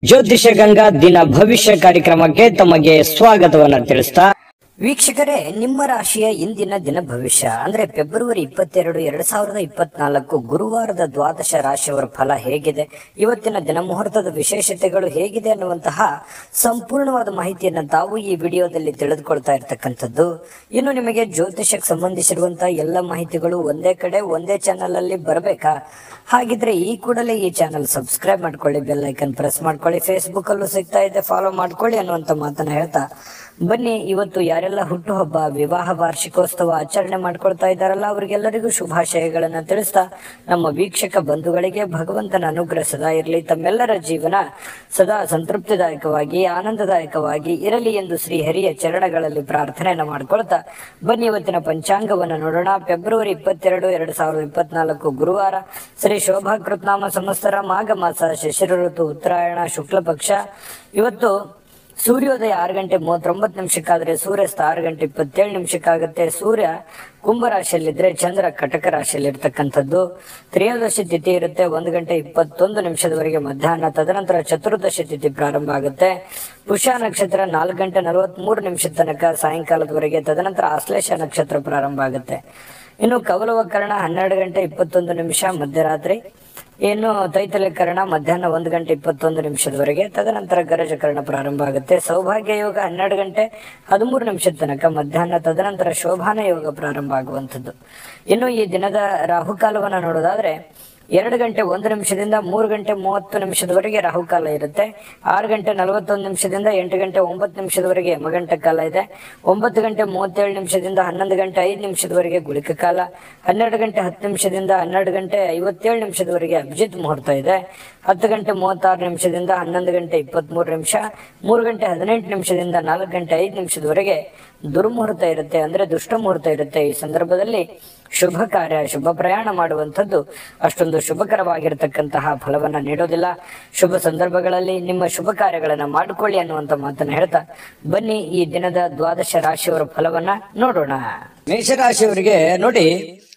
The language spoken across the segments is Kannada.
ಜ್ಯೋತಿಷ ಗಂಗಾ ದಿನ ಭವಿಷ್ಯ ಕಾರ್ಯಕ್ರಮಕ್ಕೆ ತಮಗೆ ಸ್ವಾಗತವನ್ನ ತಿಳಿಸ್ತಾ ವೀಕ್ಷಕರೇ ನಿಮ್ಮ ರಾಶಿಯ ಇಂದಿನ ದಿನ ಭವಿಷ್ಯ ಅಂದ್ರೆ ಫೆಬ್ರವರಿ ಇಪ್ಪತ್ತೆರಡು ಎರಡ್ ಸಾವಿರದ ಇಪ್ಪತ್ನಾಲ್ಕು ಗುರುವಾರದ ದ್ವಾದಶ ರಾಶಿಯವರ ಫಲ ಹೇಗಿದೆ ಇವತ್ತಿನ ದಿನ ಮುಹೂರ್ತದ ವಿಶೇಷತೆಗಳು ಹೇಗಿದೆ ಅನ್ನುವಂತಹ ಸಂಪೂರ್ಣವಾದ ಮಾಹಿತಿಯನ್ನು ತಾವು ಈ ವಿಡಿಯೋದಲ್ಲಿ ತಿಳಿದುಕೊಳ್ತಾ ಇರ್ತಕ್ಕಂಥದ್ದು ಇನ್ನು ನಿಮಗೆ ಜ್ಯೋತಿಷಕ್ಕೆ ಸಂಬಂಧಿಸಿರುವಂತಹ ಎಲ್ಲ ಮಾಹಿತಿಗಳು ಒಂದೇ ಕಡೆ ಒಂದೇ ಚಾನಲ್ ಅಲ್ಲಿ ಬರಬೇಕಾ ಹಾಗಿದ್ರೆ ಈ ಕೂಡಲೇ ಈ ಚಾನಲ್ ಸಬ್ಸ್ಕ್ರೈಬ್ ಮಾಡ್ಕೊಳ್ಳಿ ಬೆಲ್ ಐಕನ್ ಪ್ರೆಸ್ ಮಾಡ್ಕೊಳ್ಳಿ ಫೇಸ್ಬುಕ್ ಅಲ್ಲೂ ಸಿಗ್ತಾ ಇದೆ ಫಾಲೋ ಮಾಡ್ಕೊಳ್ಳಿ ಅನ್ನುವಂತ ಮಾತನ್ನ ಹೇಳ್ತಾ ಬನ್ನಿ ಇವತ್ತು ಯಾರೆಲ್ಲ ಹುಟ್ಟುಹಬ್ಬ ವಿವಾಹ ವಾರ್ಷಿಕೋತ್ಸವ ಆಚರಣೆ ಮಾಡ್ಕೊಳ್ತಾ ಇದ್ದಾರಲ್ಲ ಅವರಿಗೆಲ್ಲರಿಗೂ ಶುಭಾಶಯಗಳನ್ನ ತಿಳಿಸ್ತಾ ನಮ್ಮ ವೀಕ್ಷಕ ಬಂಧುಗಳಿಗೆ ಭಗವಂತನ ಅನುಗ್ರಹ ಸದಾ ಇರಲಿ ತಮ್ಮೆಲ್ಲರ ಜೀವನ ಸದಾ ಸಂತೃಪ್ತಿದಾಯಕವಾಗಿ ಆನಂದದಾಯಕವಾಗಿ ಇರಲಿ ಎಂದು ಶ್ರೀ ಹರಿಯ ಚರಣಗಳಲ್ಲಿ ಪ್ರಾರ್ಥನೆಯನ್ನ ಮಾಡ್ಕೊಳ್ತಾ ಬನ್ನಿ ಇವತ್ತಿನ ಪಂಚಾಂಗವನ್ನು ನೋಡೋಣ ಫೆಬ್ರವರಿ ಇಪ್ಪತ್ತೆರಡು ಎರಡು ಸಾವಿರದ ಇಪ್ಪತ್ನಾಲ್ಕು ಗುರುವಾರ ಶ್ರೀ ಶೋಭಾ ಕೃತ್ನಾಮ ಸಂವತ್ಸರ ಮಾಘ ಮಾಸ ಶಿಶಿರ ಋತು ಉತ್ತರಾಯಣ ಶುಕ್ಲ ಪಕ್ಷ ಇವತ್ತು ಸೂರ್ಯೋದಯ ಆರು ಗಂಟೆ ಮೂವತ್ತೊಂಬತ್ತು ನಿಮಿಷಕ್ಕಾದ್ರೆ ಸೂರ್ಯಾಸ್ತ ಆರು ಗಂಟೆ ಇಪ್ಪತ್ತೇಳು ನಿಮಿಷಕ್ಕಾಗುತ್ತೆ ಸೂರ್ಯ ಕುಂಭ ರಾಶಿಯಲ್ಲಿದ್ರೆ ಚಂದ್ರ ಕಟಕ ರಾಶಿಯಲ್ಲಿ ಇರ್ತಕ್ಕಂಥದ್ದು ತ್ರಯೋದಶಿ ತಿಥಿ ಇರುತ್ತೆ ಒಂದು ಗಂಟೆ ಇಪ್ಪತ್ತೊಂದು ನಿಮಿಷದವರೆಗೆ ಮಧ್ಯಾಹ್ನ ತದನಂತರ ಚತುರ್ದಶಿ ತಿಥಿ ಪ್ರಾರಂಭ ಆಗುತ್ತೆ ಪುಷ್ಯ ನಕ್ಷತ್ರ ನಾಲ್ಕು ಗಂಟೆ ನಲವತ್ಮೂರು ನಿಮಿಷದ ತನಕ ಸಾಯಂಕಾಲದವರೆಗೆ ತದನಂತರ ಆಶ್ಲೇಷ ನಕ್ಷತ್ರ ಪ್ರಾರಂಭ ಆಗುತ್ತೆ ಇನ್ನು ಕವಲವಕರಣ ಹನ್ನೆರಡು ಗಂಟೆ ಇಪ್ಪತ್ತೊಂದು ನಿಮಿಷ ಮಧ್ಯರಾತ್ರಿ ಇನ್ನು ತೈತಲಕರಣ ಮಧ್ಯಾಹ್ನ ಒಂದು ಗಂಟೆ ಇಪ್ಪತ್ತೊಂದು ನಿಮಿಷದವರೆಗೆ ತದನಂತರ ಗರಜಕರಣ ಪ್ರಾರಂಭ ಆಗುತ್ತೆ ಸೌಭಾಗ್ಯ ಯೋಗ ಹನ್ನೆರಡು ಗಂಟೆ ಹದಿಮೂರು ನಿಮಿಷದ ತನಕ ಮಧ್ಯಾಹ್ನ ತದನಂತರ ಶೋಭಾನ ಯೋಗ ಪ್ರಾರಂಭ ಆಗುವಂಥದ್ದು ಇನ್ನು ಈ ದಿನದ ರಾಹುಕಾಲವನ್ನು ನೋಡೋದಾದ್ರೆ ಎರಡು ಗಂಟೆ ಒಂದು ನಿಮಿಷದಿಂದ ಮೂರು ಗಂಟೆ ಮೂವತ್ತು ನಿಮಿಷದವರೆಗೆ ರಾಹುಕಾಲ ಇರುತ್ತೆ ಆರು ಗಂಟೆ ನಲವತ್ತೊಂದು ನಿಮಿಷದಿಂದ ಎಂಟು ಗಂಟೆ ಒಂಬತ್ತು ನಿಮಿಷದವರೆಗೆ ಯಮಗಂಟ ಕಾಲ ಇದೆ ಒಂಬತ್ತು ಗಂಟೆ ಮೂವತ್ತೇಳು ನಿಮಿಷದಿಂದ ಹನ್ನೊಂದು ಗಂಟೆ ಐದು ನಿಮಿಷದವರೆಗೆ ಗುಳಿಕ ಕಾಲ ಹನ್ನೆರಡು ಗಂಟೆ ಹತ್ತು ನಿಮಿಷದಿಂದ ಹನ್ನೆರಡು ಗಂಟೆ ಐವತ್ತೇಳು ನಿಮಿಷದವರೆಗೆ ಅಭಿಜಿತ್ ಮುಹೂರ್ತ ಇದೆ ಹತ್ತು ಗಂಟೆ ಮೂವತ್ತಾರು ನಿಮಿಷದಿಂದ ಹನ್ನೊಂದು ಗಂಟೆ ಇಪ್ಪತ್ಮೂರು ನಿಮಿಷ ಮೂರು ಗಂಟೆ ಹದಿನೆಂಟು ನಿಮಿಷದಿಂದ ನಾಲ್ಕು ಗಂಟೆ ಐದು ನಿಮಿಷದವರೆಗೆ ದುರ್ಮುಹೂರ್ತ ಇರುತ್ತೆ ಅಂದ್ರೆ ದುಷ್ಟ ಮುಹೂರ್ತ ಇರುತ್ತೆ ಈ ಸಂದರ್ಭದಲ್ಲಿ ಶುಭ ಕಾರ್ಯ ಶುಭ ಪ್ರಯಾಣ ಮಾಡುವಂಥದ್ದು ಅಷ್ಟೊಂದು ಶುಭಕರವಾಗಿರತಕ್ಕಂತಹ ಫಲವನ್ನ ನೀಡೋದಿಲ್ಲ ಶುಭ ಸಂದರ್ಭಗಳಲ್ಲಿ ನಿಮ್ಮ ಶುಭ ಕಾರ್ಯಗಳನ್ನ ಮಾಡಿಕೊಳ್ಳಿ ಅನ್ನುವಂತ ಮಾತನ್ನ ಹೇಳ್ತಾ ಬನ್ನಿ ಈ ದಿನದ ದ್ವಾದಶ ರಾಶಿಯವರ ಫಲವನ್ನ ನೋಡೋಣ ಮೇಷರಾಶಿಯವರಿಗೆ ನೋಡಿ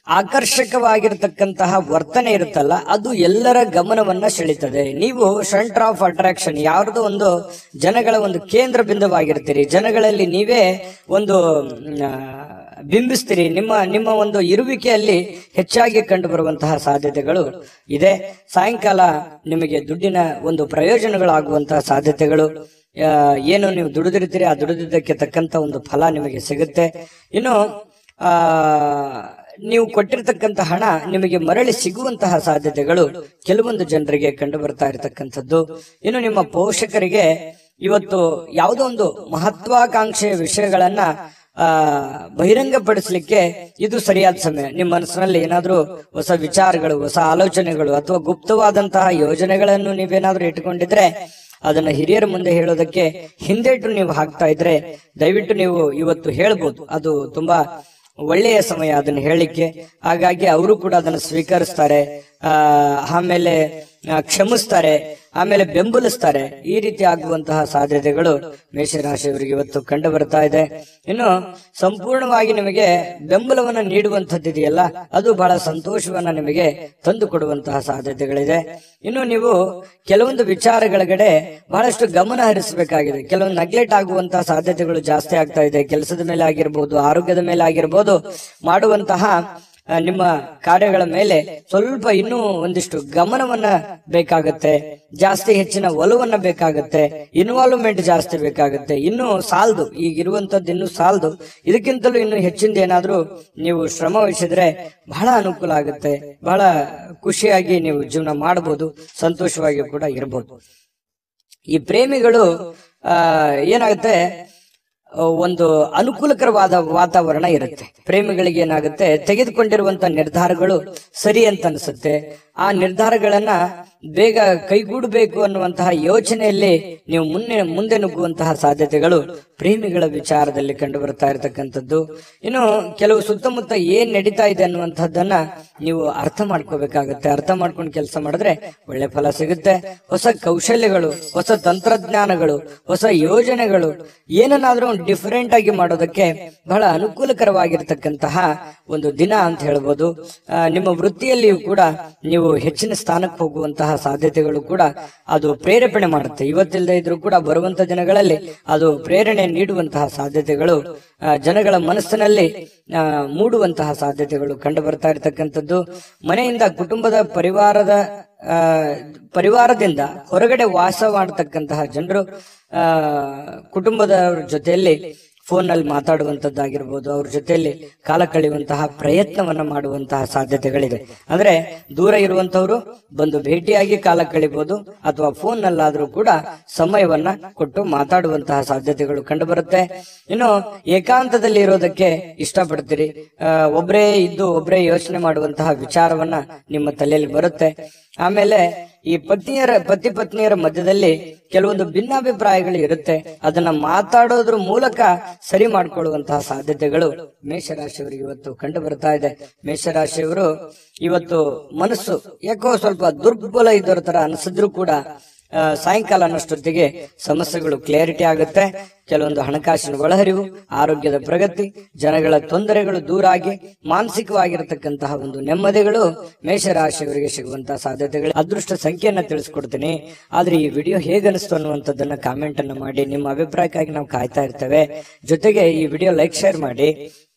ಆಕರ್ಷಕವಾಗಿರತಕ್ಕಂತಹ ವರ್ತನೆ ಇರುತ್ತಲ್ಲ ಅದು ಎಲ್ಲರ ಗಮನವನ್ನ ಸೆಳೀತದೆ ನೀವು ಸೆಂಟರ್ ಆಫ್ ಅಟ್ರಾಕ್ಷನ್ ಯಾವ್ದೋ ಒಂದು ಜನಗಳ ಒಂದು ಕೇಂದ್ರ ಬಿಂದುವಾಗಿರ್ತೀರಿ ಜನಗಳಲ್ಲಿ ನೀವೇ ಒಂದು ಮ್, ಆ, ಬಿಂಬಿಸ್ತೀರಿ ನಿಮ್ಮ ನಿಮ್ಮ ಒಂದು ಇರುವಿಕೆಯಲ್ಲಿ ಹೆಚ್ಚಾಗಿ ಕಂಡು ಬರುವಂತಹ ಸಾಧ್ಯತೆಗಳು ಇದೆ ಸಾಯಂಕಾಲ ನಿಮಗೆ ದುಡ್ಡಿನ ಒಂದು ಪ್ರಯೋಜನಗಳಾಗುವಂತಹ ಸಾಧ್ಯತೆಗಳು ಆ, ಏನು ನೀವು ದುಡಿದಿರ್ತೀರಿ ಆ ದುಡಿದಿದ್ದಕ್ಕೆ ತಕ್ಕಂತ ಒಂದು ಫಲ ನಿಮಗೆ ಸಿಗುತ್ತೆ ಇನ್ನು ಆ ನೀವು ಕೊಟ್ಟಿರ್ತಕ್ಕಂಥ ಹಣ ನಿಮಗೆ ಮರಳಿ ಸಿಗುವಂತಹ ಸಾಧ್ಯತೆಗಳು ಕೆಲವೊಂದು ಜನರಿಗೆ ಕಂಡು ಬರ್ತಾ ಇರತಕ್ಕಂಥದ್ದು ಇನ್ನು ನಿಮ್ಮ ಪೋಷಕರಿಗೆ ಇವತ್ತು ಯಾವುದೋ ಒಂದು ಮಹತ್ವಾಕಾಂಕ್ಷೆಯ ವಿಷಯಗಳನ್ನ ಆ ಬಹಿರಂಗಪಡಿಸಲಿಕ್ಕೆ ಇದು ಸರಿಯಾದ ಸಮಯ ನಿಮ್ಮ ಮನಸ್ಸಿನಲ್ಲಿ ಏನಾದ್ರೂ ಹೊಸ ವಿಚಾರಗಳು ಹೊಸ ಆಲೋಚನೆಗಳು ಅಥವಾ ಗುಪ್ತವಾದಂತಹ ಯೋಜನೆಗಳನ್ನು ನೀವೇನಾದ್ರೂ ಇಟ್ಕೊಂಡಿದ್ರೆ ಅದನ್ನ ಹಿರಿಯರ ಮುಂದೆ ಹೇಳೋದಕ್ಕೆ ಹಿಂದೇಟು ನೀವು ಹಾಕ್ತಾ ಇದ್ರೆ ದಯವಿಟ್ಟು ನೀವು ಇವತ್ತು ಹೇಳ್ಬೋದು ಅದು ತುಂಬಾ ಒಳ್ಳೆಯ ಸಮಯ ಅದನ್ನ ಹೇಳಲಿಕ್ಕೆ ಹಾಗಾಗಿ ಅವರು ಕೂಡ ಅದನ್ನು ಸ್ವೀಕರಿಸ್ತಾರೆ ಆ ಆಮೇಲೆ ಆ, ಕ್ಷಮಿಸ್ತಾರೆ ಆಮೇಲೆ ಬೆಂಬಲಿಸ್ತಾರೆ ಈ ರೀತಿ ಆಗುವಂತಹ ಸಾಧ್ಯತೆಗಳು ಮೇಷರಾಶಿಯವರಿಗೆ ಇವತ್ತು ಕಂಡು ಬರ್ತಾ ಇದೆ ಇನ್ನು ಸಂಪೂರ್ಣವಾಗಿ ನಿಮಗೆ ಬೆಂಬಲವನ್ನ ನೀಡುವಂತದ್ದಿದೆಯಲ್ಲ ಅದು ಬಹಳ ಸಂತೋಷವನ್ನ ನಿಮಗೆ ತಂದು ಕೊಡುವಂತಹ ಸಾಧ್ಯತೆಗಳಿದೆ ಇನ್ನು ನೀವು ಕೆಲವೊಂದು ವಿಚಾರಗಳಗಡೆ ಬಹಳಷ್ಟು ಗಮನ ಹರಿಸಬೇಕಾಗಿದೆ ಕೆಲವೊಂದು ನೆಗ್ಲೆಕ್ಟ್ ಆಗುವಂತಹ ಸಾಧ್ಯತೆಗಳು ಜಾಸ್ತಿ ಆಗ್ತಾ ಇದೆ ಕೆಲಸದ ಮೇಲೆ ಆಗಿರ್ಬೋದು ಆರೋಗ್ಯದ ಮೇಲೆ ಆಗಿರ್ಬೋದು ಮಾಡುವಂತಹ ಆ, ನಿಮ್ಮ ಕಾರ್ಯಗಳ ಮೇಲೆ ಸ್ವಲ್ಪ ಇನ್ನೂ ಒಂದಿಷ್ಟು ಗಮನವನ್ನ ಬೇಕಾಗತ್ತೆ ಜಾಸ್ತಿ ಹೆಚ್ಚಿನ ಒಲವನ್ನ ಬೇಕಾಗತ್ತೆ ಇನ್ವಾಲ್ವ್ಮೆಂಟ್ ಜಾಸ್ತಿ ಬೇಕಾಗತ್ತೆ ಇನ್ನು ಸಾಲದು ಈಗ ಇರುವಂತದ್ದು ಇನ್ನು ಸಾಲದು ಇದಕ್ಕಿಂತಲೂ ಇನ್ನು ಹೆಚ್ಚಿಂದ ಏನಾದ್ರೂ ನೀವು ಶ್ರಮ ವಹಿಸಿದ್ರೆ ಬಹಳ ಅನುಕೂಲ ಆಗುತ್ತೆ ಬಹಳ ಖುಷಿಯಾಗಿ ನೀವು ಜೀವನ ಮಾಡಬಹುದು ಸಂತೋಷವಾಗಿ ಕೂಡ ಇರಬಹುದು ಈ ಪ್ರೇಮಿಗಳು ಆ ಏನಾಗುತ್ತೆ ಆ, ಒಂದು ಅನುಕೂಲಕರವಾದ ವಾತಾವರಣ ಇರುತ್ತೆ ಪ್ರೇಮಿಗಳಿಗೆ ಏನಾಗುತ್ತೆ ತೆಗೆದುಕೊಂಡಿರುವಂತ ನಿರ್ಧಾರಗಳು ಸರಿ ಅಂತ ಅನ್ಸುತ್ತೆ ಆ ನಿರ್ಧಾರಗಳನ್ನ ಬೇಗ ಕೈಗೂಡಬೇಕು ಅನ್ನುವಂತಹ ಯೋಚನೆಯಲ್ಲಿ ನೀವು ಮುನ್ನೆ ಮುಂದೆ ನುಗ್ಗುವಂತಹ ಸಾಧ್ಯತೆಗಳು ಪ್ರೇಮಿಗಳ ವಿಚಾರದಲ್ಲಿ ಕಂಡು ಬರ್ತಾ ಇರತಕ್ಕಂಥದ್ದು ಇನ್ನು ಕೆಲವು ಸುತ್ತಮುತ್ತ ಏನ್ ನಡೀತಾ ಇದೆ ಅನ್ನುವಂಥದ್ದನ್ನ ನೀವು ಅರ್ಥ ಮಾಡ್ಕೋಬೇಕಾಗತ್ತೆ ಅರ್ಥ ಮಾಡ್ಕೊಂಡು ಕೆಲಸ ಮಾಡಿದ್ರೆ ಒಳ್ಳೆ ಫಲ ಸಿಗುತ್ತೆ ಹೊಸ ಕೌಶಲ್ಯಗಳು ಹೊಸ ತಂತ್ರಜ್ಞಾನಗಳು ಹೊಸ ಯೋಜನೆಗಳು ಏನನ್ನಾದ್ರೂ ಡಿಫರೆಂಟ್ ಆಗಿ ಮಾಡೋದಕ್ಕೆ ಬಹಳ ಅನುಕೂಲಕರವಾಗಿರ್ತಕ್ಕಂತಹ ಒಂದು ದಿನ ಅಂತ ಹೇಳ್ಬೋದು ಆ, ನಿಮ್ಮ ವೃತ್ತಿಯಲ್ಲಿಯೂ ಕೂಡ ನೀವು ನೀವು ಹೆಚ್ಚಿನ ಸ್ಥಾನಕ್ಕೆ ಹೋಗುವಂತಹ ಸಾಧ್ಯತೆಗಳು ಕೂಡ ಅದು ಪ್ರೇರೇಪಣೆ ಮಾಡುತ್ತೆ ಇವತ್ತಿಲ್ಲದೆ ಇದ್ರೂ ಕೂಡ ಬರುವಂತ ದಿನಗಳಲ್ಲಿ ಅದು ಪ್ರೇರಣೆ ನೀಡುವಂತಹ ಸಾಧ್ಯತೆಗಳು ಆ, ಜನಗಳ ಮನಸ್ಸಿನಲ್ಲಿ ಆ, ಮೂಡುವಂತಹ ಸಾಧ್ಯತೆಗಳು ಕಂಡು ಬರ್ತಾ ಇರತಕ್ಕಂಥದ್ದು ಮನೆಯಿಂದ ಕುಟುಂಬದ ಪರಿವಾರದ ಆ, ಪರಿವಾರದಿಂದ ಹೊರಗಡೆ ವಾಸ ಮಾಡತಕ್ಕಂತಹ ಜನರು ಆ ಕುಟುಂಬದವ್ರ ಜೊತೆಯಲ್ಲಿ ಫೋನ್ ನಲ್ಲಿ ಮಾತಾಡುವಂತದ್ದಾಗಿರ್ಬೋದು ಅವ್ರ ಜೊತೆಯಲ್ಲಿ ಕಾಲ ಕಳೆಯುವಂತಹ ಪ್ರಯತ್ನವನ್ನ ಮಾಡುವಂತಹ ಸಾಧ್ಯತೆಗಳಿದೆ ಅಂದ್ರೆ ದೂರ ಇರುವಂತವರು ಬಂದು ಭೇಟಿಯಾಗಿ ಕಾಲ ಕಳಿಬಹುದು ಅಥವಾ ಫೋನ್ ನಲ್ಲಾದ್ರೂ ಕೂಡ ಸಮಯವನ್ನ ಕೊಟ್ಟು ಮಾತಾಡುವಂತಹ ಸಾಧ್ಯತೆಗಳು ಕಂಡು ಬರುತ್ತೆ ಇನ್ನು ಏಕಾಂತದಲ್ಲಿ ಇರೋದಕ್ಕೆ ಇಷ್ಟಪಡ್ತೀರಿ ಆ, ಒಬ್ರೇ ಇದ್ದು ಒಬ್ರೇ ಯೋಚನೆ ಮಾಡುವಂತಹ ವಿಚಾರವನ್ನ ನಿಮ್ಮ ತಲೆಯಲ್ಲಿ ಬರುತ್ತೆ ಆಮೇಲೆ ಈ ಪತ್ನಿಯರ ಪತಿ ಪತ್ನಿಯರ ಮಧ್ಯದಲ್ಲಿ ಕೆಲವೊಂದು ಭಿನ್ನಾಭಿಪ್ರಾಯಗಳು ಇರುತ್ತೆ ಅದನ್ನ ಮಾತಾಡೋದ್ರ ಮೂಲಕ ಸರಿ ಮಾಡ್ಕೊಳ್ಳುವಂತಹ ಸಾಧ್ಯತೆಗಳು ಮೇಷರಾಶಿಯವರಿಗೆ ಇವತ್ತು ಕಂಡು ಬರ್ತಾ ಇದೆ ಮೇಷರಾಶಿಯವರು ಇವತ್ತು ಮನಸ್ಸು ಯಾಕೋ ಸ್ವಲ್ಪ ದುರ್ಬಲ ಇದ್ದವ್ರ ತರ ಅನಿಸಿದ್ರು ಕೂಡ ಆ, ಸಾಯಂಕಾಲ ಅನ್ನೋಷ್ಟೊತ್ತಿಗೆ ಸಮಸ್ಯೆಗಳು ಕ್ಲಾರಿಟಿ ಆಗುತ್ತೆ ಕೆಲವೊಂದು ಹಣಕಾಸಿನ ಒಳಹರಿವು ಆರೋಗ್ಯದ ಪ್ರಗತಿ ಜನಗಳ ತೊಂದರೆಗಳು ದೂರ ಆಗಿ ಮಾನಸಿಕವಾಗಿರತಕ್ಕಂತಹ ಒಂದು ನೆಮ್ಮದಿಗಳು ಮೇಷರಾಶಿಯವರಿಗೆ ಸಿಗುವಂತಹ ಸಾಧ್ಯತೆಗಳು ಅದೃಷ್ಟ ಸಂಖ್ಯೆಯನ್ನ ತಿಳಿಸ್ಕೊಡ್ತೀನಿ ಆದ್ರೆ ಈ ವಿಡಿಯೋ ಹೇಗನಿಸ್ತು ಅನ್ನುವಂಥದ್ದನ್ನ ಕಾಮೆಂಟ್ ಅನ್ನ ಮಾಡಿ ನಿಮ್ಮ ಅಭಿಪ್ರಾಯಕ್ಕಾಗಿ ನಾವು ಕಾಯ್ತಾ ಇರ್ತೇವೆ ಜೊತೆಗೆ ಈ ವಿಡಿಯೋ ಲೈಕ್ ಶೇರ್ ಮಾಡಿ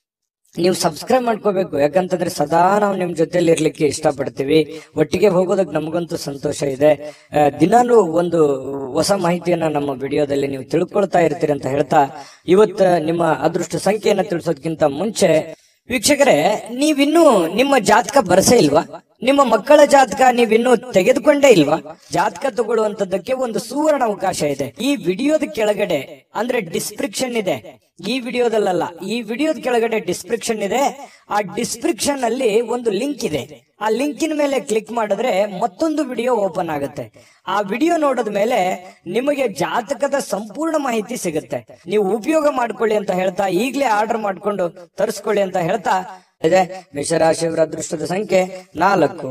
ನೀವು ಸಬ್ಸ್ಕ್ರೈಬ್ ಮಾಡ್ಕೋಬೇಕು ಯಾಕಂತಂದ್ರೆ ಸದಾ ನಾವು ನಿಮ್ ಜೊತೆಲಿ ಇರ್ಲಿಕ್ಕೆ ಇಷ್ಟಪಡ್ತೀವಿ ಒಟ್ಟಿಗೆ ಹೋಗೋದಕ್ಕೆ ನಮಗಂತೂ ಸಂತೋಷ ಇದೆ ಆ, ದಿನಾಲೂ ಒಂದು ಹೊಸ ಮಾಹಿತಿಯನ್ನ ನಮ್ಮ ವಿಡಿಯೋದಲ್ಲಿ ನೀವು ತಿಳ್ಕೊಳ್ತಾ ಇರ್ತೀರಿ ಅಂತ ಹೇಳ್ತಾ ಇವತ್ತು ನಿಮ್ಮ ಅದೃಷ್ಟ ಸಂಖ್ಯೆಯನ್ನ ತಿಳಿಸೋದಕ್ಕಿಂತ ಮುಂಚೆ ವೀಕ್ಷಕರೇ ನೀವಿನ್ನೂ ನಿಮ್ಮ ಜಾತಕ ಬರಸೇ ಇಲ್ವಾ ನಿಮ್ಮ ಮಕ್ಕಳ ಜಾತಕ ನೀವಿನ್ನೂ ತೆಗೆದುಕೊಂಡೇ ಇಲ್ವಾ ಜಾತಕ ತಗೊಳ್ಳುವಂತದ್ದಕ್ಕೆ ಒಂದು ಸುವರ್ಣ ಅವಕಾಶ ಇದೆ ಈ ವಿಡಿಯೋದ ಕೆಳಗಡೆ ಅಂದ್ರೆ ಡಿಸ್ಕ್ರಿಪ್ಷನ್ ಇದೆ ಈ ವಿಡಿಯೋದಲ್ಲ ಈ ವಿಡಿಯೋದ ಕೆಳಗಡೆ ಡಿಸ್ಕ್ರಿಪ್ಷನ್ ಇದೆ ಆ ಡಿಸ್ಕ್ರಿಪ್ಷನ್ ಅಲ್ಲಿ ಒಂದು ಲಿಂಕ್ ಇದೆ ಆ ಲಿಂಕಿನ ಮೇಲೆ ಕ್ಲಿಕ್ ಮಾಡಿದ್ರೆ ಮತ್ತೊಂದು ವಿಡಿಯೋ ಓಪನ್ ಆಗುತ್ತೆ ಆ ವಿಡಿಯೋ ನೋಡಿದ ಮೇಲೆ ನಿಮಗೆ ಜಾತಕದ ಸಂಪೂರ್ಣ ಮಾಹಿತಿ ಸಿಗುತ್ತೆ ನೀವು ಉಪಯೋಗ ಮಾಡ್ಕೊಳ್ಳಿ ಅಂತ ಹೇಳ್ತಾ ಈಗಲೇ ಆರ್ಡರ್ ಮಾಡ್ಕೊಂಡು ತರಿಸ್ಕೊಳ್ಳಿ ಅಂತ ಹೇಳ್ತಾ ಇದೆ ಮೇಷರಾಶಿಯವರ ಅದೃಷ್ಟದ ಸಂಖ್ಯೆ ನಾಲ್ಕು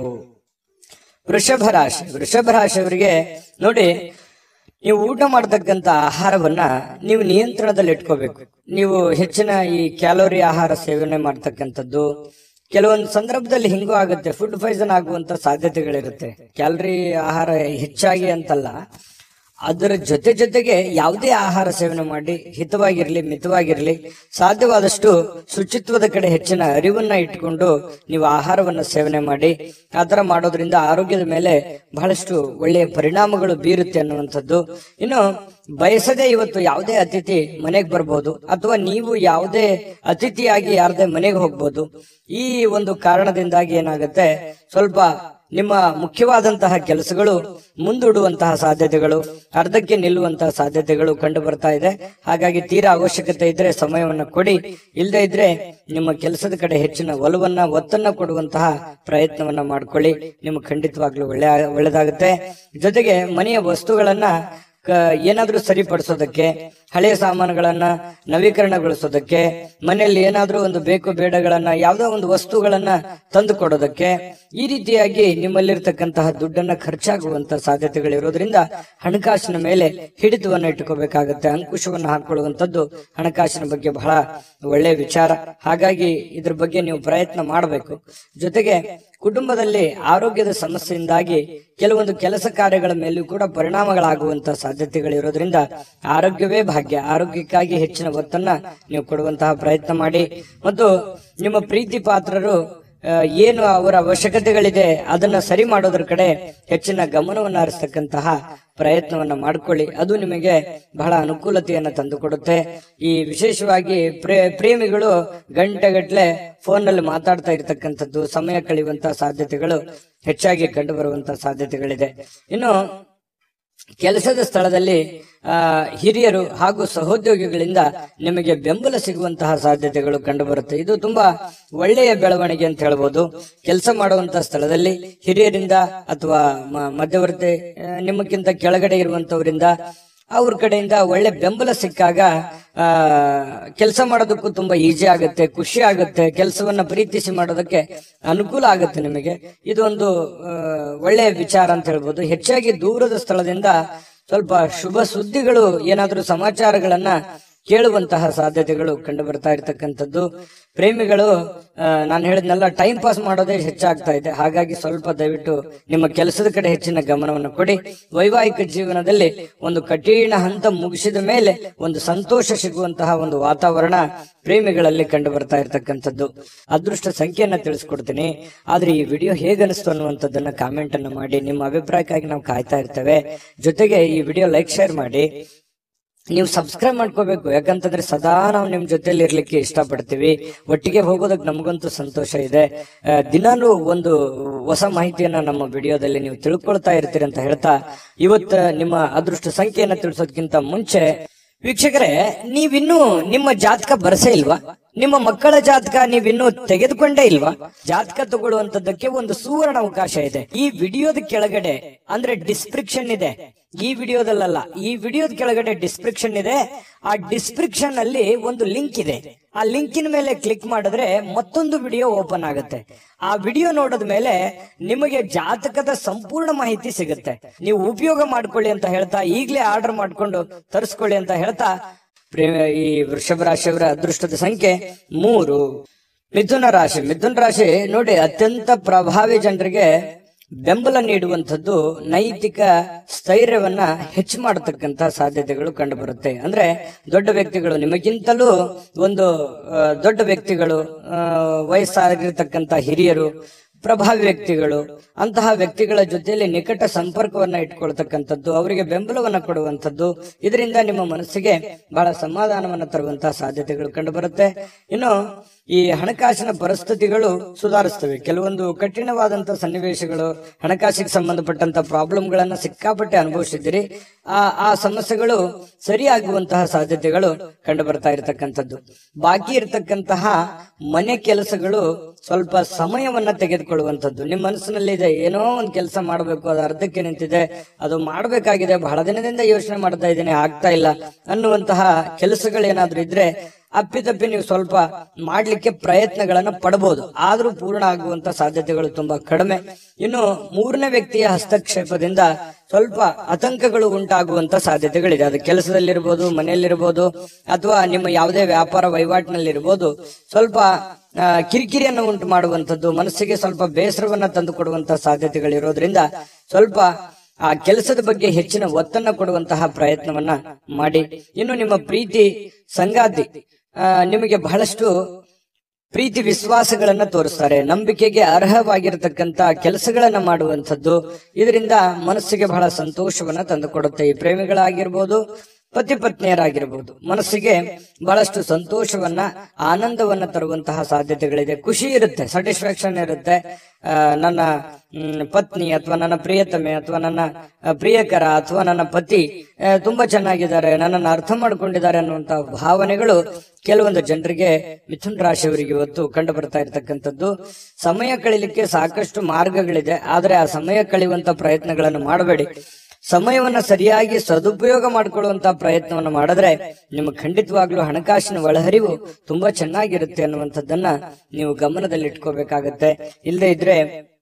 ವೃಷಭ ರಾಶಿ ವೃಷಭ ರಾಶಿಯವರಿಗೆ ನೋಡಿ ನೀವು ಊಟ ಮಾಡತಕ್ಕಂತ ಆಹಾರವನ್ನ ನೀವು ನಿಯಂತ್ರಣದಲ್ಲಿ ಇಟ್ಕೋಬೇಕು ನೀವು ಹೆಚ್ಚಿನ ಈ ಕ್ಯಾಲೋರಿ ಆಹಾರ ಸೇವನೆ ಮಾಡ್ತಕ್ಕಂಥದ್ದು ಕೆಲವೊಂದು ಸಂದರ್ಭದಲ್ಲಿ ಹಿಂಗೂ ಆಗುತ್ತೆ ಫುಡ್ ಪಾಯ್ಸನ್ ಆಗುವಂತ ಸಾಧ್ಯತೆಗಳಿರುತ್ತೆ ಕ್ಯಾಲರಿ ಆಹಾರ ಹೆಚ್ಚಾಗಿ ಅಂತಲ್ಲ ಅದರ ಜೊತೆ ಜೊತೆಗೆ ಯಾವುದೇ ಆಹಾರ ಸೇವನೆ ಮಾಡಿ ಹಿತವಾಗಿರ್ಲಿ ಮಿತವಾಗಿರ್ಲಿ ಸಾಧ್ಯವಾದಷ್ಟು ಶುಚಿತ್ವದ ಕಡೆ ಹೆಚ್ಚಿನ ಅರಿವನ್ನ ಇಟ್ಕೊಂಡು ನೀವು ಆಹಾರವನ್ನ ಸೇವನೆ ಮಾಡಿ ಆ ಥರ ಮಾಡೋದ್ರಿಂದ ಆರೋಗ್ಯದ ಮೇಲೆ ಬಹಳಷ್ಟು ಒಳ್ಳೆಯ ಪರಿಣಾಮಗಳು ಬೀರುತ್ತೆ ಅನ್ನುವಂಥದ್ದು ಇನ್ನು ಬಯಸದೆ ಇವತ್ತು ಯಾವುದೇ ಅತಿಥಿ ಮನೆಗೆ ಬರ್ಬೋದು ಅಥವಾ ನೀವು ಯಾವುದೇ ಅತಿಥಿಯಾಗಿ ಯಾರದೇ ಮನೆಗೆ ಹೋಗ್ಬೋದು ಈ ಒಂದು ಕಾರಣದಿಂದಾಗಿ ಏನಾಗುತ್ತೆ ಸ್ವಲ್ಪ ನಿಮ್ಮ ಮುಖ್ಯವಾದಂತಹ ಕೆಲಸಗಳು ಮುಂದೂಡುವಂತಹ ಸಾಧ್ಯತೆಗಳು ಅರ್ಧಕ್ಕೆ ನಿಲ್ಲುವಂತಹ ಸಾಧ್ಯತೆಗಳು ಕಂಡು ಬರ್ತಾ ಇದೆ ಹಾಗಾಗಿ ತೀರಾ ಅವಶ್ಯಕತೆ ಇದ್ರೆ ಸಮಯವನ್ನ ಕೊಡಿ ಇಲ್ಲದೆ ಇದ್ರೆ ನಿಮ್ಮ ಕೆಲಸದ ಕಡೆ ಹೆಚ್ಚಿನ ಒಲವನ್ನ ಒತ್ತನ್ನ ಕೊಡುವಂತಹ ಪ್ರಯತ್ನವನ್ನ ಮಾಡ್ಕೊಳ್ಳಿ ನಿಮ್ಗೆ ಖಂಡಿತವಾಗ್ಲೂ ಒಳ್ಳೆ ಒಳ್ಳೇದಾಗುತ್ತೆ ಜೊತೆಗೆ ಮನೆಯ ವಸ್ತುಗಳನ್ನ ಕ- ಏನಾದ್ರೂ ಸರಿಪಡಿಸೋದಕ್ಕೆ ಹಳೆಯ ಸಾಮಾನುಗಳನ್ನ ನವೀಕರಣಗೊಳಿಸೋದಕ್ಕೆ ಮನೆಯಲ್ಲಿ ಏನಾದ್ರೂ ಒಂದು ಬೇಕು ಬೇಡಗಳನ್ನ ಯಾವ್ದೋ ಒಂದು ವಸ್ತುಗಳನ್ನ ತಂದು ಕೊಡೋದಕ್ಕೆ ಈ ರೀತಿಯಾಗಿ ನಿಮ್ಮಲ್ಲಿರ್ತಕ್ಕಂತಹ ದುಡ್ಡನ್ನ ಖರ್ಚಾಗುವಂತ ಸಾಧ್ಯತೆಗಳಿರೋದ್ರಿಂದ ಹಣಕಾಸಿನ ಮೇಲೆ ಹಿಡಿತವನ್ನ ಇಟ್ಕೋಬೇಕಾಗತ್ತೆ ಅಂಕುಶವನ್ನ ಹಾಕೊಳ್ಳುವಂತದ್ದು ಹಣಕಾಸಿನ ಬಗ್ಗೆ ಬಹಳ ಒಳ್ಳೆಯ ವಿಚಾರ ಹಾಗಾಗಿ ಇದ್ರ ಬಗ್ಗೆ ನೀವು ಪ್ರಯತ್ನ ಮಾಡಬೇಕು ಜೊತೆಗೆ ಕುಟುಂಬದಲ್ಲಿ ಆರೋಗ್ಯದ ಸಮಸ್ಯೆಯಿಂದಾಗಿ ಕೆಲವೊಂದು ಕೆಲಸ ಕಾರ್ಯಗಳ ಮೇಲೂ ಕೂಡ ಪರಿಣಾಮಗಳಾಗುವಂತ ಸಾಧ್ಯತೆಗಳಿರೋದ್ರಿಂದ ಆರೋಗ್ಯವೇ ಭಾಗ್ಯ ಆರೋಗ್ಯಕ್ಕಾಗಿ ಹೆಚ್ಚಿನ ಒತ್ತನ್ನ ನೀವು ಕೊಡುವಂತಹ ಪ್ರಯತ್ನ ಮಾಡಿ ಮತ್ತು ನಿಮ್ಮ ಪ್ರೀತಿ ಪಾತ್ರರು ಆ, ಏನು ಅವರ ಅವಶ್ಯಕತೆಗಳಿದೆ ಅದನ್ನ ಸರಿ ಮಾಡೋದ್ರ ಕಡೆ ಹೆಚ್ಚಿನ ಗಮನವನ್ನು ಹರಿಸ್ತಕ್ಕಂತಹ ಪ್ರಯತ್ನವನ್ನ ಮಾಡ್ಕೊಳ್ಳಿ ಅದು ನಿಮಗೆ ಬಹಳ ಅನುಕೂಲತೆಯನ್ನ ತಂದುಕೊಡುತ್ತೆ ಈ ವಿಶೇಷವಾಗಿ ಪ್ರೇ- ಪ್ರೇಮಿಗಳು ಗಂಟೆಗಟ್ಲೆ ಫೋನ್ ನಲ್ಲಿ ಮಾತಾಡ್ತಾ ಇರತಕ್ಕಂಥದ್ದು ಸಮಯ ಕಳೆಯುವಂತಹ ಸಾಧ್ಯತೆಗಳು ಹೆಚ್ಚಾಗಿ ಕಂಡು ಬರುವಂತಹ ಸಾಧ್ಯತೆಗಳಿದೆ ಇನ್ನು ಕೆಲಸದ ಸ್ಥಳದಲ್ಲಿ ಆ, ಹಿರಿಯರು ಹಾಗೂ ಸಹೋದ್ಯೋಗಿಗಳಿಂದ ನಿಮಗೆ ಬೆಂಬಲ ಸಿಗುವಂತಹ ಸಾಧ್ಯತೆಗಳು ಕಂಡುಬರುತ್ತೆ ಇದು ತುಂಬಾ ಒಳ್ಳೆಯ ಬೆಳವಣಿಗೆ ಅಂತ ಹೇಳ್ಬೋದು ಕೆಲಸ ಮಾಡುವಂತಹ ಸ್ಥಳದಲ್ಲಿ ಹಿರಿಯರಿಂದ ಅಥವಾ ಮ- ಮಧ್ಯವರ್ತಿ ಆ, ನಿಮ್ಮಕ್ಕಿಂತ ಕೆಳಗಡೆ ಇರುವಂತವರಿಂದ ಅವ್ರ ಕಡೆಯಿಂದ ಒಳ್ಳೆ ಬೆಂಬಲ ಸಿಕ್ಕಾಗ ಆ ಕೆಲಸ ಮಾಡೋದಕ್ಕೂ ತುಂಬಾ ಈಜಿ ಆಗುತ್ತೆ ಖುಷಿ ಆಗುತ್ತೆ ಕೆಲಸವನ್ನ ಪ್ರೀತಿಸಿ ಮಾಡೋದಕ್ಕೆ ಅನುಕೂಲ ಆಗುತ್ತೆ ನಿಮಗೆ ಇದೊಂದು ಆ, ಒಳ್ಳೆಯ ವಿಚಾರ ಅಂತ ಹೇಳ್ಬೋದು ಹೆಚ್ಚಾಗಿ ದೂರದ ಸ್ಥಳದಿಂದ ಸ್ವಲ್ಪ ಶುಭ ಸುದ್ದಿಗಳು ಏನಾದ್ರೂ ಸಮಾಚಾರಗಳನ್ನ ಕೇಳುವಂತಹ ಸಾಧ್ಯತೆಗಳು ಕಂಡು ಬರ್ತಾ ಇರತಕ್ಕಂಥದ್ದು ಪ್ರೇಮಿಗಳು ನಾನು ಹೇಳಿದ್ನೆಲ್ಲ ಟೈಮ್ ಪಾಸ್ ಮಾಡೋದೇ ಹೆಚ್ಚಾಗ್ತಾ ಇದೆ ಹಾಗಾಗಿ ಸ್ವಲ್ಪ ದಯವಿಟ್ಟು ನಿಮ್ಮ ಕೆಲಸದ ಕಡೆ ಹೆಚ್ಚಿನ ಗಮನವನ್ನು ಕೊಡಿ ವೈವಾಹಿಕ ಜೀವನದಲ್ಲಿ ಒಂದು ಕಠಿಣ ಹಂತ ಮುಗಿಸಿದ ಮೇಲೆ ಒಂದು ಸಂತೋಷ ಸಿಗುವಂತಹ ಒಂದು ವಾತಾವರಣ ಪ್ರೇಮಿಗಳಲ್ಲಿ ಕಂಡು ಬರ್ತಾ ಇರತಕ್ಕಂಥದ್ದು ಅದೃಷ್ಟ ಸಂಖ್ಯೆಯನ್ನ ತಿಳಿಸ್ಕೊಡ್ತೀನಿ ಆದ್ರೆ ಈ ವಿಡಿಯೋ ಹೇಗನಿಸ್ತು ಅನ್ನುವಂಥದ್ದನ್ನ ಕಾಮೆಂಟ್ ಅನ್ನ ಮಾಡಿ ನಿಮ್ಮ ಅಭಿಪ್ರಾಯಕ್ಕಾಗಿ ನಾವು ಕಾಯ್ತಾ ಇರ್ತೇವೆ ಜೊತೆಗೆ ಈ ವಿಡಿಯೋ ಲೈಕ್ ಶೇರ್ ಮಾಡಿ ನೀವು ಸಬ್ಸ್ಕ್ರೈಬ್ ಮಾಡ್ಕೋಬೇಕು ಯಾಕಂತಂದ್ರೆ ಸದಾ ನಾವು ನಿಮ್ ಜೊತೆಲಿ ಇರ್ಲಿಕ್ಕೆ ಇಷ್ಟಪಡ್ತೀವಿ ಒಟ್ಟಿಗೆ ಹೋಗೋದಕ್ಕೆ ನಮಗಂತೂ ಸಂತೋಷ ಇದೆ ಆ, ದಿನಾಲೂ ಒಂದು ಹೊಸ ಮಾಹಿತಿಯನ್ನ ನಮ್ಮ ವಿಡಿಯೋದಲ್ಲಿ ನೀವು ತಿಳ್ಕೊಳ್ತಾ ಇರ್ತೀರಿ ಅಂತ ಹೇಳ್ತಾ ಇವತ್ತ ನಿಮ್ಮ ಅದೃಷ್ಟ ಸಂಖ್ಯೆಯನ್ನ ತಿಳಿಸೋದಕ್ಕಿಂತ ಮುಂಚೆ ವೀಕ್ಷಕರೇ ನೀವಿನ್ನೂ ನಿಮ್ಮ ಜಾತಕ ಬರಸೇ ಇಲ್ವಾ ನಿಮ್ಮ ಮಕ್ಕಳ ಜಾತಕ ನೀವಿನ್ನೂ ತೆಗೆದುಕೊಂಡೇ ಇಲ್ವಾ ಜಾತಕ ತಗೊಳ್ಳುವಂತದ್ದಕ್ಕೆ ಒಂದು ಸುವರ್ಣ ಅವಕಾಶ ಇದೆ ಈ ವಿಡಿಯೋದ ಕೆಳಗಡೆ ಅಂದ್ರೆ ಡಿಸ್ಕ್ರಿಪ್ಷನ್ ಇದೆ ಈ ವಿಡಿಯೋದಲ್ಲ ಈ ವಿಡಿಯೋದ ಕೆಳಗಡೆ ಡಿಸ್ಕ್ರಿಪ್ಷನ್ ಇದೆ ಆ ಡಿಸ್ಕ್ರಿಪ್ಷನ್ ಅಲ್ಲಿ ಒಂದು ಲಿಂಕ್ ಇದೆ ಆ ಲಿಂಕಿನ ಮೇಲೆ ಕ್ಲಿಕ್ ಮಾಡಿದ್ರೆ ಮತ್ತೊಂದು ವಿಡಿಯೋ ಓಪನ್ ಆಗುತ್ತೆ ಆ ವಿಡಿಯೋ ನೋಡಿದ ಮೇಲೆ ನಿಮಗೆ ಜಾತಕದ ಸಂಪೂರ್ಣ ಮಾಹಿತಿ ಸಿಗುತ್ತೆ ನೀವು ಉಪಯೋಗ ಮಾಡ್ಕೊಳ್ಳಿ ಅಂತ ಹೇಳ್ತಾ ಈಗಲೇ ಆರ್ಡರ್ ಮಾಡ್ಕೊಂಡು ತರಿಸ್ಕೊಳ್ಳಿ ಅಂತ ಹೇಳ್ತಾ ಪ್ರೇಮ ಈ ವೃಷಭ ರಾಶಿಯವರ ಅದೃಷ್ಟದ ಸಂಖ್ಯೆ ಮೂರು ಮಿಥುನ ರಾಶಿ ಮಿಥುನ ರಾಶಿ ನೋಡಿ ಅತ್ಯಂತ ಪ್ರಭಾವಿ ಜನರಿಗೆ ಬೆಂಬಲ ನೀಡುವಂಥದ್ದು ನೈತಿಕ ಸ್ಥೈರ್ಯವನ್ನ ಹೆಚ್ಚು ಮಾಡತಕ್ಕಂತ ಸಾಧ್ಯತೆಗಳು ಕಂಡು ಬರುತ್ತೆ ಅಂದ್ರೆ ದೊಡ್ಡ ವ್ಯಕ್ತಿಗಳು ನಿಮಗಿಂತಲೂ ಒಂದು ಆ, ದೊಡ್ಡ ವ್ಯಕ್ತಿಗಳು ಆ, ವಯಸ್ಸಾಗಿರ್ತಕ್ಕಂತ ಹಿರಿಯರು ಪ್ರಭಾವಿ ವ್ಯಕ್ತಿಗಳು ಅಂತಹ ವ್ಯಕ್ತಿಗಳ ಜೊತೆಯಲ್ಲಿ ನಿಕಟ ಸಂಪರ್ಕವನ್ನ ಇಟ್ಕೊಳ್ತಕ್ಕಂಥದ್ದು ಅವರಿಗೆ ಬೆಂಬಲವನ್ನ ಕೊಡುವಂಥದ್ದು ಇದರಿಂದ ನಿಮ್ಮ ಮನಸ್ಸಿಗೆ ಬಹಳ ಸಮಾಧಾನವನ್ನ ತರುವಂತಹ ಸಾಧ್ಯತೆಗಳು ಕಂಡು ಬರುತ್ತೆ ಇನ್ನು ಈ ಹಣಕಾಸಿನ ಪರಿಸ್ಥಿತಿಗಳು ಸುಧಾರಿಸ್ತವೆ ಕೆಲವೊಂದು ಕಠಿಣವಾದಂತಹ ಸನ್ನಿವೇಶಗಳು ಹಣಕಾಸಿಗೆ ಸಂಬಂಧಪಟ್ಟಂತ ಪ್ರಾಬ್ಲಮ್ಗಳನ್ನ ಸಿಕ್ಕಾಪಟ್ಟೆ ಅನುಭವಿಸಿದ್ದೀರಿ ಆ ಆ ಸಮಸ್ಯೆಗಳು ಸರಿಯಾಗುವಂತಹ ಸಾಧ್ಯತೆಗಳು ಕಂಡು ಬರ್ತಾ ಇರತಕ್ಕಂಥದ್ದು ಬಾಕಿ ಇರತಕ್ಕಂತಹ ಮನೆ ಕೆಲಸಗಳು ಸ್ವಲ್ಪ ಸಮಯವನ್ನ ತೆಗೆದುಕೊಳ್ಳುವಂಥದ್ದು ನಿಮ್ಮ ಮನಸ್ಸಿನಲ್ಲಿ ಇದೆ ಏನೋ ಒಂದು ಕೆಲಸ ಮಾಡಬೇಕು ಅದು ಅರ್ಧಕ್ಕೆ ನಿಂತಿದೆ ಅದು ಮಾಡಬೇಕಾಗಿದೆ ಬಹಳ ದಿನದಿಂದ ಯೋಚನೆ ಮಾಡ್ತಾ ಇದ್ದೀನಿ ಆಗ್ತಾ ಇಲ್ಲ ಅನ್ನುವಂತಹ ಕೆಲಸಗಳೇನಾದ್ರೂ ಇದ್ರೆ ಅಪ್ಪಿತಪ್ಪಿ ನೀವು ಸ್ವಲ್ಪ ಮಾಡ್ಲಿಕ್ಕೆ ಪ್ರಯತ್ನಗಳನ್ನ ಪಡಬಹುದು ಆದ್ರೂ ಪೂರ್ಣ ಆಗುವಂತ ಸಾಧ್ಯತೆಗಳು ತುಂಬಾ ಕಡಿಮೆ ಇನ್ನು ಮೂರನೇ ವ್ಯಕ್ತಿಯ ಹಸ್ತಕ್ಷೇಪದಿಂದ ಸ್ವಲ್ಪ ಆತಂಕಗಳು ಉಂಟಾಗುವಂತ ಸಾಧ್ಯತೆಗಳಿದೆ ಅದು ಕೆಲಸದಲ್ಲಿರ್ಬೋದು ಮನೆಯಲ್ಲಿರ್ಬೋದು ಅಥವಾ ನಿಮ್ಮ ಯಾವುದೇ ವ್ಯಾಪಾರ ವಹಿವಾಟಿನಲ್ಲಿರ್ಬೋದು ಸ್ವಲ್ಪ ಆ, ಕಿರಿಕಿರಿಯನ್ನು ಉಂಟು ಮಾಡುವಂತದ್ದು ಮನಸ್ಸಿಗೆ ಸ್ವಲ್ಪ ಬೇಸರವನ್ನ ತಂದು ಕೊಡುವಂತಹ ಸಾಧ್ಯತೆಗಳಿರೋದ್ರಿಂದ ಸ್ವಲ್ಪ ಆ ಕೆಲಸದ ಬಗ್ಗೆ ಹೆಚ್ಚಿನ ಒತ್ತನ್ನ ಕೊಡುವಂತಹ ಪ್ರಯತ್ನವನ್ನ ಮಾಡಿ ಇನ್ನು ನಿಮ್ಮ ಪ್ರೀತಿ ಸಂಗಾತಿ ಆ, ನಿಮಗೆ ಬಹಳಷ್ಟು ಪ್ರೀತಿ ವಿಶ್ವಾಸಗಳನ್ನ ತೋರಿಸ್ತಾರೆ ನಂಬಿಕೆಗೆ ಅರ್ಹವಾಗಿರತಕ್ಕಂತ ಕೆಲಸಗಳನ್ನ ಮಾಡುವಂಥದ್ದು ಇದರಿಂದ ಮನಸ್ಸಿಗೆ ಬಹಳ ಸಂತೋಷವನ್ನ ತಂದುಕೊಡುತ್ತೆ ಈ ಪ್ರೇಮಿಗಳಾಗಿರ್ಬೋದು ಪತಿ ಪತ್ನಿಯರಾಗಿರ್ಬೋದು ಮನಸ್ಸಿಗೆ ಬಹಳಷ್ಟು ಸಂತೋಷವನ್ನ ಆನಂದವನ್ನ ತರುವಂತಹ ಸಾಧ್ಯತೆಗಳಿದೆ ಖುಷಿ ಇರುತ್ತೆ ಸ್ಯಾಟಿಸ್ಫ್ಯಾಕ್ಷನ್ ಇರುತ್ತೆ ಆ, ನನ್ನ ಮ್, ಪತ್ನಿ ಅಥವಾ ನನ್ನ ಪ್ರಿಯತಮೆ ಅಥವಾ ನನ್ನ ಆ, ಪ್ರಿಯಕರ ಅಥವಾ ನನ್ನ ಪತಿ ಆ, ತುಂಬಾ ಚೆನ್ನಾಗಿದ್ದಾರೆ ನನ್ನನ್ನು ಅರ್ಥ ಮಾಡ್ಕೊಂಡಿದ್ದಾರೆ ಅನ್ನುವಂತಹ ಭಾವನೆಗಳು ಕೆಲವೊಂದು ಜನರಿಗೆ ಮಿಥುನ್ ರಾಶಿಯವರಿಗೆ ಇವತ್ತು ಕಂಡು ಬರ್ತಾ ಇರತಕ್ಕಂಥದ್ದು ಸಮಯ ಕಳಿಲಿಕ್ಕೆ ಸಾಕಷ್ಟು ಮಾರ್ಗಗಳಿದೆ ಆದ್ರೆ ಆ ಸಮಯ ಕಳೆಯುವಂತ ಪ್ರಯತ್ನಗಳನ್ನು ಮಾಡಬೇಡಿ ಸಮಯವನ್ನ ಸರಿಯಾಗಿ ಸದುಪಯೋಗ ಮಾಡಿಕೊಳ್ಳುವಂತ ಪ್ರಯತ್ನವನ್ನು ಮಾಡಿದ್ರೆ ನಿಮಗೆ ಖಂಡಿತವಾಗ್ಲೂ ಹಣಕಾಸಿನ ಒಳಹರಿವು ತುಂಬಾ ಚೆನ್ನಾಗಿರುತ್ತೆ ಅನ್ನುವಂಥದ್ದನ್ನ ನೀವು ಗಮನದಲ್ಲಿಟ್ಕೋಬೇಕಾಗತ್ತೆ ಇಲ್ಲದೆ ಇದ್ರೆ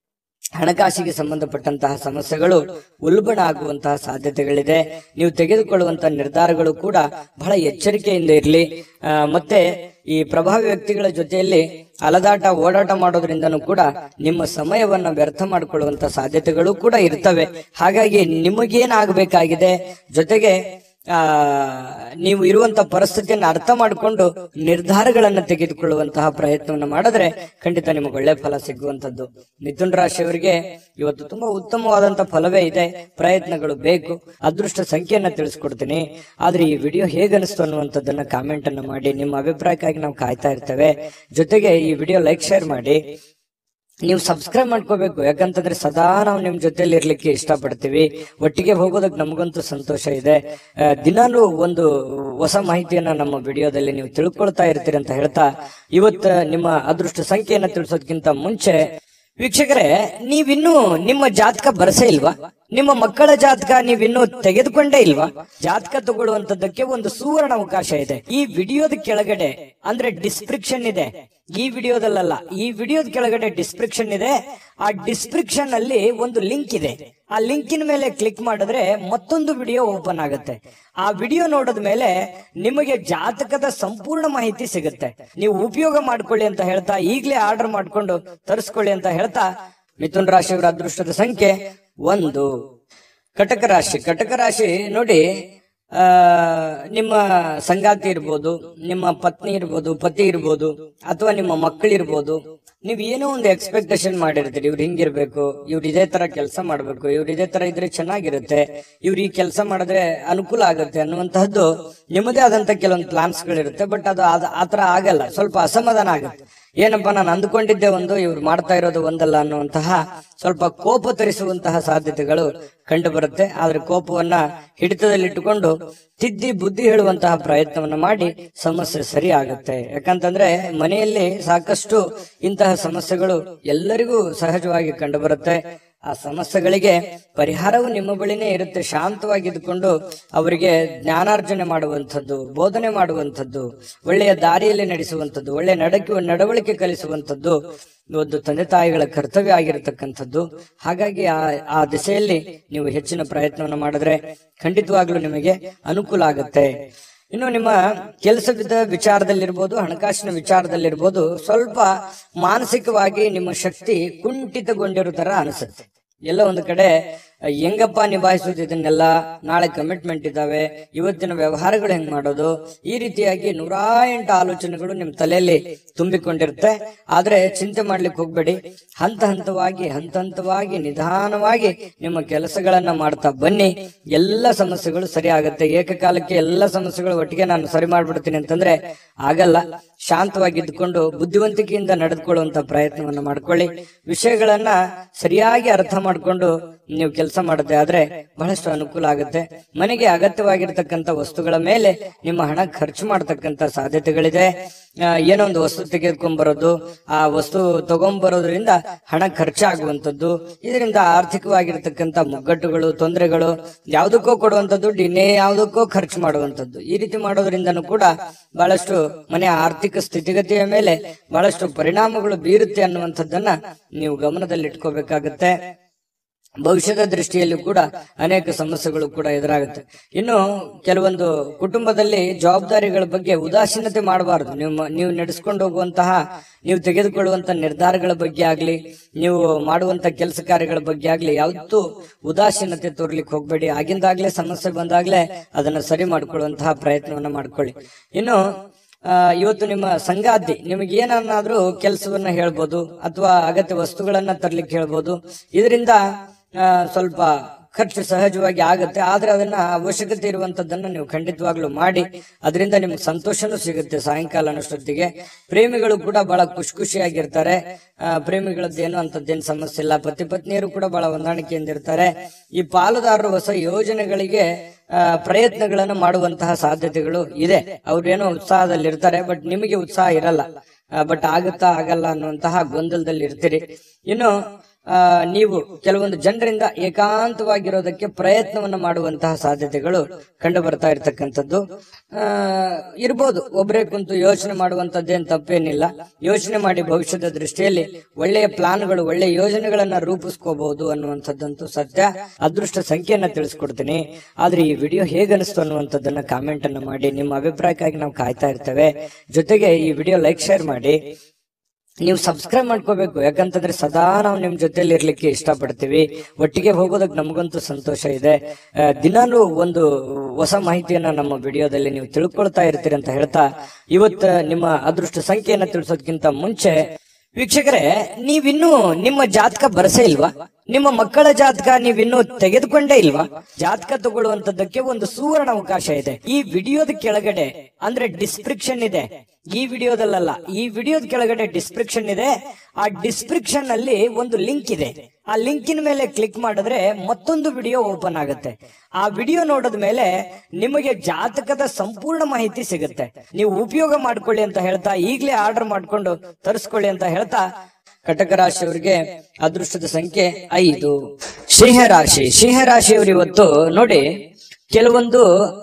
ಹಣಕಾಸಿಗೆ ಸಂಬಂಧಪಟ್ಟಂತಹ ಸಮಸ್ಯೆಗಳು ಉಲ್ಬಣ ಆಗುವಂತಹ ಸಾಧ್ಯತೆಗಳಿದೆ ನೀವು ತೆಗೆದುಕೊಳ್ಳುವಂತಹ ನಿರ್ಧಾರಗಳು ಕೂಡ ಬಹಳ ಎಚ್ಚರಿಕೆಯಿಂದ ಇರಲಿ ಮತ್ತೆ ಈ ಪ್ರಭಾವಿ ವ್ಯಕ್ತಿಗಳ ಜೊತೆಯಲ್ಲಿ ಅಲದಾಟ ಓಡಾಟ ಮಾಡೋದ್ರಿಂದನೂ ಕೂಡ ನಿಮ್ಮ ಸಮಯವನ್ನ ವ್ಯರ್ಥ ಮಾಡಿಕೊಳ್ಳುವಂತ ಸಾಧ್ಯತೆಗಳು ಕೂಡ ಇರ್ತವೆ ಹಾಗಾಗಿ ನಿಮಗೇನಾಗಬೇಕಾಗಿದೆ ಜೊತೆಗೆ ಆ ನೀವು ಇರುವಂತಹ ಪರಿಸ್ಥಿತಿಯನ್ನು ಅರ್ಥ ಮಾಡಿಕೊಂಡು ನಿರ್ಧಾರಗಳನ್ನ ತೆಗೆದುಕೊಳ್ಳುವಂತಹ ಪ್ರಯತ್ನವನ್ನ ಮಾಡಿದ್ರೆ ಖಂಡಿತ ನಿಮಗೆ ಒಳ್ಳೆ ಫಲ ಸಿಗುವಂತದ್ದು ಮಿಥುನ್ ರಾಶಿಯವರಿಗೆ ಇವತ್ತು ತುಂಬಾ ಉತ್ತಮವಾದಂತ ಫಲವೇ ಇದೆ ಪ್ರಯತ್ನಗಳು ಬೇಕು ಅದೃಷ್ಟ ಸಂಖ್ಯೆಯನ್ನ ತಿಳಿಸ್ಕೊಡ್ತೀನಿ ಆದ್ರೆ ಈ ವಿಡಿಯೋ ಹೇಗನಿಸ್ತು ಅನ್ನುವಂಥದ್ದನ್ನ ಕಾಮೆಂಟ್ ಅನ್ನ ಮಾಡಿ ನಿಮ್ಮ ಅಭಿಪ್ರಾಯಕ್ಕಾಗಿ ನಾವು ಕಾಯ್ತಾ ಇರ್ತೇವೆ ಜೊತೆಗೆ ಈ ವಿಡಿಯೋ ಲೈಕ್ ಶೇರ್ ಮಾಡಿ ನೀವು ಸಬ್ಸ್ಕ್ರೈಬ್ ಮಾಡ್ಕೋಬೇಕು ಯಾಕಂತಂದ್ರೆ ಸದಾ ನಾವು ನಿಮ್ ಜೊತೆಲಿ ಇರ್ಲಿಕ್ಕೆ ಇಷ್ಟಪಡ್ತೀವಿ ಒಟ್ಟಿಗೆ ಹೋಗೋದಕ್ಕೆ ನಮಗಂತೂ ಸಂತೋಷ ಇದೆ ಆ, ದಿನಾಲೂ ಒಂದು ಹೊಸ ಮಾಹಿತಿಯನ್ನ ನಮ್ಮ ವಿಡಿಯೋದಲ್ಲಿ ನೀವು ತಿಳ್ಕೊಳ್ತಾ ಇರ್ತೀರಿ ಅಂತ ಹೇಳ್ತಾ ಇವತ್ತ ನಿಮ್ಮ ಅದೃಷ್ಟ ಸಂಖ್ಯೆಯನ್ನ ತಿಳಿಸೋದಕ್ಕಿಂತ ಮುಂಚೆ ವೀಕ್ಷಕರೇ ನೀವಿನ್ನೂ ನಿಮ್ಮ ಜಾತಕ ಬರಸೇ ಇಲ್ವಾ ನಿಮ್ಮ ಮಕ್ಕಳ ಜಾತಕ ನೀವಿನ್ನೂ ತೆಗೆದುಕೊಂಡೇ ಇಲ್ವಾ ಜಾತಕ ತಗೊಳ್ಳುವಂತದ್ದಕ್ಕೆ ಒಂದು ಸುವರ್ಣ ಅವಕಾಶ ಇದೆ ಈ ವಿಡಿಯೋದ ಕೆಳಗಡೆ ಅಂದ್ರೆ ಡಿಸ್ಕ್ರಿಪ್ಷನ್ ಇದೆ ಈ ವಿಡಿಯೋದಲ್ಲ ಈ ವಿಡಿಯೋದ ಕೆಳಗಡೆ ಡಿಸ್ಕ್ರಿಪ್ಷನ್ ಇದೆ ಆ ಡಿಸ್ಕ್ರಿಪ್ಷನ್ ಅಲ್ಲಿ ಒಂದು ಲಿಂಕ್ ಇದೆ ಆ ಲಿಂಕಿನ ಮೇಲೆ ಕ್ಲಿಕ್ ಮಾಡಿದ್ರೆ ಮತ್ತೊಂದು ವಿಡಿಯೋ ಓಪನ್ ಆಗುತ್ತೆ ಆ ವಿಡಿಯೋ ನೋಡಿದ ಮೇಲೆ ನಿಮಗೆ ಜಾತಕದ ಸಂಪೂರ್ಣ ಮಾಹಿತಿ ಸಿಗುತ್ತೆ ನೀವು ಉಪಯೋಗ ಮಾಡ್ಕೊಳ್ಳಿ ಅಂತ ಹೇಳ್ತಾ ಈಗಲೇ ಆರ್ಡರ್ ಮಾಡ್ಕೊಂಡು ತರಿಸ್ಕೊಳ್ಳಿ ಅಂತ ಹೇಳ್ತಾ ಮಿಥುನ್ ರಾಶಿಯವರ ಅದೃಷ್ಟದ ಸಂಖ್ಯೆ ಒಂದು ಕಟಕ ರಾಶಿ ಕಟಕ ರಾಶಿ ನೋಡಿ ಆ ನಿಮ್ಮ ಸಂಗಾತಿ ಇರ್ಬೋದು ನಿಮ್ಮ ಪತ್ನಿ ಇರ್ಬೋದು ಪತಿ ಇರ್ಬೋದು ಅಥವಾ ನಿಮ್ಮ ಮಕ್ಕಳಿರ್ಬೋದು ನೀವ್ ಏನೋ ಒಂದು ಎಕ್ಸ್ಪೆಕ್ಟೇಷನ್ ಮಾಡಿರ್ತೀರಿ ಇವ್ರು ಹಿಂಗಿರ್ಬೇಕು ಇವ್ರು ಇದೇ ತರ ಕೆಲಸ ಮಾಡ್ಬೇಕು ಇವ್ರು ಇದೇ ತರ ಇದ್ರೆ ಚೆನ್ನಾಗಿರುತ್ತೆ ಇವ್ರು ಈ ಕೆಲಸ ಮಾಡಿದ್ರೆ ಅನುಕೂಲ ಆಗುತ್ತೆ ಅನ್ನುವಂತಹದ್ದು ನಿಮ್ಮದೇ ಆದಂತ ಕೆಲವೊಂದು ಪ್ಲಾನ್ಸ್ ಗಳಿರುತ್ತೆ ಬಟ್ ಅದು ಆದ- ಆತರ ಆಗಲ್ಲ ಸ್ವಲ್ಪ ಅಸಮಾಧಾನ ಆಗುತ್ತೆ ಏನಪ್ಪಾ ನಾನು ಅಂದುಕೊಂಡಿದ್ದೆ ಒಂದು ಇವ್ರು ಮಾಡ್ತಾ ಇರೋದು ಒಂದಲ್ಲ ಅನ್ನುವಂತಹ ಸ್ವಲ್ಪ ಕೋಪ ತರಿಸುವಂತಹ ಸಾಧ್ಯತೆಗಳು ಕಂಡು ಬರುತ್ತೆ ಆದ್ರೆ ಕೋಪವನ್ನ ಹಿಡಿತದಲ್ಲಿಟ್ಟುಕೊಂಡು ತಿದ್ದಿ ಬುದ್ಧಿ ಹೇಳುವಂತಹ ಪ್ರಯತ್ನವನ್ನ ಮಾಡಿ ಸಮಸ್ಯೆ ಸರಿ ಆಗುತ್ತೆ ಯಾಕಂತಂದ್ರೆ ಮನೆಯಲ್ಲಿ ಸಾಕಷ್ಟು ಇಂತಹ ಸಮಸ್ಯೆಗಳು ಎಲ್ಲರಿಗೂ ಸಹಜವಾಗಿ ಕಂಡು ಬರುತ್ತೆ ಆ ಸಮಸ್ಯೆಗಳಿಗೆ ಪರಿಹಾರವು ನಿಮ್ಮ ಬಳಿನೇ ಇರುತ್ತೆ ಶಾಂತವಾಗಿದ್ದುಕೊಂಡು ಅವರಿಗೆ ಜ್ಞಾನಾರ್ಜನೆ ಮಾಡುವಂಥದ್ದು ಬೋಧನೆ ಮಾಡುವಂಥದ್ದು ಒಳ್ಳೆಯ ದಾರಿಯಲ್ಲಿ ನಡೆಸುವಂಥದ್ದು ಒಳ್ಳೆಯ ನಡಕ ನಡವಳಿಕೆ ಕಲಿಸುವಂಥದ್ದು ಒಂದು ತಂದೆ ತಾಯಿಗಳ ಕರ್ತವ್ಯ ಆಗಿರತಕ್ಕಂಥದ್ದು ಹಾಗಾಗಿ ಆ ಆ ದಿಸೆಯಲ್ಲಿ ನೀವು ಹೆಚ್ಚಿನ ಪ್ರಯತ್ನವನ್ನು ಮಾಡಿದ್ರೆ ಖಂಡಿತವಾಗ್ಲೂ ನಿಮಗೆ ಅನುಕೂಲ ಆಗುತ್ತೆ ಇನ್ನು ನಿಮ್ಮ ಕೆಲಸದ ವಿಚಾರದಲ್ಲಿರ್ಬೋದು ಹಣಕಾಸಿನ ವಿಚಾರದಲ್ಲಿರ್ಬೋದು ಸ್ವಲ್ಪ ಮಾನಸಿಕವಾಗಿ ನಿಮ್ಮ ಶಕ್ತಿ ಕುಂಠಿತಗೊಂಡಿರೋ ತರ ಅನಿಸುತ್ತೆ ಎಲ್ಲ ಒಂದು ಕಡೆ ಹೆಂಗಪ್ಪ ನಿಭಾಯಿಸೋದು ಇದನ್ನೆಲ್ಲ ನಾಳೆ ಕಮಿಟ್ಮೆಂಟ್ ಇದಾವೆ ಇವತ್ತಿನ ವ್ಯವಹಾರಗಳು ಹೆಂಗ್ ಮಾಡೋದು ಈ ರೀತಿಯಾಗಿ ನೂರಾ ಎಂಟು ಆಲೋಚನೆಗಳು ನಿಮ್ ತಲೆಯಲ್ಲಿ ತುಂಬಿಕೊಂಡಿರುತ್ತೆ ಆದ್ರೆ ಚಿಂತೆ ಮಾಡ್ಲಿಕ್ಕೆ ಹೋಗ್ಬೇಡಿ ಹಂತ ಹಂತವಾಗಿ ಹಂತ ಹಂತವಾಗಿ ನಿಧಾನವಾಗಿ ನಿಮ್ಮ ಕೆಲಸಗಳನ್ನ ಮಾಡ್ತಾ ಬನ್ನಿ ಎಲ್ಲ ಸಮಸ್ಯೆಗಳು ಸರಿ ಆಗುತ್ತೆ ಏಕಕಾಲಕ್ಕೆ ಎಲ್ಲ ಸಮಸ್ಯೆಗಳು ಒಟ್ಟಿಗೆ ನಾನು ಸರಿ ಮಾಡ್ಬಿಡ್ತೀನಿ ಅಂತಂದ್ರೆ ಆಗಲ್ಲ ಶಾಂತವಾಗಿದ್ದುಕೊಂಡು ಬುದ್ಧಿವಂತಿಕೆಯಿಂದ ನಡೆದುಕೊಳ್ಳುವಂತ ಪ್ರಯತ್ನವನ್ನ ಮಾಡ್ಕೊಳ್ಳಿ ವಿಷಯಗಳನ್ನ ಸರಿಯಾಗಿ ಅರ್ಥ ಮಾಡ್ಕೊಂಡು ನೀವು ಕೆಲಸ ಮಾಡದೆ ಆದ್ರೆ ಬಹಳಷ್ಟು ಅನುಕೂಲ ಆಗುತ್ತೆ ಮನೆಗೆ ಅಗತ್ಯವಾಗಿರ್ತಕ್ಕಂಥ ವಸ್ತುಗಳ ಮೇಲೆ ನಿಮ್ಮ ಹಣ ಖರ್ಚು ಮಾಡತಕ್ಕಂತ ಸಾಧ್ಯತೆಗಳಿದೆ ಆ, ಏನೋ ಒಂದು ವಸ್ತು ತೆಗೆದುಕೊಂಡ್ಬರೋದು ಆ ವಸ್ತು ತಗೊಂಡ್ಬರೋದ್ರಿಂದ ಹಣ ಖರ್ಚಾಗುವಂತದ್ದು ಇದರಿಂದ ಆರ್ಥಿಕವಾಗಿರ್ತಕ್ಕಂಥ ಮುಗ್ಗಟ್ಟುಗಳು ತೊಂದರೆಗಳು ಯಾವುದಕ್ಕೋ ಕೊಡುವಂತ ದುಡ್ಡು ಇನ್ನೇ ಯಾವುದಕ್ಕೋ ಖರ್ಚು ಮಾಡುವಂತದ್ದು ಈ ರೀತಿ ಮಾಡೋದ್ರಿಂದನೂ ಕೂಡ ಬಹಳಷ್ಟು ಮನೆಯ ಆರ್ಥಿಕ ಸ್ಥಿತಿಗತಿಯ ಮೇಲೆ ಬಹಳಷ್ಟು ಪರಿಣಾಮಗಳು ಬೀರುತ್ತೆ ಅನ್ನುವಂಥದ್ದನ್ನ ನೀವು ಗಮನದಲ್ಲಿಟ್ಕೋಬೇಕಾಗತ್ತೆ ಭವಿಷ್ಯದ ದೃಷ್ಟಿಯಲ್ಲಿ ಕೂಡ ಅನೇಕ ಸಮಸ್ಯೆಗಳು ಕೂಡ ಎದುರಾಗುತ್ತೆ ಇನ್ನು ಕೆಲವೊಂದು ಕುಟುಂಬದಲ್ಲಿ ಜವಾಬ್ದಾರಿಗಳ ಬಗ್ಗೆ ಉದಾಸೀನತೆ ಮಾಡಬಾರದು ನೀವು ನೀವು ನಡೆಸ್ಕೊಂಡು ಹೋಗುವಂತಹ ನೀವು ತೆಗೆದುಕೊಳ್ಳುವಂತ ನಿರ್ಧಾರಗಳ ಬಗ್ಗೆ ಆಗ್ಲಿ ನೀವು ಮಾಡುವಂತ ಕೆಲಸ ಕಾರ್ಯಗಳ ಬಗ್ಗೆ ಆಗ್ಲಿ ಯಾವತ್ತೂ ಉದಾಸೀನತೆ ತೋರ್ಲಿಕ್ಕೆ ಹೋಗ್ಬೇಡಿ ಆಗಿಂದಾಗ್ಲೇ ಸಮಸ್ಯೆ ಬಂದಾಗ್ಲೇ ಅದನ್ನ ಸರಿ ಮಾಡ್ಕೊಳ್ಳುವಂತಹ ಪ್ರಯತ್ನವನ್ನ ಮಾಡ್ಕೊಳ್ಳಿ ಇನ್ನು ಆ, ಇವತ್ತು ನಿಮ್ಮ ಸಂಗಾತಿ ನಿಮಗೆ ಏನನ್ನಾದ್ರೂ ಕೆಲಸವನ್ನ ಹೇಳ್ಬೋದು ಅಥವಾ ಅಗತ್ಯ ವಸ್ತುಗಳನ್ನ ತರ್ಲಿಕ್ಕೆ ಹೇಳ್ಬೋದು ಇದರಿಂದ ಆ, ಸ್ವಲ್ಪ ಖರ್ಚು ಸಹಜವಾಗಿ ಆಗುತ್ತೆ ಆದ್ರೆ ಅದನ್ನ ಅವಶ್ಯಕತೆ ಇರುವಂತದ್ದನ್ನ ನೀವು ಖಂಡಿತವಾಗ್ಲೂ ಮಾಡಿ ಅದರಿಂದ ನಿಮ್ಗೆ ಸಂತೋಷನೂ ಸಿಗುತ್ತೆ ಸಾಯಂಕಾಲ ಅನ್ನೋಷ್ಟೊತ್ತಿಗೆ ಪ್ರೇಮಿಗಳು ಕೂಡ ಬಹಳ ಖುಷಿ ಖುಷಿಯಾಗಿರ್ತಾರೆ ಆ, ಪ್ರೇಮಿಗಳದ್ದೇನು ಅಂತದ್ದೇನು ಸಮಸ್ಯೆ ಇಲ್ಲ ಪತಿ ಪತ್ನಿಯರು ಕೂಡ ಬಹಳ ಹೊಂದಾಣಿಕೆಯಿಂದ ಇರ್ತಾರೆ ಈ ಪಾಲುದಾರರು ಹೊಸ ಯೋಜನೆಗಳಿಗೆ ಆ, ಪ್ರಯತ್ನಗಳನ್ನು ಮಾಡುವಂತಹ ಸಾಧ್ಯತೆಗಳು ಇದೆ ಅವ್ರೇನೋ ಉತ್ಸಾಹದಲ್ಲಿ ಇರ್ತಾರೆ ಬಟ್ ನಿಮಗೆ ಉತ್ಸಾಹ ಇರಲ್ಲ ಬಟ್ ಆಗುತ್ತಾ ಆಗಲ್ಲ ಅನ್ನುವಂತಹ ಗೊಂದಲದಲ್ಲಿ ಇರ್ತೀರಿ ಇನ್ನು ಆ, ನೀವು ಕೆಲವೊಂದು ಜನರಿಂದ ಏಕಾಂತವಾಗಿರೋದಕ್ಕೆ ಪ್ರಯತ್ನವನ್ನ ಮಾಡುವಂತಹ ಸಾಧ್ಯತೆಗಳು ಕಂಡು ಬರ್ತಾ ಇರ್ತಕ್ಕಂಥದ್ದು ಆ, ಇರ್ಬೋದು ಒಬ್ಬರೇ ಕುಂತು ಯೋಚನೆ ಮಾಡುವಂತದ್ದೇನು ತಪ್ಪೇನಿಲ್ಲ ಯೋಚನೆ ಮಾಡಿ ಭವಿಷ್ಯದ ದೃಷ್ಟಿಯಲ್ಲಿ ಒಳ್ಳೆಯ ಪ್ಲಾನ್ಗಳು ಒಳ್ಳೆಯ ಯೋಜನೆಗಳನ್ನ ರೂಪಿಸ್ಕೋಬಹುದು ಅನ್ನುವಂಥದ್ದಂತೂ ಸತ್ಯ ಅದೃಷ್ಟ ಸಂಖ್ಯೆಯನ್ನ ತಿಳಿಸ್ಕೊಡ್ತೀನಿ ಆದ್ರೆ ಈ ವಿಡಿಯೋ ಹೇಗನಿಸ್ತು ಅನ್ನುವಂಥದ್ದನ್ನ ಕಾಮೆಂಟ್ ಅನ್ನ ಮಾಡಿ ನಿಮ್ಮ ಅಭಿಪ್ರಾಯಕ್ಕಾಗಿ ನಾವು ಕಾಯ್ತಾ ಇರ್ತೇವೆ ಜೊತೆಗೆ ಈ ವಿಡಿಯೋ ಲೈಕ್ ಶೇರ್ ಮಾಡಿ ನೀವು ಸಬ್ಸ್ಕ್ರೈಬ್ ಮಾಡ್ಕೋಬೇಕು ಯಾಕಂತಂದ್ರೆ ಸದಾ ನಾವು ನಿಮ್ ಜೊತೆಲಿ ಇರ್ಲಿಕ್ಕೆ ಇಷ್ಟಪಡ್ತೀವಿ ಒಟ್ಟಿಗೆ ಹೋಗೋದಕ್ಕೆ ನಮಗಂತೂ ಸಂತೋಷ ಇದೆ ಆ, ದಿನಾಲೂ ಒಂದು ಹೊಸ ಮಾಹಿತಿಯನ್ನ ನಮ್ಮ ವಿಡಿಯೋದಲ್ಲಿ ನೀವು ತಿಳ್ಕೊಳ್ತಾ ಇರ್ತೀರಿ ಅಂತ ಹೇಳ್ತಾ ಇವತ್ತ ನಿಮ್ಮ ಅದೃಷ್ಟ ಸಂಖ್ಯೆಯನ್ನ ತಿಳಿಸೋದಕ್ಕಿಂತ ಮುಂಚೆ ವೀಕ್ಷಕರೇ ನೀವಿನ್ನೂ ನಿಮ್ಮ ಜಾತಕ ಬರಸೇ ಇಲ್ವಾ ನಿಮ್ಮ ಮಕ್ಕಳ ಜಾತಕ ನೀವಿನ್ನೂ ತೆಗೆದುಕೊಂಡೇ ಇಲ್ವಾ ಜಾತಕ ತಗೊಳ್ಳುವಂತದ್ದಕ್ಕೆ ಒಂದು ಸುವರ್ಣ ಅವಕಾಶ ಇದೆ ಈ ವಿಡಿಯೋದ ಕೆಳಗಡೆ ಅಂದ್ರೆ ಡಿಸ್ಕ್ರಿಪ್ಷನ್ ಇದೆ ಈ ವಿಡಿಯೋದಲ್ಲ ಈ ವಿಡಿಯೋದ ಕೆಳಗಡೆ ಡಿಸ್ಕ್ರಿಪ್ಷನ್ ಇದೆ ಆ ಡಿಸ್ಕ್ರಿಪ್ಷನ್ ಅಲ್ಲಿ ಒಂದು ಲಿಂಕ್ ಇದೆ ಆ ಲಿಂಕಿನ ಮೇಲೆ ಕ್ಲಿಕ್ ಮಾಡಿದ್ರೆ ಮತ್ತೊಂದು ವಿಡಿಯೋ ಓಪನ್ ಆಗುತ್ತೆ ಆ ವಿಡಿಯೋ ನೋಡಿದ ಮೇಲೆ ನಿಮಗೆ ಜಾತಕದ ಸಂಪೂರ್ಣ ಮಾಹಿತಿ ಸಿಗುತ್ತೆ ನೀವು ಉಪಯೋಗ ಮಾಡ್ಕೊಳ್ಳಿ ಅಂತ ಹೇಳ್ತಾ ಈಗಲೇ ಆರ್ಡರ್ ಮಾಡ್ಕೊಂಡು ತರಿಸ್ಕೊಳ್ಳಿ ಅಂತ ಹೇಳ್ತಾ ಕಟಕ ರಾಶಿಯವರಿಗೆ ಅದೃಷ್ಟದ ಸಂಖ್ಯೆ ಐದು ಸಿಂಹ ರಾಶಿ ಸಿಂಹ ರಾಶಿಯವರು ಇವತ್ತು ನೋಡಿ ಕೆಲವೊಂದು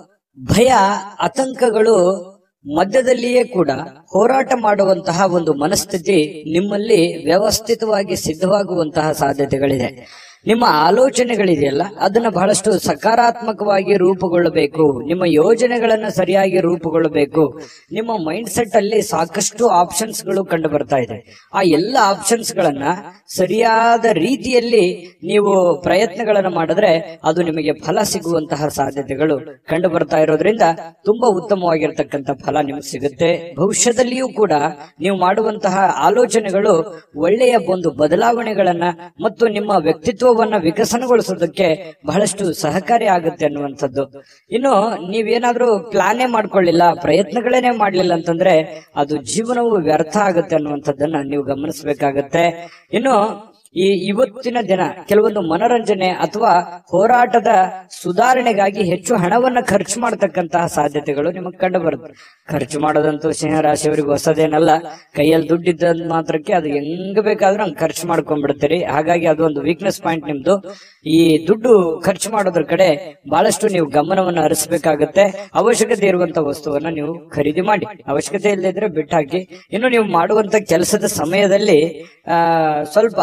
ಭಯ ಆತಂಕಗಳು ಮಧ್ಯದಲ್ಲಿಯೇ ಕೂಡ ಹೋರಾಟ ಮಾಡುವಂತಹ ಒಂದು ಮನಸ್ಥಿತಿ ನಿಮ್ಮಲ್ಲಿ ವ್ಯವಸ್ಥಿತವಾಗಿ ಸಿದ್ಧವಾಗುವಂತಹ ಸಾಧ್ಯತೆಗಳಿದೆ ನಿಮ್ಮ ಆಲೋಚನೆಗಳಿದೆಯಲ್ಲ ಅದನ್ನ ಬಹಳಷ್ಟು ಸಕಾರಾತ್ಮಕವಾಗಿ ರೂಪುಗೊಳ್ಳಬೇಕು ನಿಮ್ಮ ಯೋಜನೆಗಳನ್ನ ಸರಿಯಾಗಿ ರೂಪುಗೊಳ್ಳಬೇಕು ನಿಮ್ಮ ಮೈಂಡ್ ಸೆಟ್ ಅಲ್ಲಿ ಸಾಕಷ್ಟು ಆಪ್ಷನ್ಸ್ ಗಳು ಕಂಡು ಬರ್ತಾ ಇದೆ ಆ ಎಲ್ಲ ಆಪ್ಷನ್ಸ್ ಗಳನ್ನ ಸರಿಯಾದ ರೀತಿಯಲ್ಲಿ ನೀವು ಪ್ರಯತ್ನಗಳನ್ನ ಮಾಡಿದ್ರೆ ಅದು ನಿಮಗೆ ಫಲ ಸಿಗುವಂತಹ ಸಾಧ್ಯತೆಗಳು ಕಂಡು ಬರ್ತಾ ಇರೋದ್ರಿಂದ ತುಂಬಾ ಉತ್ತಮವಾಗಿರ್ತಕ್ಕಂಥ ಫಲ ನಿಮ್ಗೆ ಸಿಗುತ್ತೆ ಭವಿಷ್ಯದಲ್ಲಿಯೂ ಕೂಡ ನೀವು ಮಾಡುವಂತಹ ಆಲೋಚನೆಗಳು ಒಳ್ಳೆಯ ಒಂದು ಬದಲಾವಣೆಗಳನ್ನ ಮತ್ತು ನಿಮ್ಮ ವ್ಯಕ್ತಿತ್ವವನ್ನ ವಿಕಸನಗೊಳಿಸೋದಕ್ಕೆ ಬಹಳಷ್ಟು ಸಹಕಾರಿ ಆಗುತ್ತೆ ಅನ್ನುವಂಥದ್ದು ಇನ್ನು ನೀವೇನಾದ್ರೂ ಪ್ಲಾನೇ ಮಾಡ್ಕೊಳ್ಳಿಲ್ಲ ಪ್ರಯತ್ನಗಳೇನೆ ಮಾಡ್ಲಿಲ್ಲ ಅಂತಂದ್ರೆ ಅದು ಜೀವನವು ವ್ಯರ್ಥ ಆಗುತ್ತೆ ಅನ್ನುವಂಥದ್ದನ್ನ ನೀವು ಗಮನಿಸಬೇಕಾಗತ್ತೆ ಇನ್ನು ಈ ಇವತ್ತಿನ ದಿನ ಕೆಲವೊಂದು ಮನೋರಂಜನೆ ಅಥವಾ ಹೋರಾಟದ ಸುಧಾರಣೆಗಾಗಿ ಹೆಚ್ಚು ಹಣವನ್ನ ಖರ್ಚು ಮಾಡತಕ್ಕಂತಹ ಸಾಧ್ಯತೆಗಳು ನಿಮಗೆ ಕಂಡು ಬರುತ್ತೆ ಖರ್ಚು ಮಾಡೋದಂತೂ ಸಿಂಹರಾಶಿಯವರಿಗೆ ಹೊಸದೇನಲ್ಲ ಕೈಯಲ್ಲಿ ದುಡ್ಡಿದ್ದ ಮಾತ್ರಕ್ಕೆ ಅದು ಹೆಂಗ್ ಬೇಕಾದ್ರೂ ಹಂಗ್ ಖರ್ಚು ಮಾಡ್ಕೊಂಡ್ಬಿಡ್ತೀರಿ ಹಾಗಾಗಿ ಅದು ಒಂದು ವೀಕ್ನೆಸ್ ಪಾಯಿಂಟ್ ನಿಮ್ದು ಈ ದುಡ್ಡು ಖರ್ಚು ಮಾಡೋದ್ರ ಕಡೆ ಬಹಳಷ್ಟು ನೀವು ಗಮನವನ್ನು ಹರಿಸಬೇಕಾಗತ್ತೆ ಅವಶ್ಯಕತೆ ಇರುವಂತ ವಸ್ತುವನ್ನ ನೀವು ಖರೀದಿ ಮಾಡಿ ಅವಶ್ಯಕತೆ ಇಲ್ಲದಿದ್ರೆ ಬಿಟ್ಟಾಕಿ ಇನ್ನು ನೀವು ಮಾಡುವಂತ ಕೆಲಸದ ಸಮಯದಲ್ಲಿ ಆ ಸ್ವಲ್ಪ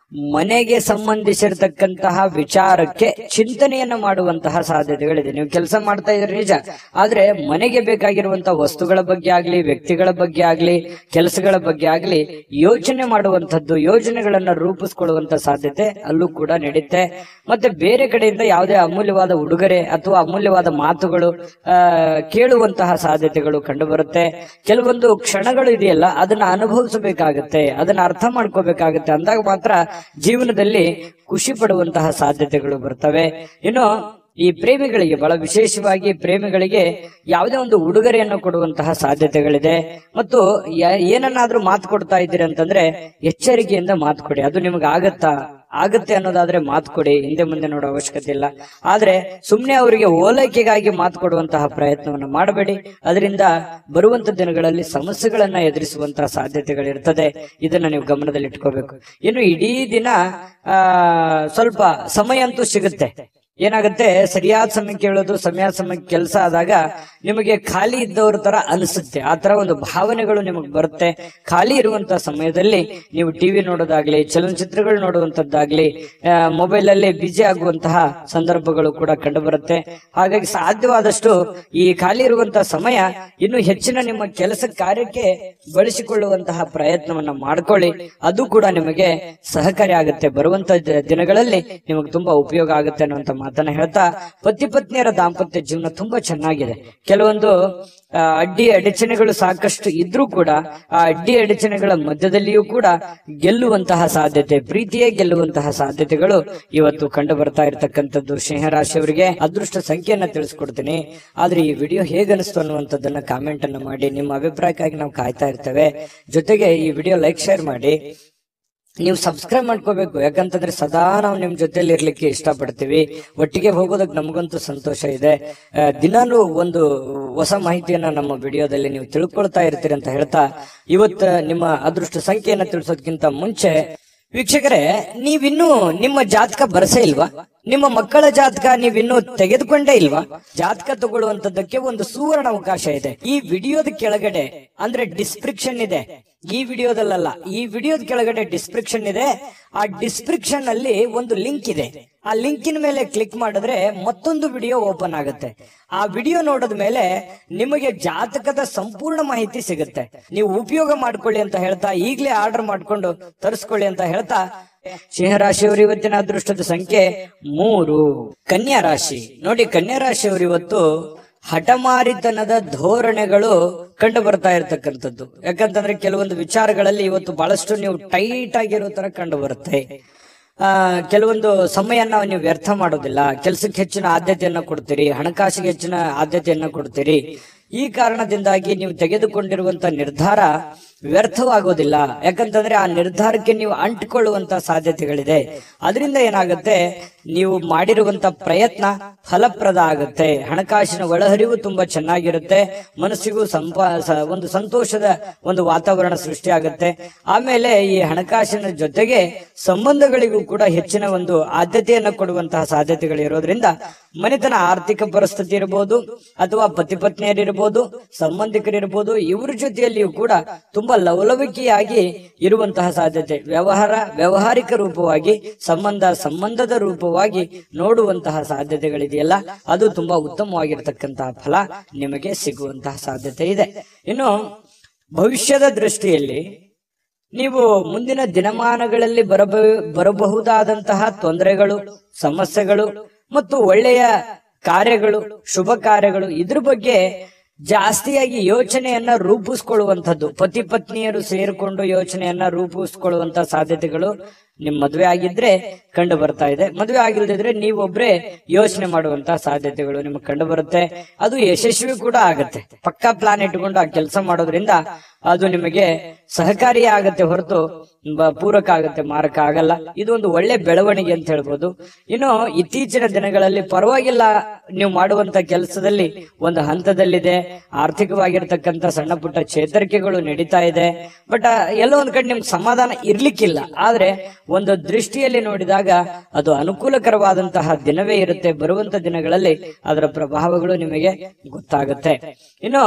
ಮನೆಗೆ ಸಂಬಂಧಿಸಿರ್ತಕ್ಕಂತಹ ವಿಚಾರಕ್ಕೆ ಚಿಂತನೆಯನ್ನ ಮಾಡುವಂತಹ ಸಾಧ್ಯತೆಗಳಿದೆ ನೀವು ಕೆಲಸ ಮಾಡ್ತಾ ಇದ್ರೆ ನಿಜ ಆದ್ರೆ ಮನೆಗೆ ಬೇಕಾಗಿರುವಂತಹ ವಸ್ತುಗಳ ಬಗ್ಗೆ ಆಗ್ಲಿ ವ್ಯಕ್ತಿಗಳ ಬಗ್ಗೆ ಆಗ್ಲಿ ಕೆಲಸಗಳ ಬಗ್ಗೆ ಆಗ್ಲಿ ಯೋಚನೆ ಮಾಡುವಂತದ್ದು ಯೋಜನೆಗಳನ್ನ ರೂಪಿಸ್ಕೊಳ್ಳುವಂತ ಸಾಧ್ಯತೆ ಅಲ್ಲೂ ಕೂಡ ನಡೀತೆ ಮತ್ತೆ ಬೇರೆ ಕಡೆಯಿಂದ ಯಾವುದೇ ಅಮೂಲ್ಯವಾದ ಉಡುಗೊರೆ ಅಥವಾ ಅಮೂಲ್ಯವಾದ ಮಾತುಗಳು ಆ ಕೇಳುವಂತಹ ಸಾಧ್ಯತೆಗಳು ಕಂಡು ಬರುತ್ತೆ ಕೆಲವೊಂದು ಕ್ಷಣಗಳು ಇದೆಯಲ್ಲ ಅದನ್ನ ಅನುಭವಿಸಬೇಕಾಗತ್ತೆ ಅದನ್ನ ಅರ್ಥ ಮಾಡ್ಕೋಬೇಕಾಗತ್ತೆ ಅಂದಾಗ ಮಾತ್ರ ಜೀವನದಲ್ಲಿ ಖುಷಿ ಪಡುವಂತಹ ಸಾಧ್ಯತೆಗಳು ಬರ್ತವೆ ಇನ್ನು ಈ ಪ್ರೇಮಿಗಳಿಗೆ ಬಹಳ ವಿಶೇಷವಾಗಿ ಪ್ರೇಮಿಗಳಿಗೆ ಯಾವುದೇ ಒಂದು ಉಡುಗೊರೆಯನ್ನು ಕೊಡುವಂತಹ ಸಾಧ್ಯತೆಗಳಿದೆ ಮತ್ತು ಯ- ಏನನ್ನಾದ್ರೂ ಮಾತು ಕೊಡ್ತಾ ಇದ್ದೀರಿ ಅಂತಂದ್ರೆ ಎಚ್ಚರಿಕೆಯಿಂದ ಮಾತು ಕೊಡಿ ಅದು ನಿಮ್ಗೆ ಆಗತ್ತಾ ಆಗತ್ತೆ ಅನ್ನೋದಾದ್ರೆ ಮಾತು ಕೊಡಿ ಹಿಂದೆ ಮುಂದೆ ನೋಡೋ ಅವಶ್ಯಕತೆ ಇಲ್ಲ ಆದ್ರೆ ಸುಮ್ನೆ ಅವರಿಗೆ ಓಲೈಕೆಗಾಗಿ ಮಾತು ಕೊಡುವಂತಹ ಪ್ರಯತ್ನವನ್ನು ಮಾಡಬೇಡಿ ಅದರಿಂದ ಬರುವಂತ ದಿನಗಳಲ್ಲಿ ಸಮಸ್ಯೆಗಳನ್ನ ಎದುರಿಸುವಂತಹ ಸಾಧ್ಯತೆಗಳಿರ್ತದೆ ಇದನ್ನ ನೀವು ಗಮನದಲ್ಲಿ ಇಟ್ಕೋಬೇಕು ಇನ್ನು ಇಡೀ ದಿನ ಆ ಸ್ವಲ್ಪ ಸಮಯ ಅಂತೂ ಸಿಗುತ್ತೆ ಏನಾಗುತ್ತೆ ಸರಿಯಾದ ಸಮಯಕ್ಕೆ ಹೇಳೋದು ಸಮಯ ಸಮಯಕ್ಕೆ ಕೆಲಸ ಆದಾಗ ನಿಮಗೆ ಖಾಲಿ ಇದ್ದವ್ರ ತರ ಅನಿಸುತ್ತೆ ಆ ತರ ಒಂದು ಭಾವನೆಗಳು ನಿಮಗೆ ಬರುತ್ತೆ ಖಾಲಿ ಇರುವಂತಹ ಸಮಯದಲ್ಲಿ ನೀವು ಟಿವಿ ನೋಡೋದಾಗ್ಲಿ ಚಲನಚಿತ್ರಗಳು ನೋಡುವಂತದ್ದಾಗ್ಲಿ ಮೊಬೈಲ್ ಅಲ್ಲೇ ಬಿಜಿ ಆಗುವಂತಹ ಸಂದರ್ಭಗಳು ಕೂಡ ಕಂಡು ಬರುತ್ತೆ ಹಾಗಾಗಿ ಸಾಧ್ಯವಾದಷ್ಟು ಈ ಖಾಲಿ ಇರುವಂತಹ ಸಮಯ ಇನ್ನು ಹೆಚ್ಚಿನ ನಿಮ್ಮ ಕೆಲಸ ಕಾರ್ಯಕ್ಕೆ ಬಳಸಿಕೊಳ್ಳುವಂತಹ ಪ್ರಯತ್ನವನ್ನ ಮಾಡ್ಕೊಳ್ಳಿ ಅದು ಕೂಡ ನಿಮಗೆ ಸಹಕಾರಿ ಆಗುತ್ತೆ ಬರುವಂತ ದ- ದಿನಗಳಲ್ಲಿ ನಿಮಗೆ ತುಂಬಾ ಉಪಯೋಗ ಆಗುತ್ತೆ ಅನ್ನುವಂತ ಮಾತನ್ನ ಹೇಳ್ತಾ ಪತಿ ಪತ್ನಿಯರ ದಾಂಪತ್ಯ ಜೀವನ ತುಂಬಾ ಚೆನ್ನಾಗಿದೆ ಕೆಲವೊಂದು ಆ, ಅಡ್ಡಿ ಅಡಚಣೆಗಳು ಸಾಕಷ್ಟು ಇದ್ರೂ ಕೂಡ ಆ ಅಡ್ಡಿ ಅಡಚಣೆಗಳ ಮಧ್ಯದಲ್ಲಿಯೂ ಕೂಡ ಗೆಲ್ಲುವಂತಹ ಸಾಧ್ಯತೆ ಪ್ರೀತಿಯೇ ಗೆಲ್ಲುವಂತಹ ಸಾಧ್ಯತೆಗಳು ಇವತ್ತು ಕಂಡು ಬರ್ತಾ ಇರತಕ್ಕಂಥದ್ದು ಸಿಂಹರಾಶಿಯವರಿಗೆ ಅದೃಷ್ಟ ಸಂಖ್ಯೆಯನ್ನ ತಿಳಿಸ್ಕೊಡ್ತೀನಿ ಆದ್ರೆ ಈ ವಿಡಿಯೋ ಹೇಗನಿಸ್ತು ಅನ್ನುವಂಥದ್ದನ್ನ ಕಾಮೆಂಟ್ ಅನ್ನ ಮಾಡಿ ನಿಮ್ಮ ಅಭಿಪ್ರಾಯಕ್ಕಾಗಿ ನಾವು ಕಾಯ್ತಾ ಇರ್ತೇವೆ ಜೊತೆಗೆ ಈ ವಿಡಿಯೋ ಲೈಕ್ ಶೇರ್ ಮಾಡಿ ನೀವು ಸಬ್ಸ್ಕ್ರೈಬ್ ಮಾಡ್ಕೋಬೇಕು ಯಾಕಂತಂದ್ರೆ ಸದಾ ನಾವು ನಿಮ್ ಜೊತೆಲಿ ಇರ್ಲಿಕ್ಕೆ ಇಷ್ಟಪಡ್ತೀವಿ ಒಟ್ಟಿಗೆ ಹೋಗೋದಕ್ಕೆ ನಮಗಂತೂ ಸಂತೋಷ ಇದೆ ಆ, ದಿನಾಲೂ ಒಂದು ಹೊಸ ಮಾಹಿತಿಯನ್ನ ನಮ್ಮ ವಿಡಿಯೋದಲ್ಲಿ ನೀವು ತಿಳ್ಕೊಳ್ತಾ ಇರ್ತೀರಿ ಅಂತ ಹೇಳ್ತಾ ಇವತ್ತು ನಿಮ್ಮ ಅದೃಷ್ಟ ಸಂಖ್ಯೆಯನ್ನ ತಿಳಿಸೋದಕ್ಕಿಂತ ಮುಂಚೆ ವೀಕ್ಷಕರೇ ನೀವಿನ್ನೂ ನಿಮ್ಮ ಜಾತಕ ಬರಸೇ ಇಲ್ವಾ ನಿಮ್ಮ ಮಕ್ಕಳ ಜಾತಕ ನೀವಿನ್ನೂ ತೆಗೆದುಕೊಂಡೇ ಇಲ್ವಾ ಜಾತಕ ತಗೊಳ್ಳುವಂತದ್ದಕ್ಕೆ ಒಂದು ಸುವರ್ಣ ಅವಕಾಶ ಇದೆ ಈ ವಿಡಿಯೋದ ಕೆಳಗಡೆ ಅಂದ್ರೆ ಡಿಸ್ಕ್ರಿಪ್ಷನ್ ಇದೆ ಈ ವಿಡಿಯೋದಲ್ಲ ಈ ವಿಡಿಯೋದ ಕೆಳಗಡೆ ಡಿಸ್ಕ್ರಿಪ್ಷನ್ ಇದೆ ಆ ಡಿಸ್ಕ್ರಿಪ್ಷನ್ ಅಲ್ಲಿ ಒಂದು ಲಿಂಕ್ ಇದೆ ಆ ಲಿಂಕಿನ ಮೇಲೆ ಕ್ಲಿಕ್ ಮಾಡಿದ್ರೆ ಮತ್ತೊಂದು ವಿಡಿಯೋ ಓಪನ್ ಆಗುತ್ತೆ ಆ ವಿಡಿಯೋ ನೋಡಿದ ಮೇಲೆ ನಿಮಗೆ ಜಾತಕದ ಸಂಪೂರ್ಣ ಮಾಹಿತಿ ಸಿಗುತ್ತೆ ನೀವು ಉಪಯೋಗ ಮಾಡ್ಕೊಳ್ಳಿ ಅಂತ ಹೇಳ್ತಾ ಈಗಲೇ ಆರ್ಡರ್ ಮಾಡ್ಕೊಂಡು ತರಿಸ್ಕೊಳ್ಳಿ ಅಂತ ಹೇಳ್ತಾ ಸಿಂಹರಾಶಿಯವರು ಇವತ್ತಿನ ಅದೃಷ್ಟದ ಸಂಖ್ಯೆ ಮೂರು ಕನ್ಯಾ ರಾಶಿ ನೋಡಿ ಕನ್ಯಾ ರಾಶಿಯವರು ಇವತ್ತು ಹಠಮಾರಿತನದ ಧೋರಣೆಗಳು ಕಂಡು ಬರ್ತಾ ಇರತಕ್ಕಂಥದ್ದು ಯಾಕಂತಂದ್ರೆ ಕೆಲವೊಂದು ವಿಚಾರಗಳಲ್ಲಿ ಇವತ್ತು ಬಹಳಷ್ಟು ನೀವು ಟೈಟ್ ಆಗಿರೋ ತರ ಕಂಡು ಬರುತ್ತೆ ಆ ಕೆಲವೊಂದು ಸಮಯನ ನೀವು ವ್ಯರ್ಥ ಮಾಡೋದಿಲ್ಲ ಕೆಲಸಕ್ಕೆ ಹೆಚ್ಚಿನ ಆದ್ಯತೆಯನ್ನ ಕೊಡ್ತೀರಿ ಹಣಕಾಸಿಗೆ ಹೆಚ್ಚಿನ ಆದ್ಯತೆಯನ್ನ ಕೊಡ್ತೀರಿ ಈ ಕಾರಣದಿಂದಾಗಿ ನೀವು ತೆಗೆದುಕೊಂಡಿರುವಂತ ನಿರ್ಧಾರ ವ್ಯರ್ಥವಾಗೋದಿಲ್ಲ ಯಾಕಂತಂದ್ರೆ ಆ ನಿರ್ಧಾರಕ್ಕೆ ನೀವು ಅಂಟಿಕೊಳ್ಳುವಂತ ಸಾಧ್ಯತೆಗಳಿದೆ ಅದರಿಂದ ಏನಾಗುತ್ತೆ ನೀವು ಮಾಡಿರುವಂತ ಪ್ರಯತ್ನ ಫಲಪ್ರದ ಆಗುತ್ತೆ ಹಣಕಾಸಿನ ಒಳಹರಿವು ತುಂಬಾ ಚೆನ್ನಾಗಿರುತ್ತೆ ಮನಸ್ಸಿಗೂ ಸಂಪ ಸ- ಒಂದು ಸಂತೋಷದ ಒಂದು ವಾತಾವರಣ ಸೃಷ್ಟಿಯಾಗುತ್ತೆ ಆಮೇಲೆ ಈ ಹಣಕಾಸಿನ ಜೊತೆಗೆ ಸಂಬಂಧಗಳಿಗೂ ಕೂಡ ಹೆಚ್ಚಿನ ಒಂದು ಆದ್ಯತೆಯನ್ನು ಕೊಡುವಂತಹ ಸಾಧ್ಯತೆಗಳು ಇರೋದ್ರಿಂದ ಮನೆತನ ಆರ್ಥಿಕ ಪರಿಸ್ಥಿತಿ ಇರಬಹುದು ಅಥವಾ ಪತಿ ಪತ್ನಿಯರಿರ್ಬೋದು ಸಂಬಂಧಿಕರಿರ್ಬೋದು ಇವ್ರ ಜೊತೆಯಲ್ಲಿಯೂ ಕೂಡ ತುಂಬಾ ಲವಲವಿಕೆಯಾಗಿ ಇರುವಂತಹ ಸಾಧ್ಯತೆ ವ್ಯವಹಾರ ವ್ಯವಹಾರಿಕ ರೂಪವಾಗಿ ಸಂಬಂಧ ಸಂಬಂಧದ ರೂಪವಾಗಿ ನೋಡುವಂತಹ ಸಾಧ್ಯತೆಗಳಿದೆಯಲ್ಲ ಅದು ತುಂಬಾ ಉತ್ತಮವಾಗಿರ್ತಕ್ಕಂತಹ ಫಲ ನಿಮಗೆ ಸಿಗುವಂತಹ ಸಾಧ್ಯತೆ ಇದೆ ಇನ್ನು ಭವಿಷ್ಯದ ದೃಷ್ಟಿಯಲ್ಲಿ ನೀವು ಮುಂದಿನ ದಿನಮಾನಗಳಲ್ಲಿ ಬರಬ ಬರಬಹುದಾದಂತಹ ತೊಂದರೆಗಳು ಸಮಸ್ಯೆಗಳು ಮತ್ತು ಒಳ್ಳೆಯ ಕಾರ್ಯಗಳು ಶುಭ ಕಾರ್ಯಗಳು ಇದ್ರ ಬಗ್ಗೆ ಜಾಸ್ತಿಯಾಗಿ ಯೋಚನೆಯನ್ನ ರೂಪಿಸ್ಕೊಳ್ಳುವಂಥದ್ದು ಪತಿ ಪತ್ನಿಯರು ಸೇರಿಕೊಂಡು ಯೋಚನೆಯನ್ನ ರೂಪಿಸ್ಕೊಳ್ಳುವಂತ ಸಾಧ್ಯತೆಗಳು ನಿಮ್ ಮದುವೆ ಆಗಿದ್ರೆ ಕಂಡು ಬರ್ತಾ ಇದೆ ಮದುವೆ ಆಗಿಲ್ದಿದ್ರೆ ನೀವೊಬ್ರೇ ಯೋಚನೆ ಮಾಡುವಂತ ಸಾಧ್ಯತೆಗಳು ನಿಮಗೆ ಕಂಡು ಬರುತ್ತೆ ಅದು ಯಶಸ್ವಿ ಕೂಡ ಆಗುತ್ತೆ ಪಕ್ಕಾ ಪ್ಲಾನ್ ಇಟ್ಕೊಂಡು ಆ ಕೆಲಸ ಮಾಡೋದ್ರಿಂದ ಅದು ನಿಮಗೆ ಸಹಕಾರಿಯೇ ಆಗತ್ತೆ ಹೊರತು ಬ- ಪೂರಕ ಆಗುತ್ತೆ ಮಾರಕ ಆಗಲ್ಲ ಇದು ಒಂದು ಒಳ್ಳೆ ಬೆಳವಣಿಗೆ ಅಂತ ಹೇಳ್ಬೋದು ಇನ್ನು ಇತ್ತೀಚಿನ ದಿನಗಳಲ್ಲಿ ಪರವಾಗಿಲ್ಲ ನೀವು ಮಾಡುವಂತ ಕೆಲಸದಲ್ಲಿ ಒಂದು ಹಂತದಲ್ಲಿದೆ ಆರ್ಥಿಕವಾಗಿರ್ತಕ್ಕಂಥ ಸಣ್ಣ ಪುಟ್ಟ ಚೇತರಿಕೆಗಳು ನಡೀತಾ ಇದೆ ಬಟ್ ಎಲ್ಲೋ ಒಂದ್ ಕಡೆ ನಿಮ್ಗೆ ಸಮಾಧಾನ ಇರ್ಲಿಕ್ಕಿಲ್ಲ ಆದ್ರೆ ಒಂದು ದೃಷ್ಟಿಯಲ್ಲಿ ನೋಡಿದಾಗ ಅದು ಅನುಕೂಲಕರವಾದಂತಹ ದಿನವೇ ಇರುತ್ತೆ ಬರುವಂತ ದಿನಗಳಲ್ಲಿ ಅದರ ಪ್ರಭಾವಗಳು ನಿಮಗೆ ಗೊತ್ತಾಗುತ್ತೆ ಇನ್ನು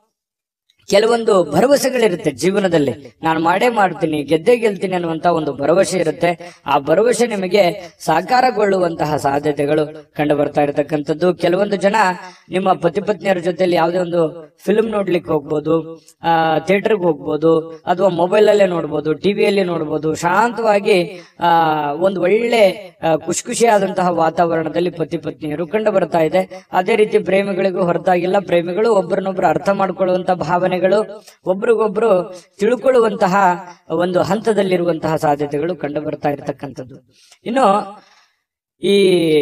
ಕೆಲವೊಂದು ಭರವಸೆಗಳಿರುತ್ತೆ ಜೀವನದಲ್ಲಿ ನಾನು ಮಾಡೇ ಮಾಡ್ತೀನಿ ಗೆದ್ದೇ ಗೆಲ್ತೀನಿ ಅನ್ನುವಂತ ಒಂದು ಭರವಸೆ ಇರುತ್ತೆ ಆ ಭರವಸೆ ನಿಮಗೆ ಸಾಕಾರಗೊಳ್ಳುವಂತಹ ಸಾಧ್ಯತೆಗಳು ಕಂಡು ಬರ್ತಾ ಇರತಕ್ಕಂಥದ್ದು ಕೆಲವೊಂದು ಜನ ನಿಮ್ಮ ಪತಿ ಪತ್ನಿಯರ ಜೊತೆಲಿ ಯಾವುದೇ ಒಂದು ಫಿಲ್ಮ್ ನೋಡ್ಲಿಕ್ಕೆ ಹೋಗ್ಬೋದು ಆ ಥಿಯೇಟರ್ಗೆ ಹೋಗ್ಬೋದು ಅಥವಾ ಮೊಬೈಲ್ ಅಲ್ಲೇ ನೋಡ್ಬೋದು ಟಿವಿಯಲ್ಲಿ ನೋಡ್ಬೋದು ಶಾಂತವಾಗಿ ಆ ಒಂದು ಒಳ್ಳೆ ಆ, ಖುಷಿ ಖುಷಿಯಾದಂತಹ ವಾತಾವರಣದಲ್ಲಿ ಪತಿ ಪತ್ನಿಯರು ಕಂಡು ಬರ್ತಾ ಇದೆ ಅದೇ ರೀತಿ ಪ್ರೇಮಿಗಳಿಗೂ ಹೊರತಾಗಿಲ್ಲ ಪ್ರೇಮಿಗಳು ಒಬ್ಬರನ್ನೊಬ್ರು ಅರ್ಥ ಮಾಡ್ಕೊಳ್ಳುವಂತ ಭಾವನೆಗಳು ಒಬ್ರಿಗೊಬ್ರು ತಿಳ್ಕೊಳ್ಳುವಂತಹ ಒಂದು ಹಂತದಲ್ಲಿರುವಂತಹ ಸಾಧ್ಯತೆಗಳು ಕಂಡು ಬರ್ತಾ ಇರತಕ್ಕಂಥದ್ದು ಇನ್ನು ಈ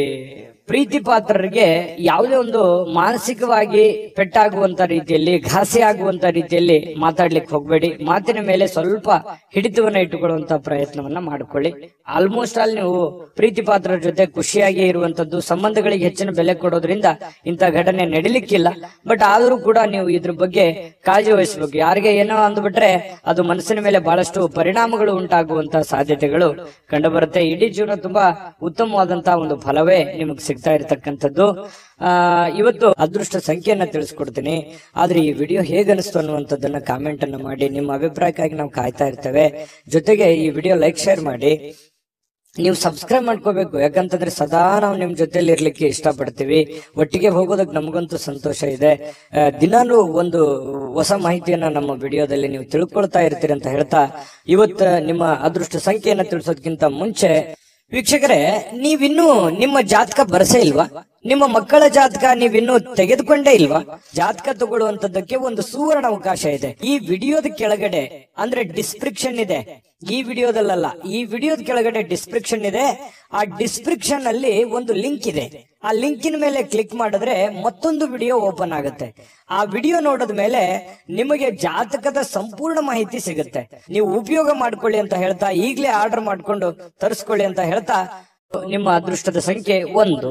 ಪ್ರೀತಿ ಪಾತ್ರರಿಗೆ ಯಾವುದೇ ಒಂದು ಮಾನಸಿಕವಾಗಿ ಪೆಟ್ಟಾಗುವಂತ ರೀತಿಯಲ್ಲಿ ಘಾಸಿ ಆಗುವಂತ ರೀತಿಯಲ್ಲಿ ಮಾತಾಡ್ಲಿಕ್ಕೆ ಹೋಗ್ಬೇಡಿ ಮಾತಿನ ಮೇಲೆ ಸ್ವಲ್ಪ ಹಿಡಿತವನ್ನ ಇಟ್ಟುಕೊಳ್ಳುವಂತ ಪ್ರಯತ್ನವನ್ನ ಮಾಡ್ಕೊಳ್ಳಿ ಆಲ್ಮೋಸ್ಟ್ ಆಲ್ ನೀವು ಪ್ರೀತಿ ಪಾತ್ರರ ಜೊತೆ ಖುಷಿಯಾಗಿ ಇರುವಂತದ್ದು ಸಂಬಂಧಗಳಿಗೆ ಹೆಚ್ಚಿನ ಬೆಲೆ ಕೊಡೋದ್ರಿಂದ ಇಂಥ ಘಟನೆ ನಡಿಲಿಕ್ಕಿಲ್ಲ ಬಟ್ ಆದರೂ ಕೂಡ ನೀವು ಇದ್ರ ಬಗ್ಗೆ ಕಾಳಜಿ ವಹಿಸಬೇಕು ಯಾರಿಗೆ ಏನೋ ಅಂದ್ಬಿಟ್ರೆ ಅದು ಮನಸ್ಸಿನ ಮೇಲೆ ಬಹಳಷ್ಟು ಪರಿಣಾಮಗಳು ಉಂಟಾಗುವಂತ ಸಾಧ್ಯತೆಗಳು ಕಂಡು ಬರುತ್ತೆ ಇಡೀ ಜೀವನ ತುಂಬಾ ಉತ್ತಮವಾದಂತಹ ಒಂದು ಫಲವೇ ನಿಮಗೆ ಸಿಗ್ತಾ ಇರತಕ್ಕಂಥದ್ದು ಆ ಇವತ್ತು ಅದೃಷ್ಟ ಸಂಖ್ಯೆಯನ್ನ ತಿಳಿಸ್ಕೊಡ್ತೀನಿ ಆದ್ರೆ ಈ ವಿಡಿಯೋ ಹೇಗನಿಸ್ತು ಅನ್ನುವಂಥದ್ದನ್ನ ಕಾಮೆಂಟ್ ಅನ್ನ ಮಾಡಿ ನಿಮ್ಮ ಅಭಿಪ್ರಾಯಕ್ಕಾಗಿ ನಾವು ಕಾಯ್ತಾ ಇರ್ತೇವೆ ಜೊತೆಗೆ ಈ ವಿಡಿಯೋ ಲೈಕ್ ಶೇರ್ ಮಾಡಿ ನೀವು ಸಬ್ಸ್ಕ್ರೈಬ್ ಮಾಡ್ಕೋಬೇಕು ಯಾಕಂತಂದ್ರೆ ಸದಾ ನಾವು ನಿಮ್ ಜೊತೆಲಿ ಇರ್ಲಿಕ್ಕೆ ಇಷ್ಟಪಡ್ತೀವಿ ಒಟ್ಟಿಗೆ ಹೋಗೋದಕ್ಕೆ ನಮಗಂತೂ ಸಂತೋಷ ಇದೆ ಆ, ದಿನಾಲೂ ಒಂದು ಹೊಸ ಮಾಹಿತಿಯನ್ನ ನಮ್ಮ ವಿಡಿಯೋದಲ್ಲಿ ನೀವು ತಿಳ್ಕೊಳ್ತಾ ಇರ್ತೀರಿ ಅಂತ ಹೇಳ್ತಾ ಇವತ್ತ ನಿಮ್ಮ ಅದೃಷ್ಟ ಸಂಖ್ಯೆಯನ್ನ ತಿಳಿಸೋದಕ್ಕಿಂತ ಮುಂಚೆ ವೀಕ್ಷಕರೇ ನೀವಿನ್ನೂ ನಿಮ್ಮ ಜಾತಕ ಬರಸೇ ಇಲ್ವಾ ನಿಮ್ಮ ಮಕ್ಕಳ ಜಾತಕ ನೀವಿನ್ನೂ ತೆಗೆದುಕೊಂಡೇ ಇಲ್ವಾ ಜಾತಕ ತಗೊಳ್ಳುವಂತದ್ದಕ್ಕೆ ಒಂದು ಸುವರ್ಣ ಅವಕಾಶ ಇದೆ ಈ ವಿಡಿಯೋದ ಕೆಳಗಡೆ ಅಂದ್ರೆ ಡಿಸ್ಕ್ರಿಪ್ಷನ್ ಇದೆ ಈ ವಿಡಿಯೋದಲ್ಲ ಈ ವಿಡಿಯೋದ ಕೆಳಗಡೆ ಡಿಸ್ಕ್ರಿಪ್ಷನ್ ಇದೆ ಆ ಡಿಸ್ಕ್ರಿಪ್ಷನ್ ಅಲ್ಲಿ ಒಂದು ಲಿಂಕ್ ಇದೆ ಆ ಲಿಂಕಿನ ಮೇಲೆ ಕ್ಲಿಕ್ ಮಾಡಿದ್ರೆ ಮತ್ತೊಂದು ವಿಡಿಯೋ ಓಪನ್ ಆಗುತ್ತೆ ಆ ವಿಡಿಯೋ ನೋಡಿದ ಮೇಲೆ ನಿಮಗೆ ಜಾತಕದ ಸಂಪೂರ್ಣ ಮಾಹಿತಿ ಸಿಗುತ್ತೆ ನೀವು ಉಪಯೋಗ ಮಾಡ್ಕೊಳ್ಳಿ ಅಂತ ಹೇಳ್ತಾ ಈಗಲೇ ಆರ್ಡರ್ ಮಾಡ್ಕೊಂಡು ತರಿಸ್ಕೊಳ್ಳಿ ಅಂತ ಹೇಳ್ತಾ ನಿಮ್ಮ ಅದೃಷ್ಟದ ಸಂಖ್ಯೆ ಒಂದು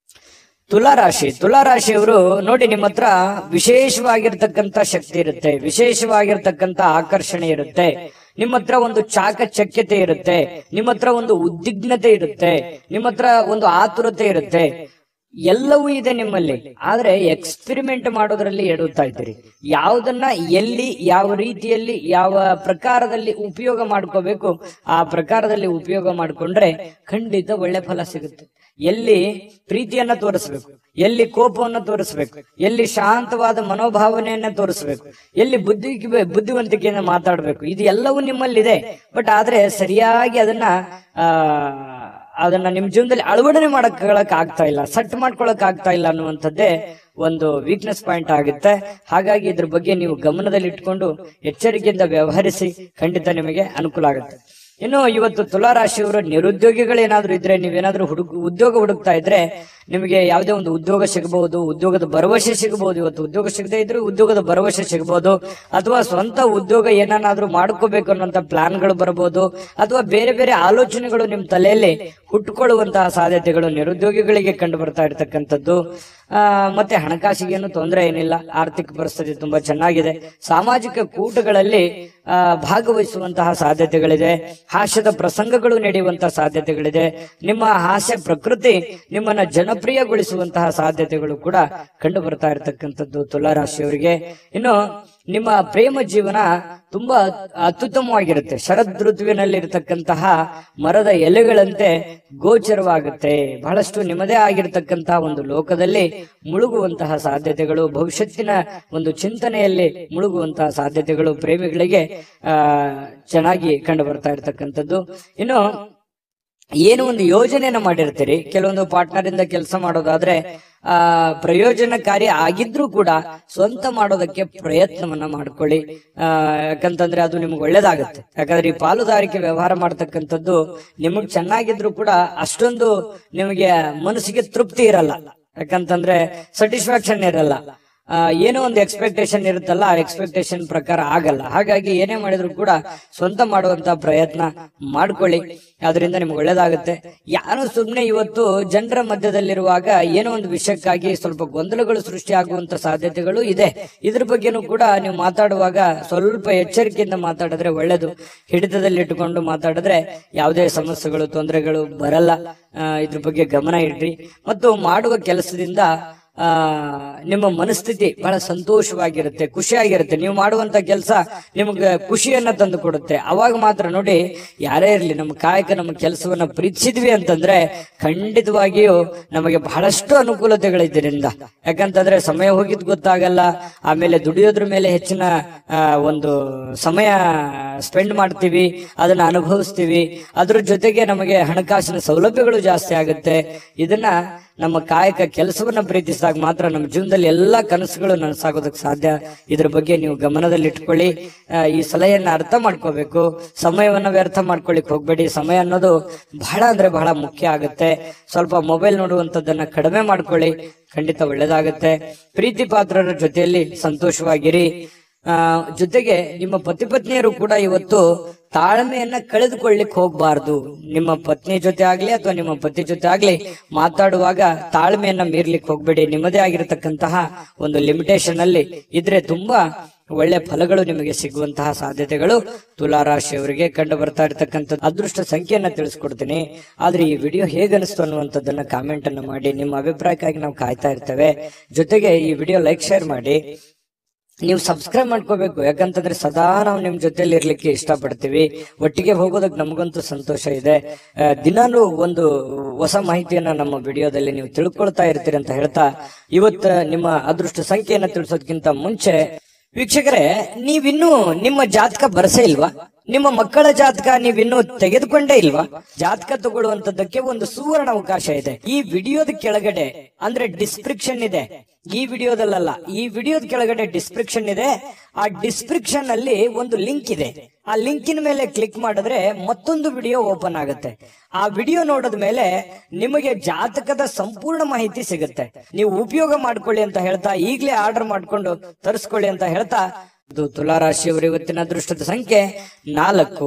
ತುಲಾರಾಶಿ ತುಲಾರಾಶಿಯವರು ನೋಡಿ ನಿಮ್ಮ ಹತ್ರ ವಿಶೇಷವಾಗಿರ್ತಕ್ಕಂತ ಶಕ್ತಿ ಇರುತ್ತೆ ವಿಶೇಷವಾಗಿರ್ತಕ್ಕಂತ ಆಕರ್ಷಣೆ ಇರುತ್ತೆ ನಿಮ್ಮ ಹತ್ರ ಒಂದು ಚಾಕಚಕ್ಯತೆ ಇರುತ್ತೆ ನಿಮ್ಮ ಹತ್ರ ಒಂದು ಉದ್ವಿಗ್ನತೆ ಇರುತ್ತೆ ನಿಮ್ಮ ಹತ್ರ ಒಂದು ಆತುರತೆ ಇರುತ್ತೆ ಎಲ್ಲವೂ ಇದೆ ನಿಮ್ಮಲ್ಲಿ ಆದ್ರೆ ಎಕ್ಸ್ಪೆರಿಮೆಂಟ್ ಮಾಡೋದ್ರಲ್ಲಿ ಎಡುತ್ತಾ ಇದ್ದೀರಿ ಯಾವುದನ್ನ ಎಲ್ಲಿ ಯಾವ ರೀತಿಯಲ್ಲಿ ಯಾವ ಪ್ರಕಾರದಲ್ಲಿ ಉಪಯೋಗ ಮಾಡ್ಕೋಬೇಕು ಆ ಪ್ರಕಾರದಲ್ಲಿ ಉಪಯೋಗ ಮಾಡ್ಕೊಂಡ್ರೆ ಖಂಡಿತ ಒಳ್ಳೆ ಫಲ ಸಿಗುತ್ತೆ ಎಲ್ಲಿ ಪ್ರೀತಿಯನ್ನ ತೋರಿಸ್ಬೇಕು ಎಲ್ಲಿ ಕೋಪವನ್ನ ತೋರಿಸ್ಬೇಕು ಎಲ್ಲಿ ಶಾಂತವಾದ ಮನೋಭಾವನೆಯನ್ನ ತೋರಿಸ್ಬೇಕು ಎಲ್ಲಿ ಬುದ್ಧಿ ಬುದ್ಧಿವಂತಿಕೆಯನ್ನ ಮಾತಾಡಬೇಕು ಇದು ಎಲ್ಲವೂ ನಿಮ್ಮಲ್ಲಿದೆ ಬಟ್ ಆದ್ರೆ ಸರಿಯಾಗಿ ಅದನ್ನ ಆ ಅದನ್ನ ನಿಮ್ ಜೀವನದಲ್ಲಿ ಅಳವಡನೆ ಮಾಡಕ್ ಆಗ್ತಾ ಇಲ್ಲ ಸೆಟ್ ಮಾಡ್ಕೊಳಕ್ ಆಗ್ತಾ ಇಲ್ಲ ಅನ್ನುವಂಥದ್ದೇ ಒಂದು ವೀಕ್ನೆಸ್ ಪಾಯಿಂಟ್ ಆಗುತ್ತೆ ಹಾಗಾಗಿ ಇದ್ರ ಬಗ್ಗೆ ನೀವು ಗಮನದಲ್ಲಿ ಇಟ್ಕೊಂಡು ಎಚ್ಚರಿಕೆಯಿಂದ ವ್ಯವಹರಿಸಿ ಖಂಡಿತ ನಿಮಗೆ ಅನುಕೂಲ ಆಗುತ್ತೆ ಇನ್ನು ಇವತ್ತು ತುಲಾರಾಶಿಯವರು ನಿರುದ್ಯೋಗಿಗಳೇನಾದ್ರೂ ಇದ್ರೆ ನೀವೇನಾದ್ರೂ ಹುಡುಗ ಉದ್ಯೋಗ ಹುಡುಕ್ತಾ ಇದ್ರೆ ನಿಮಗೆ ಯಾವುದೇ ಒಂದು ಉದ್ಯೋಗ ಸಿಗಬಹುದು ಉದ್ಯೋಗದ ಭರವಸೆ ಸಿಗಬಹುದು ಇವತ್ತು ಉದ್ಯೋಗ ಸಿಗದೆ ಇದ್ರೆ ಉದ್ಯೋಗದ ಭರವಸೆ ಸಿಗಬಹುದು ಅಥವಾ ಸ್ವಂತ ಉದ್ಯೋಗ ಏನನ್ನಾದ್ರೂ ಮಾಡ್ಕೋಬೇಕು ಅನ್ನೋಂತ ಪ್ಲಾನ್ಗಳು ಬರಬಹುದು ಅಥವಾ ಬೇರೆ ಬೇರೆ ಆಲೋಚನೆಗಳು ನಿಮ್ ತಲೆಯಲ್ಲಿ ಹುಟ್ಟುಕೊಳ್ಳುವಂತಹ ಸಾಧ್ಯತೆಗಳು ನಿರುದ್ಯೋಗಿಗಳಿಗೆ ಕಂಡು ಬರ್ತಾ ಇರತಕ್ಕಂಥದ್ದು ಆ, ಮತ್ತೆ ಹಣಕಾಸಿಗೇನು ತೊಂದರೆ ಏನಿಲ್ಲ ಆರ್ಥಿಕ ಪರಿಸ್ಥಿತಿ ತುಂಬಾ ಚೆನ್ನಾಗಿದೆ ಸಾಮಾಜಿಕ ಕೂಟಗಳಲ್ಲಿ ಆ, ಭಾಗವಹಿಸುವಂತಹ ಸಾಧ್ಯತೆಗಳಿದೆ ಹಾಸ್ಯದ ಪ್ರಸಂಗಗಳು ನಡೆಯುವಂತಹ ಸಾಧ್ಯತೆಗಳಿದೆ ನಿಮ್ಮ ಹಾಸ್ಯ ಪ್ರಕೃತಿ ನಿಮ್ಮನ್ನ ಜನಪ್ರಿಯಗೊಳಿಸುವಂತಹ ಸಾಧ್ಯತೆಗಳು ಕೂಡ ಕಂಡು ಬರ್ತಾ ಇರತಕ್ಕಂಥದ್ದು ತುಲಾರಾಶಿಯವರಿಗೆ ಇನ್ನು ನಿಮ್ಮ ಪ್ರೇಮ ಜೀವನ ತುಂಬಾ ಅತ್ಯುತ್ತಮವಾಗಿರುತ್ತೆ ಶರದ್ ಋತುವಿನಲ್ಲಿ ಇರತಕ್ಕಂತಹ ಮರದ ಎಲೆಗಳಂತೆ ಗೋಚರವಾಗುತ್ತೆ ಬಹಳಷ್ಟು ನಿಮ್ಮದೇ ಆಗಿರತಕ್ಕಂತಹ ಒಂದು ಲೋಕದಲ್ಲಿ ಮುಳುಗುವಂತಹ ಸಾಧ್ಯತೆಗಳು ಭವಿಷ್ಯತ್ತಿನ ಒಂದು ಚಿಂತನೆಯಲ್ಲಿ ಮುಳುಗುವಂತಹ ಸಾಧ್ಯತೆಗಳು ಪ್ರೇಮಿಗಳಿಗೆ ಆ ಚೆನ್ನಾಗಿ ಕಂಡು ಬರ್ತಾ ಇರತಕ್ಕಂಥದ್ದು ಇನ್ನು ಏನು ಒಂದು ಯೋಜನೆಯನ್ನ ಮಾಡಿರ್ತೀರಿ ಕೆಲವೊಂದು ಪಾರ್ಟ್ನರ್ ಇಂದ ಕೆಲಸ ಮಾಡೋದಾದ್ರೆ ಆ ಪ್ರಯೋಜನಕಾರಿ ಆಗಿದ್ರೂ ಕೂಡ ಸ್ವಂತ ಮಾಡೋದಕ್ಕೆ ಪ್ರಯತ್ನವನ್ನ ಮಾಡ್ಕೊಳ್ಳಿ ಆ ಯಾಕಂತಂದ್ರೆ ಅದು ನಿಮ್ಗೆ ಒಳ್ಳೇದಾಗುತ್ತೆ ಯಾಕಂದ್ರೆ ಈ ಪಾಲುದಾರಿಕೆ ವ್ಯವಹಾರ ಮಾಡ್ತಕ್ಕಂಥದ್ದು ನಿಮಗ್ ಚೆನ್ನಾಗಿದ್ರು ಕೂಡ ಅಷ್ಟೊಂದು ನಿಮಗೆ ಮನಸ್ಸಿಗೆ ತೃಪ್ತಿ ಇರಲ್ಲ ಯಾಕಂತಂದ್ರೆ ಸ್ಯಾಟಿಸ್ಫ್ಯಾಕ್ಷನ್ ಇರಲ್ಲ ಆ, ಏನೋ ಒಂದು ಎಕ್ಸ್ಪೆಕ್ಟೇಷನ್ ಇರುತ್ತಲ್ಲ ಆ ಎಕ್ಸ್ಪೆಕ್ಟೇಷನ್ ಪ್ರಕಾರ ಆಗಲ್ಲ ಹಾಗಾಗಿ ಏನೇ ಮಾಡಿದ್ರು ಕೂಡ ಸ್ವಂತ ಮಾಡುವಂತ ಪ್ರಯತ್ನ ಮಾಡ್ಕೊಳ್ಳಿ ಅದರಿಂದ ನಿಮ್ಗೆ ಒಳ್ಳೇದಾಗುತ್ತೆ ಯಾರು ಸುಮ್ಮನೆ ಇವತ್ತು ಜನರ ಮಧ್ಯದಲ್ಲಿರುವಾಗ ಏನೋ ಒಂದು ವಿಷಯಕ್ಕಾಗಿ ಸ್ವಲ್ಪ ಗೊಂದಲಗಳು ಸೃಷ್ಟಿಯಾಗುವಂತ ಸಾಧ್ಯತೆಗಳು ಇದೆ ಇದ್ರ ಬಗ್ಗೆನೂ ಕೂಡ ನೀವು ಮಾತಾಡುವಾಗ ಸ್ವಲ್ಪ ಎಚ್ಚರಿಕೆಯಿಂದ ಮಾತಾಡಿದ್ರೆ ಒಳ್ಳೇದು ಹಿಡಿತದಲ್ಲಿ ಇಟ್ಟುಕೊಂಡು ಮಾತಾಡಿದ್ರೆ ಯಾವುದೇ ಸಮಸ್ಯೆಗಳು ತೊಂದರೆಗಳು ಬರಲ್ಲ ಆ, ಇದ್ರ ಬಗ್ಗೆ ಗಮನ ಇಡ್ರಿ ಮತ್ತು ಮಾಡುವ ಕೆಲಸದಿಂದ ಆ ನಿಮ್ಮ ಮನಸ್ಥಿತಿ ಬಹಳ ಸಂತೋಷವಾಗಿರುತ್ತೆ ಖುಷಿಯಾಗಿರುತ್ತೆ ನೀವು ಮಾಡುವಂತ ಕೆಲಸ ನಿಮಗೆ ಖುಷಿಯನ್ನ ತಂದು ಕೊಡುತ್ತೆ ಅವಾಗ ಮಾತ್ರ ನೋಡಿ ಯಾರೇ ಇರಲಿ ನಮ್ಮ ಕಾಯಕ ನಮ್ಮ ಕೆಲಸವನ್ನ ಪ್ರೀತಿಸಿದ್ವಿ ಅಂತಂದ್ರೆ ಖಂಡಿತವಾಗಿಯೂ ನಮಗೆ ಬಹಳಷ್ಟು ಅನುಕೂಲತೆಗಳಿದ್ದರಿಂದ ಯಾಕಂತಂದ್ರೆ ಸಮಯ ಹೋಗಿದ್ ಗೊತ್ತಾಗಲ್ಲ ಆಮೇಲೆ ದುಡಿಯೋದ್ರ ಮೇಲೆ ಹೆಚ್ಚಿನ ಆ, ಒಂದು ಸಮಯ ಸ್ಪೆಂಡ್ ಮಾಡ್ತೀವಿ ಅದನ್ನ ಅನುಭವಿಸ್ತೀವಿ ಅದ್ರ ಜೊತೆಗೆ ನಮಗೆ ಹಣಕಾಸಿನ ಸೌಲಭ್ಯಗಳು ಜಾಸ್ತಿ ಆಗುತ್ತೆ ಇದನ್ನ ನಮ್ಮ ಕಾಯಕ ಕೆಲಸವನ್ನ ಪ್ರೀತಿಸಿದಾಗ ಮಾತ್ರ ನಮ್ಮ ಜೀವನದಲ್ಲಿ ಎಲ್ಲಾ ಕನಸುಗಳು ನನಸಾಗೋದಕ್ಕೆ ಸಾಧ್ಯ ಇದ್ರ ಬಗ್ಗೆ ನೀವು ಗಮನದಲ್ಲಿ ಇಟ್ಕೊಳ್ಳಿ ಆ, ಈ ಸಲಹೆಯನ್ನ ಅರ್ಥ ಮಾಡ್ಕೋಬೇಕು ಸಮಯವನ್ನ ವ್ಯರ್ಥ ಮಾಡ್ಕೊಳ್ಳಿಕ್ ಹೋಗ್ಬೇಡಿ ಸಮಯ ಅನ್ನೋದು ಬಹಳ ಅಂದ್ರೆ ಬಹಳ ಮುಖ್ಯ ಆಗುತ್ತೆ ಸ್ವಲ್ಪ ಮೊಬೈಲ್ ನೋಡುವಂತದ್ದನ್ನ ಕಡಿಮೆ ಮಾಡ್ಕೊಳ್ಳಿ ಖಂಡಿತ ಒಳ್ಳೇದಾಗುತ್ತೆ ಪ್ರೀತಿ ಪಾತ್ರರ ಜೊತೆಯಲ್ಲಿ ಸಂತೋಷವಾಗಿರಿ ಆ ಜೊತೆಗೆ ನಿಮ್ಮ ಪತಿ ಪತ್ನಿಯರು ಕೂಡ ಇವತ್ತು ತಾಳ್ಮೆಯನ್ನ ಕಳೆದುಕೊಳ್ಳಿಕ್ ಹೋಗ್ಬಾರ್ದು ನಿಮ್ಮ ಪತ್ನಿ ಜೊತೆ ಆಗ್ಲಿ ಅಥವಾ ನಿಮ್ಮ ಪತಿ ಜೊತೆ ಆಗ್ಲಿ ಮಾತಾಡುವಾಗ ತಾಳ್ಮೆಯನ್ನ ಮೀರ್ಲಿಕ್ಕೆ ಹೋಗ್ಬೇಡಿ ನಿಮ್ಮದೇ ಆಗಿರತಕ್ಕಂತಹ ಒಂದು ಲಿಮಿಟೇಷನ್ ಅಲ್ಲಿ ಇದ್ರೆ ತುಂಬಾ ಒಳ್ಳೆ ಫಲಗಳು ನಿಮಗೆ ಸಿಗುವಂತಹ ಸಾಧ್ಯತೆಗಳು ತುಲಾರಾಶಿಯವರಿಗೆ ಕಂಡು ಬರ್ತಾ ಇರತಕ್ಕಂಥದ್ದು ಅದೃಷ್ಟ ಸಂಖ್ಯೆಯನ್ನ ತಿಳಿಸ್ಕೊಡ್ತೀನಿ ಆದ್ರೆ ಈ ವಿಡಿಯೋ ಹೇಗನಿಸ್ತು ಅನ್ನುವಂಥದ್ದನ್ನ ಕಾಮೆಂಟ್ ಅನ್ನು ಮಾಡಿ ನಿಮ್ಮ ಅಭಿಪ್ರಾಯಕ್ಕಾಗಿ ನಾವು ಕಾಯ್ತಾ ಇರ್ತೇವೆ ಜೊತೆಗೆ ಈ ವಿಡಿಯೋ ಲೈಕ್ ಶೇರ್ ಮಾಡಿ ನೀವು ಸಬ್ಸ್ಕ್ರೈಬ್ ಮಾಡ್ಕೋಬೇಕು ಯಾಕಂತಂದ್ರೆ ಸದಾ ನಾವು ನಿಮ್ ಜೊತೆಲಿ ಇರ್ಲಿಕ್ಕೆ ಇಷ್ಟಪಡ್ತೀವಿ ಒಟ್ಟಿಗೆ ಹೋಗೋದಕ್ಕೆ ನಮಗಂತೂ ಸಂತೋಷ ಇದೆ ಆ, ದಿನಾಲೂ ಒಂದು ಹೊಸ ಮಾಹಿತಿಯನ್ನ ನಮ್ಮ ವಿಡಿಯೋದಲ್ಲಿ ನೀವು ತಿಳ್ಕೊಳ್ತಾ ಇರ್ತೀರಿ ಅಂತ ಹೇಳ್ತಾ ಇವತ್ತು ನಿಮ್ಮ ಅದೃಷ್ಟ ಸಂಖ್ಯೆಯನ್ನ ತಿಳಿಸೋದಕ್ಕಿಂತ ಮುಂಚೆ ವೀಕ್ಷಕರೇ ನೀವಿನ್ನೂ ನಿಮ್ಮ ಜಾತಕ ಬರಸೇ ಇಲ್ವಾ ನಿಮ್ಮ ಮಕ್ಕಳ ಜಾತಕ ನೀವಿನ್ನೂ ತೆಗೆದುಕೊಂಡೇ ಇಲ್ವಾ ಜಾತಕ ತಗೊಳ್ಳುವಂತದ್ದಕ್ಕೆ ಒಂದು ಸುವರ್ಣ ಅವಕಾಶ ಇದೆ ಈ ವಿಡಿಯೋದ ಕೆಳಗಡೆ ಅಂದ್ರೆ ಡಿಸ್ಕ್ರಿಪ್ಷನ್ ಇದೆ ಈ ವಿಡಿಯೋದಲ್ಲ ಈ ವಿಡಿಯೋದ ಕೆಳಗಡೆ ಡಿಸ್ಕ್ರಿಪ್ಷನ್ ಇದೆ ಆ ಡಿಸ್ಕ್ರಿಪ್ಷನ್ ಅಲ್ಲಿ ಒಂದು ಲಿಂಕ್ ಇದೆ ಆ ಲಿಂಕಿನ ಮೇಲೆ ಕ್ಲಿಕ್ ಮಾಡಿದ್ರೆ ಮತ್ತೊಂದು ವಿಡಿಯೋ ಓಪನ್ ಆಗುತ್ತೆ ಆ ವಿಡಿಯೋ ನೋಡಿದ ಮೇಲೆ ನಿಮಗೆ ಜಾತಕದ ಸಂಪೂರ್ಣ ಮಾಹಿತಿ ಸಿಗುತ್ತೆ ನೀವು ಉಪಯೋಗ ಮಾಡ್ಕೊಳ್ಳಿ ಅಂತ ಹೇಳ್ತಾ ಈಗಲೇ ಆರ್ಡರ್ ಮಾಡ್ಕೊಂಡು ತರಿಸ್ಕೊಳ್ಳಿ ಅಂತ ಹೇಳ್ತಾ ಇದು ತುಲಾರಾಶಿಯವರು ಇವತ್ತಿನ ಅದೃಷ್ಟದ ಸಂಖ್ಯೆ ನಾಲ್ಕು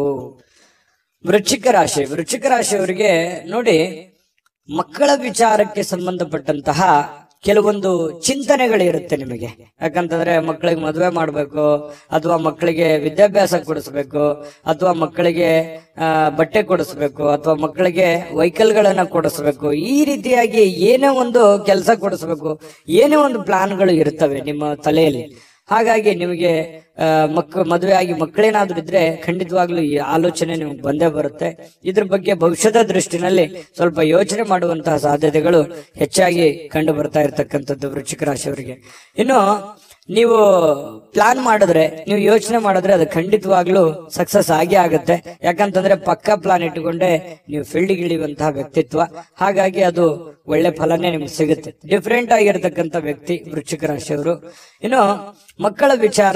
ವೃಶ್ಚಿಕ ರಾಶಿ ವೃಶ್ಚಿಕ ರಾಶಿಯವರಿಗೆ ನೋಡಿ ಮಕ್ಕಳ ವಿಚಾರಕ್ಕೆ ಸಂಬಂಧಪಟ್ಟಂತಹ ಕೆಲವೊಂದು ಚಿಂತನೆಗಳಿರುತ್ತೆ ನಿಮಗೆ ಯಾಕಂತಂದ್ರೆ ಮಕ್ಕಳಿಗೆ ಮದುವೆ ಮಾಡ್ಬೇಕು ಅಥವಾ ಮಕ್ಕಳಿಗೆ ವಿದ್ಯಾಭ್ಯಾಸ ಕೊಡಿಸ್ಬೇಕು ಅಥವಾ ಮಕ್ಕಳಿಗೆ ಆ, ಬಟ್ಟೆ ಕೊಡಿಸ್ಬೇಕು ಅಥವಾ ಮಕ್ಕಳಿಗೆ ವೆಹಿಕಲ್ಗಳನ್ನ ಕೊಡಿಸ್ಬೇಕು ಈ ರೀತಿಯಾಗಿ ಏನೇ ಒಂದು ಕೆಲಸ ಕೊಡಿಸ್ಬೇಕು ಏನೇ ಒಂದು ಪ್ಲಾನ್ಗಳು ಇರ್ತವೆ ನಿಮ್ಮ ತಲೆಯಲ್ಲಿ ಹಾಗಾಗಿ ನಿಮಗೆ ಆ, ಮಕ್ಕ ಮದುವೆ ಆಗಿ ಮಕ್ಕಳೇನಾದ್ರೂ ಇದ್ರೆ ಖಂಡಿತವಾಗ್ಲೂ ಈ ಆಲೋಚನೆ ನಿಮ್ಗೆ ಬಂದೇ ಬರುತ್ತೆ ಇದ್ರ ಬಗ್ಗೆ ಭವಿಷ್ಯದ ದೃಷ್ಟಿನಲ್ಲಿ ಸ್ವಲ್ಪ ಯೋಚನೆ ಮಾಡುವಂತಹ ಸಾಧ್ಯತೆಗಳು ಹೆಚ್ಚಾಗಿ ಕಂಡು ಬರ್ತಾ ಇರತಕ್ಕಂಥದ್ದು ವೃಶ್ಚಿಕ ರಾಶಿಯವರಿಗೆ ಇನ್ನು ನೀವು ಪ್ಲಾನ್ ಮಾಡಿದ್ರೆ ನೀವು ಯೋಚನೆ ಮಾಡಿದ್ರೆ ಅದು ಖಂಡಿತವಾಗ್ಲೂ ಸಕ್ಸಸ್ ಆಗೇ ಆಗುತ್ತೆ ಯಾಕಂತಂದ್ರೆ ಪಕ್ಕಾ ಪ್ಲಾನ್ ಇಟ್ಟುಕೊಂಡೆ ನೀವು ಫೀಲ್ಡ್ ಇಳಿಯುವಂತಹ ವ್ಯಕ್ತಿತ್ವ ಹಾಗಾಗಿ ಅದು ಒಳ್ಳೆ ಫಲನೇ ನಿಮ್ಗೆ ಸಿಗುತ್ತೆ ಡಿಫ್ರೆಂಟ್ ಆಗಿರತಕ್ಕಂತ ವ್ಯಕ್ತಿ ವೃಶ್ಚಿಕ ರಾಶಿಯವರು ಇನ್ನು ಮಕ್ಕಳ ವಿಚಾರದಲ್ಲಿ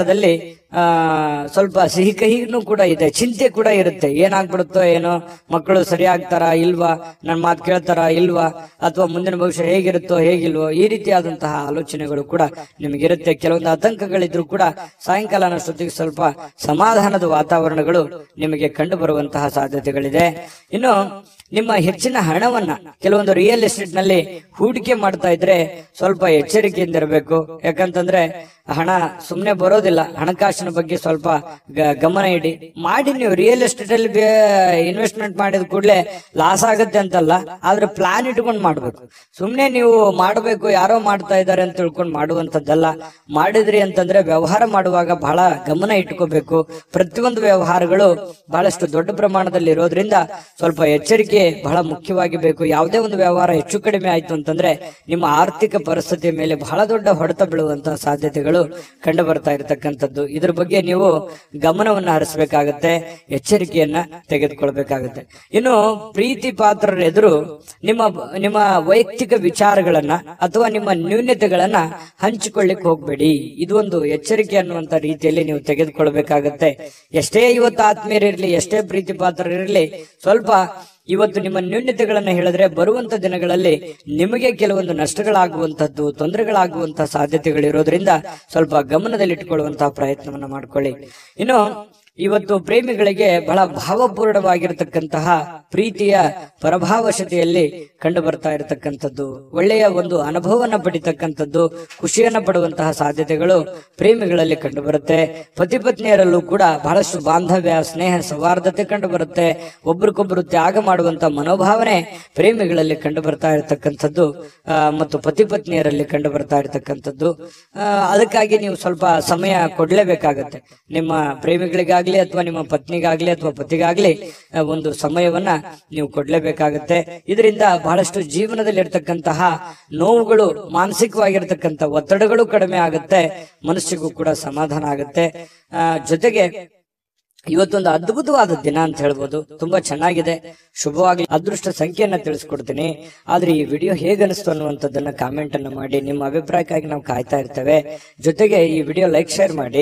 ಆ ಸ್ವಲ್ಪ ಸಿಹಿ ಕಹಿನೂ ಕೂಡ ಇದೆ ಚಿಂತೆ ಕೂಡ ಇರುತ್ತೆ ಏನಾಗ್ಬಿಡುತ್ತೋ ಏನೋ ಮಕ್ಕಳು ಸರಿ ಆಗ್ತಾರಾ ಇಲ್ವಾ ನನ್ನ ಮಾತು ಕೇಳ್ತಾರಾ ಇಲ್ವಾ ಅಥವಾ ಮುಂದಿನ ಭವಿಷ್ಯ ಹೇಗಿರುತ್ತೋ ಹೇಗಿಲ್ವೋ ಈ ರೀತಿಯಾದಂತಹ ಆಲೋಚನೆಗಳು ಕೂಡ ನಿಮಗಿರುತ್ತೆ ಕೆಲವೊಂದು ಆತಂಕಗಳಿದ್ರು ಕೂಡ ಸಾಯಂಕಾಲ ಅನ್ನೋಷ್ಟೊತ್ತಿಗೆ ಸ್ವಲ್ಪ ಸಮಾಧಾನದ ವಾತಾವರಣಗಳು ನಿಮಗೆ ಕಂಡು ಬರುವಂತಹ ಸಾಧ್ಯತೆಗಳಿದೆ ಇನ್ನು ನಿಮ್ಮ ಹೆಚ್ಚಿನ ಹಣವನ್ನ ಕೆಲವೊಂದು ರಿಯಲ್ ಎಸ್ಟೇಟ್ ನಲ್ಲಿ ಹೂಡಿಕೆ ಮಾಡ್ತಾ ಇದ್ರೆ ಸ್ವಲ್ಪ ಎಚ್ಚರಿಕೆಯಿಂದ ಇರಬೇಕು ಯಾಕಂತಂದ್ರೆ ಹಣ ಸುಮ್ಮನೆ ಬರೋದಿಲ್ಲ ಹಣಕಾಸಿನ ಬಗ್ಗೆ ಸ್ವಲ್ಪ ಗ- ಗಮನ ಇಡಿ ಮಾಡಿ ನೀವು ರಿಯಲ್ ಎಸ್ಟೇಟ್ ಅಲ್ಲಿ ಇನ್ವೆಸ್ಟ್ಮೆಂಟ್ ಮಾಡಿದ ಕೂಡಲೇ ಲಾಸ್ ಆಗುತ್ತೆ ಅಂತಲ್ಲ ಆದ್ರೆ ಪ್ಲಾನ್ ಇಟ್ಕೊಂಡು ಮಾಡ್ಬೇಕು ಸುಮ್ಮನೆ ನೀವು ಮಾಡಬೇಕು ಯಾರೋ ಮಾಡ್ತಾ ಇದ್ದಾರೆ ಅಂತ ತಿಳ್ಕೊಂಡು ಮಾಡುವಂತದ್ದಲ್ಲ ಮಾಡಿದ್ರಿ ಅಂತಂದ್ರೆ ವ್ಯವಹಾರ ಮಾಡುವಾಗ ಬಹಳ ಗಮನ ಇಟ್ಕೋಬೇಕು ಪ್ರತಿಯೊಂದು ವ್ಯವಹಾರಗಳು ಬಹಳಷ್ಟು ದೊಡ್ಡ ಪ್ರಮಾಣದಲ್ಲಿ ಇರೋದ್ರಿಂದ ಸ್ವಲ್ಪ ಎಚ್ಚರಿಕೆ ಬಹಳ ಮುಖ್ಯವಾಗಿ ಬೇಕು ಯಾವುದೇ ಒಂದು ವ್ಯವಹಾರ ಹೆಚ್ಚು ಕಡಿಮೆ ಆಯ್ತು ಅಂತಂದ್ರೆ ನಿಮ್ಮ ಆರ್ಥಿಕ ಪರಿಸ್ಥಿತಿಯ ಮೇಲೆ ಬಹಳ ದೊಡ್ಡ ಹೊಡೆತ ಬೀಳುವಂತಹ ಸಾಧ್ಯತೆಗಳು ಕಂಡು ಬರ್ತಾ ಇರತಕ್ಕಂಥದ್ದು ಇದ್ರ ಬಗ್ಗೆ ನೀವು ಗಮನವನ್ನ ಹರಿಸಬೇಕಾಗತ್ತೆ ಎಚ್ಚರಿಕೆಯನ್ನ ತೆಗೆದುಕೊಳ್ಬೇಕಾಗತ್ತೆ ಇನ್ನು ಪ್ರೀತಿ ಪಾತ್ರರ ಎದುರು ನಿಮ್ಮ ನಿಮ್ಮ ವೈಯಕ್ತಿಕ ವಿಚಾರಗಳನ್ನ ಅಥವಾ ನಿಮ್ಮ ನ್ಯೂನ್ಯತೆಗಳನ್ನ ಹಂಚಿಕೊಳ್ಳಿಕ್ ಹೋಗ್ಬೇಡಿ ಇದು ಒಂದು ಎಚ್ಚರಿಕೆ ಅನ್ನುವಂತ ರೀತಿಯಲ್ಲಿ ನೀವು ತೆಗೆದುಕೊಳ್ಬೇಕಾಗತ್ತೆ ಎಷ್ಟೇ ಇವತ್ತು ಆತ್ಮೀಯರಿರ್ಲಿ ಎಷ್ಟೇ ಪ್ರೀತಿ ಪಾತ್ರರಿರ್ಲಿ ಸ್ವಲ್ಪ ಇವತ್ತು ನಿಮ್ಮ ನ್ಯೂನ್ಯತೆಗಳನ್ನ ಹೇಳಿದ್ರೆ ಬರುವಂತ ದಿನಗಳಲ್ಲಿ ನಿಮಗೆ ಕೆಲವೊಂದು ನಷ್ಟಗಳಾಗುವಂತದ್ದು ತೊಂದರೆಗಳಾಗುವಂತಹ ಸಾಧ್ಯತೆಗಳಿರೋದ್ರಿಂದ ಸ್ವಲ್ಪ ಗಮನದಲ್ಲಿಟ್ಟುಕೊಳ್ಳುವಂತಹ ಪ್ರಯತ್ನವನ್ನ ಮಾಡ್ಕೊಳ್ಳಿ ಇನ್ನು ಇವತ್ತು ಪ್ರೇಮಿಗಳಿಗೆ ಬಹಳ ಭಾವಪೂರ್ಣವಾಗಿರತಕ್ಕಂತಹ ಪ್ರೀತಿಯ ಪರಭಾವಶತೆಯಲ್ಲಿ ಕಂಡು ಬರ್ತಾ ಇರತಕ್ಕಂಥದ್ದು ಒಳ್ಳೆಯ ಒಂದು ಅನುಭವವನ್ನ ಪಡಿತಕ್ಕಂಥದ್ದು ಖುಷಿಯನ್ನ ಪಡುವಂತಹ ಸಾಧ್ಯತೆಗಳು ಪ್ರೇಮಿಗಳಲ್ಲಿ ಕಂಡು ಬರುತ್ತೆ ಪತಿ ಪತ್ನಿಯರಲ್ಲೂ ಕೂಡ ಬಹಳಷ್ಟು ಬಾಂಧವ್ಯ ಸ್ನೇಹ ಸೌಹಾರ್ದತೆ ಕಂಡು ಬರುತ್ತೆ ಒಬ್ರಿಗೊಬ್ರು ತ್ಯಾಗ ಮಾಡುವಂತ ಮನೋಭಾವನೆ ಪ್ರೇಮಿಗಳಲ್ಲಿ ಕಂಡು ಬರ್ತಾ ಇರತಕ್ಕಂಥದ್ದು ಆ, ಮತ್ತು ಪತಿ ಪತ್ನಿಯರಲ್ಲಿ ಕಂಡು ಬರ್ತಾ ಇರತಕ್ಕಂಥದ್ದು ಆ, ಅದಕ್ಕಾಗಿ ನೀವು ಸ್ವಲ್ಪ ಸಮಯ ಕೊಡ್ಲೇಬೇಕಾಗತ್ತೆ ನಿಮ್ಮ ಪ್ರೇಮಿಗಳಿಗಾಗ್ಲಿ ಅಥವಾ ನಿಮ್ಮ ಪತ್ನಿಗಾಗ್ಲಿ ಅಥವಾ ಪತಿಗಾಗ್ಲಿ ಆ, ಒಂದು ಸಮಯವನ್ನ ನೀವು ಕೊಡ್ಲೇಬೇಕಾಗತ್ತೆ ಇದರಿಂದ ಬಹಳಷ್ಟು ಜೀವನದಲ್ಲಿ ಇರ್ತಕ್ಕಂತಹ ನೋವುಗಳು ಮಾನಸಿಕವಾಗಿರ್ತಕ್ಕಂಥ ಒತ್ತಡಗಳು ಕಡಿಮೆ ಆಗುತ್ತೆ ಮನಸ್ಸಿಗೂ ಕೂಡ ಸಮಾಧಾನ ಆಗುತ್ತೆ ಆ, ಜೊತೆಗೆ ಇವತ್ತೊಂದು ಅದ್ಭುತವಾದ ದಿನ ಅಂತ ಹೇಳ್ಬೋದು ತುಂಬಾ ಚೆನ್ನಾಗಿದೆ ಶುಭವಾಗಿ ಅದೃಷ್ಟ ಸಂಖ್ಯೆಯನ್ನ ತಿಳಿಸ್ಕೊಡ್ತೀನಿ ಆದ್ರೆ ಈ ವಿಡಿಯೋ ಹೇಗನಿಸ್ತು ಅನ್ನುವಂಥದ್ದನ್ನ ಕಾಮೆಂಟ್ ಅನ್ನ ಮಾಡಿ ನಿಮ್ಮ ಅಭಿಪ್ರಾಯಕ್ಕಾಗಿ ನಾವು ಕಾಯ್ತಾ ಇರ್ತೇವೆ ಜೊತೆಗೆ ಈ ವಿಡಿಯೋ ಲೈಕ್ ಶೇರ್ ಮಾಡಿ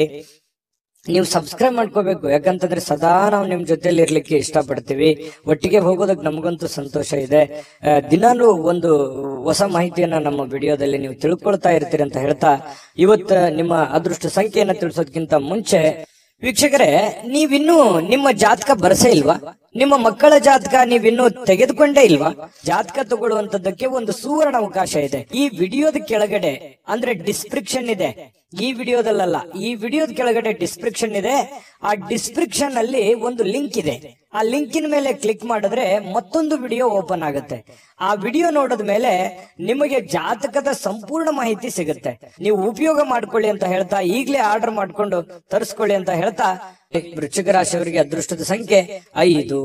ನೀವು ಸಬ್ಸ್ಕ್ರೈಬ್ ಮಾಡ್ಕೋಬೇಕು ಯಾಕಂತಂದ್ರೆ ಸದಾ ನಾವು ನಿಮ್ ಜೊತೆಲಿ ಇರ್ಲಿಕ್ಕೆ ಇಷ್ಟಪಡ್ತೀವಿ ಒಟ್ಟಿಗೆ ಹೋಗೋದಕ್ಕೆ ನಮಗಂತೂ ಸಂತೋಷ ಇದೆ ಆ, ದಿನಾಲೂ ಒಂದು ಹೊಸ ಮಾಹಿತಿಯನ್ನ ನಮ್ಮ ವಿಡಿಯೋದಲ್ಲಿ ನೀವು ತಿಳ್ಕೊಳ್ತಾ ಇರ್ತೀರಿ ಅಂತ ಹೇಳ್ತಾ ಇವತ್ತು ನಿಮ್ಮ ಅದೃಷ್ಟ ಸಂಖ್ಯೆಯನ್ನ ತಿಳಿಸೋದಕ್ಕಿಂತ ಮುಂಚೆ ವೀಕ್ಷಕರೇ ನೀವಿನ್ನೂ ನಿಮ್ಮ ಜಾತಕ ಬರಸೇ ಇಲ್ವಾ ನಿಮ್ಮ ಮಕ್ಕಳ ಜಾತಕ ನೀವಿನ್ನೂ ತೆಗೆದುಕೊಂಡೇ ಇಲ್ವಾ ಜಾತಕ ತಗೊಳ್ಳುವಂತದ್ದಕ್ಕೆ ಒಂದು ಸುವರ್ಣ ಅವಕಾಶ ಇದೆ ಈ ವಿಡಿಯೋದ ಕೆಳಗಡೆ ಅಂದ್ರೆ ಡಿಸ್ಕ್ರಿಪ್ಷನ್ ಇದೆ ಈ ವಿಡಿಯೋದಲ್ಲ ಈ ವಿಡಿಯೋದ ಕೆಳಗಡೆ ಡಿಸ್ಕ್ರಿಪ್ಷನ್ ಇದೆ ಆ ಡಿಸ್ಕ್ರಿಪ್ಷನ್ ಅಲ್ಲಿ ಒಂದು ಲಿಂಕ್ ಇದೆ ಆ ಲಿಂಕಿನ ಮೇಲೆ ಕ್ಲಿಕ್ ಮಾಡಿದ್ರೆ ಮತ್ತೊಂದು ವಿಡಿಯೋ ಓಪನ್ ಆಗುತ್ತೆ ಆ ವಿಡಿಯೋ ನೋಡಿದ ಮೇಲೆ ನಿಮಗೆ ಜಾತಕದ ಸಂಪೂರ್ಣ ಮಾಹಿತಿ ಸಿಗುತ್ತೆ ನೀವು ಉಪಯೋಗ ಮಾಡ್ಕೊಳ್ಳಿ ಅಂತ ಹೇಳ್ತಾ ಈಗಲೇ ಆರ್ಡರ್ ಮಾಡ್ಕೊಂಡು ತರಿಸ್ಕೊಳ್ಳಿ ಅಂತ ಹೇಳ್ತಾ ವೃಶ್ಚಿಕ ರಾಶಿಯವರಿಗೆ ಅದೃಷ್ಟದ ಸಂಖ್ಯೆ ಐದು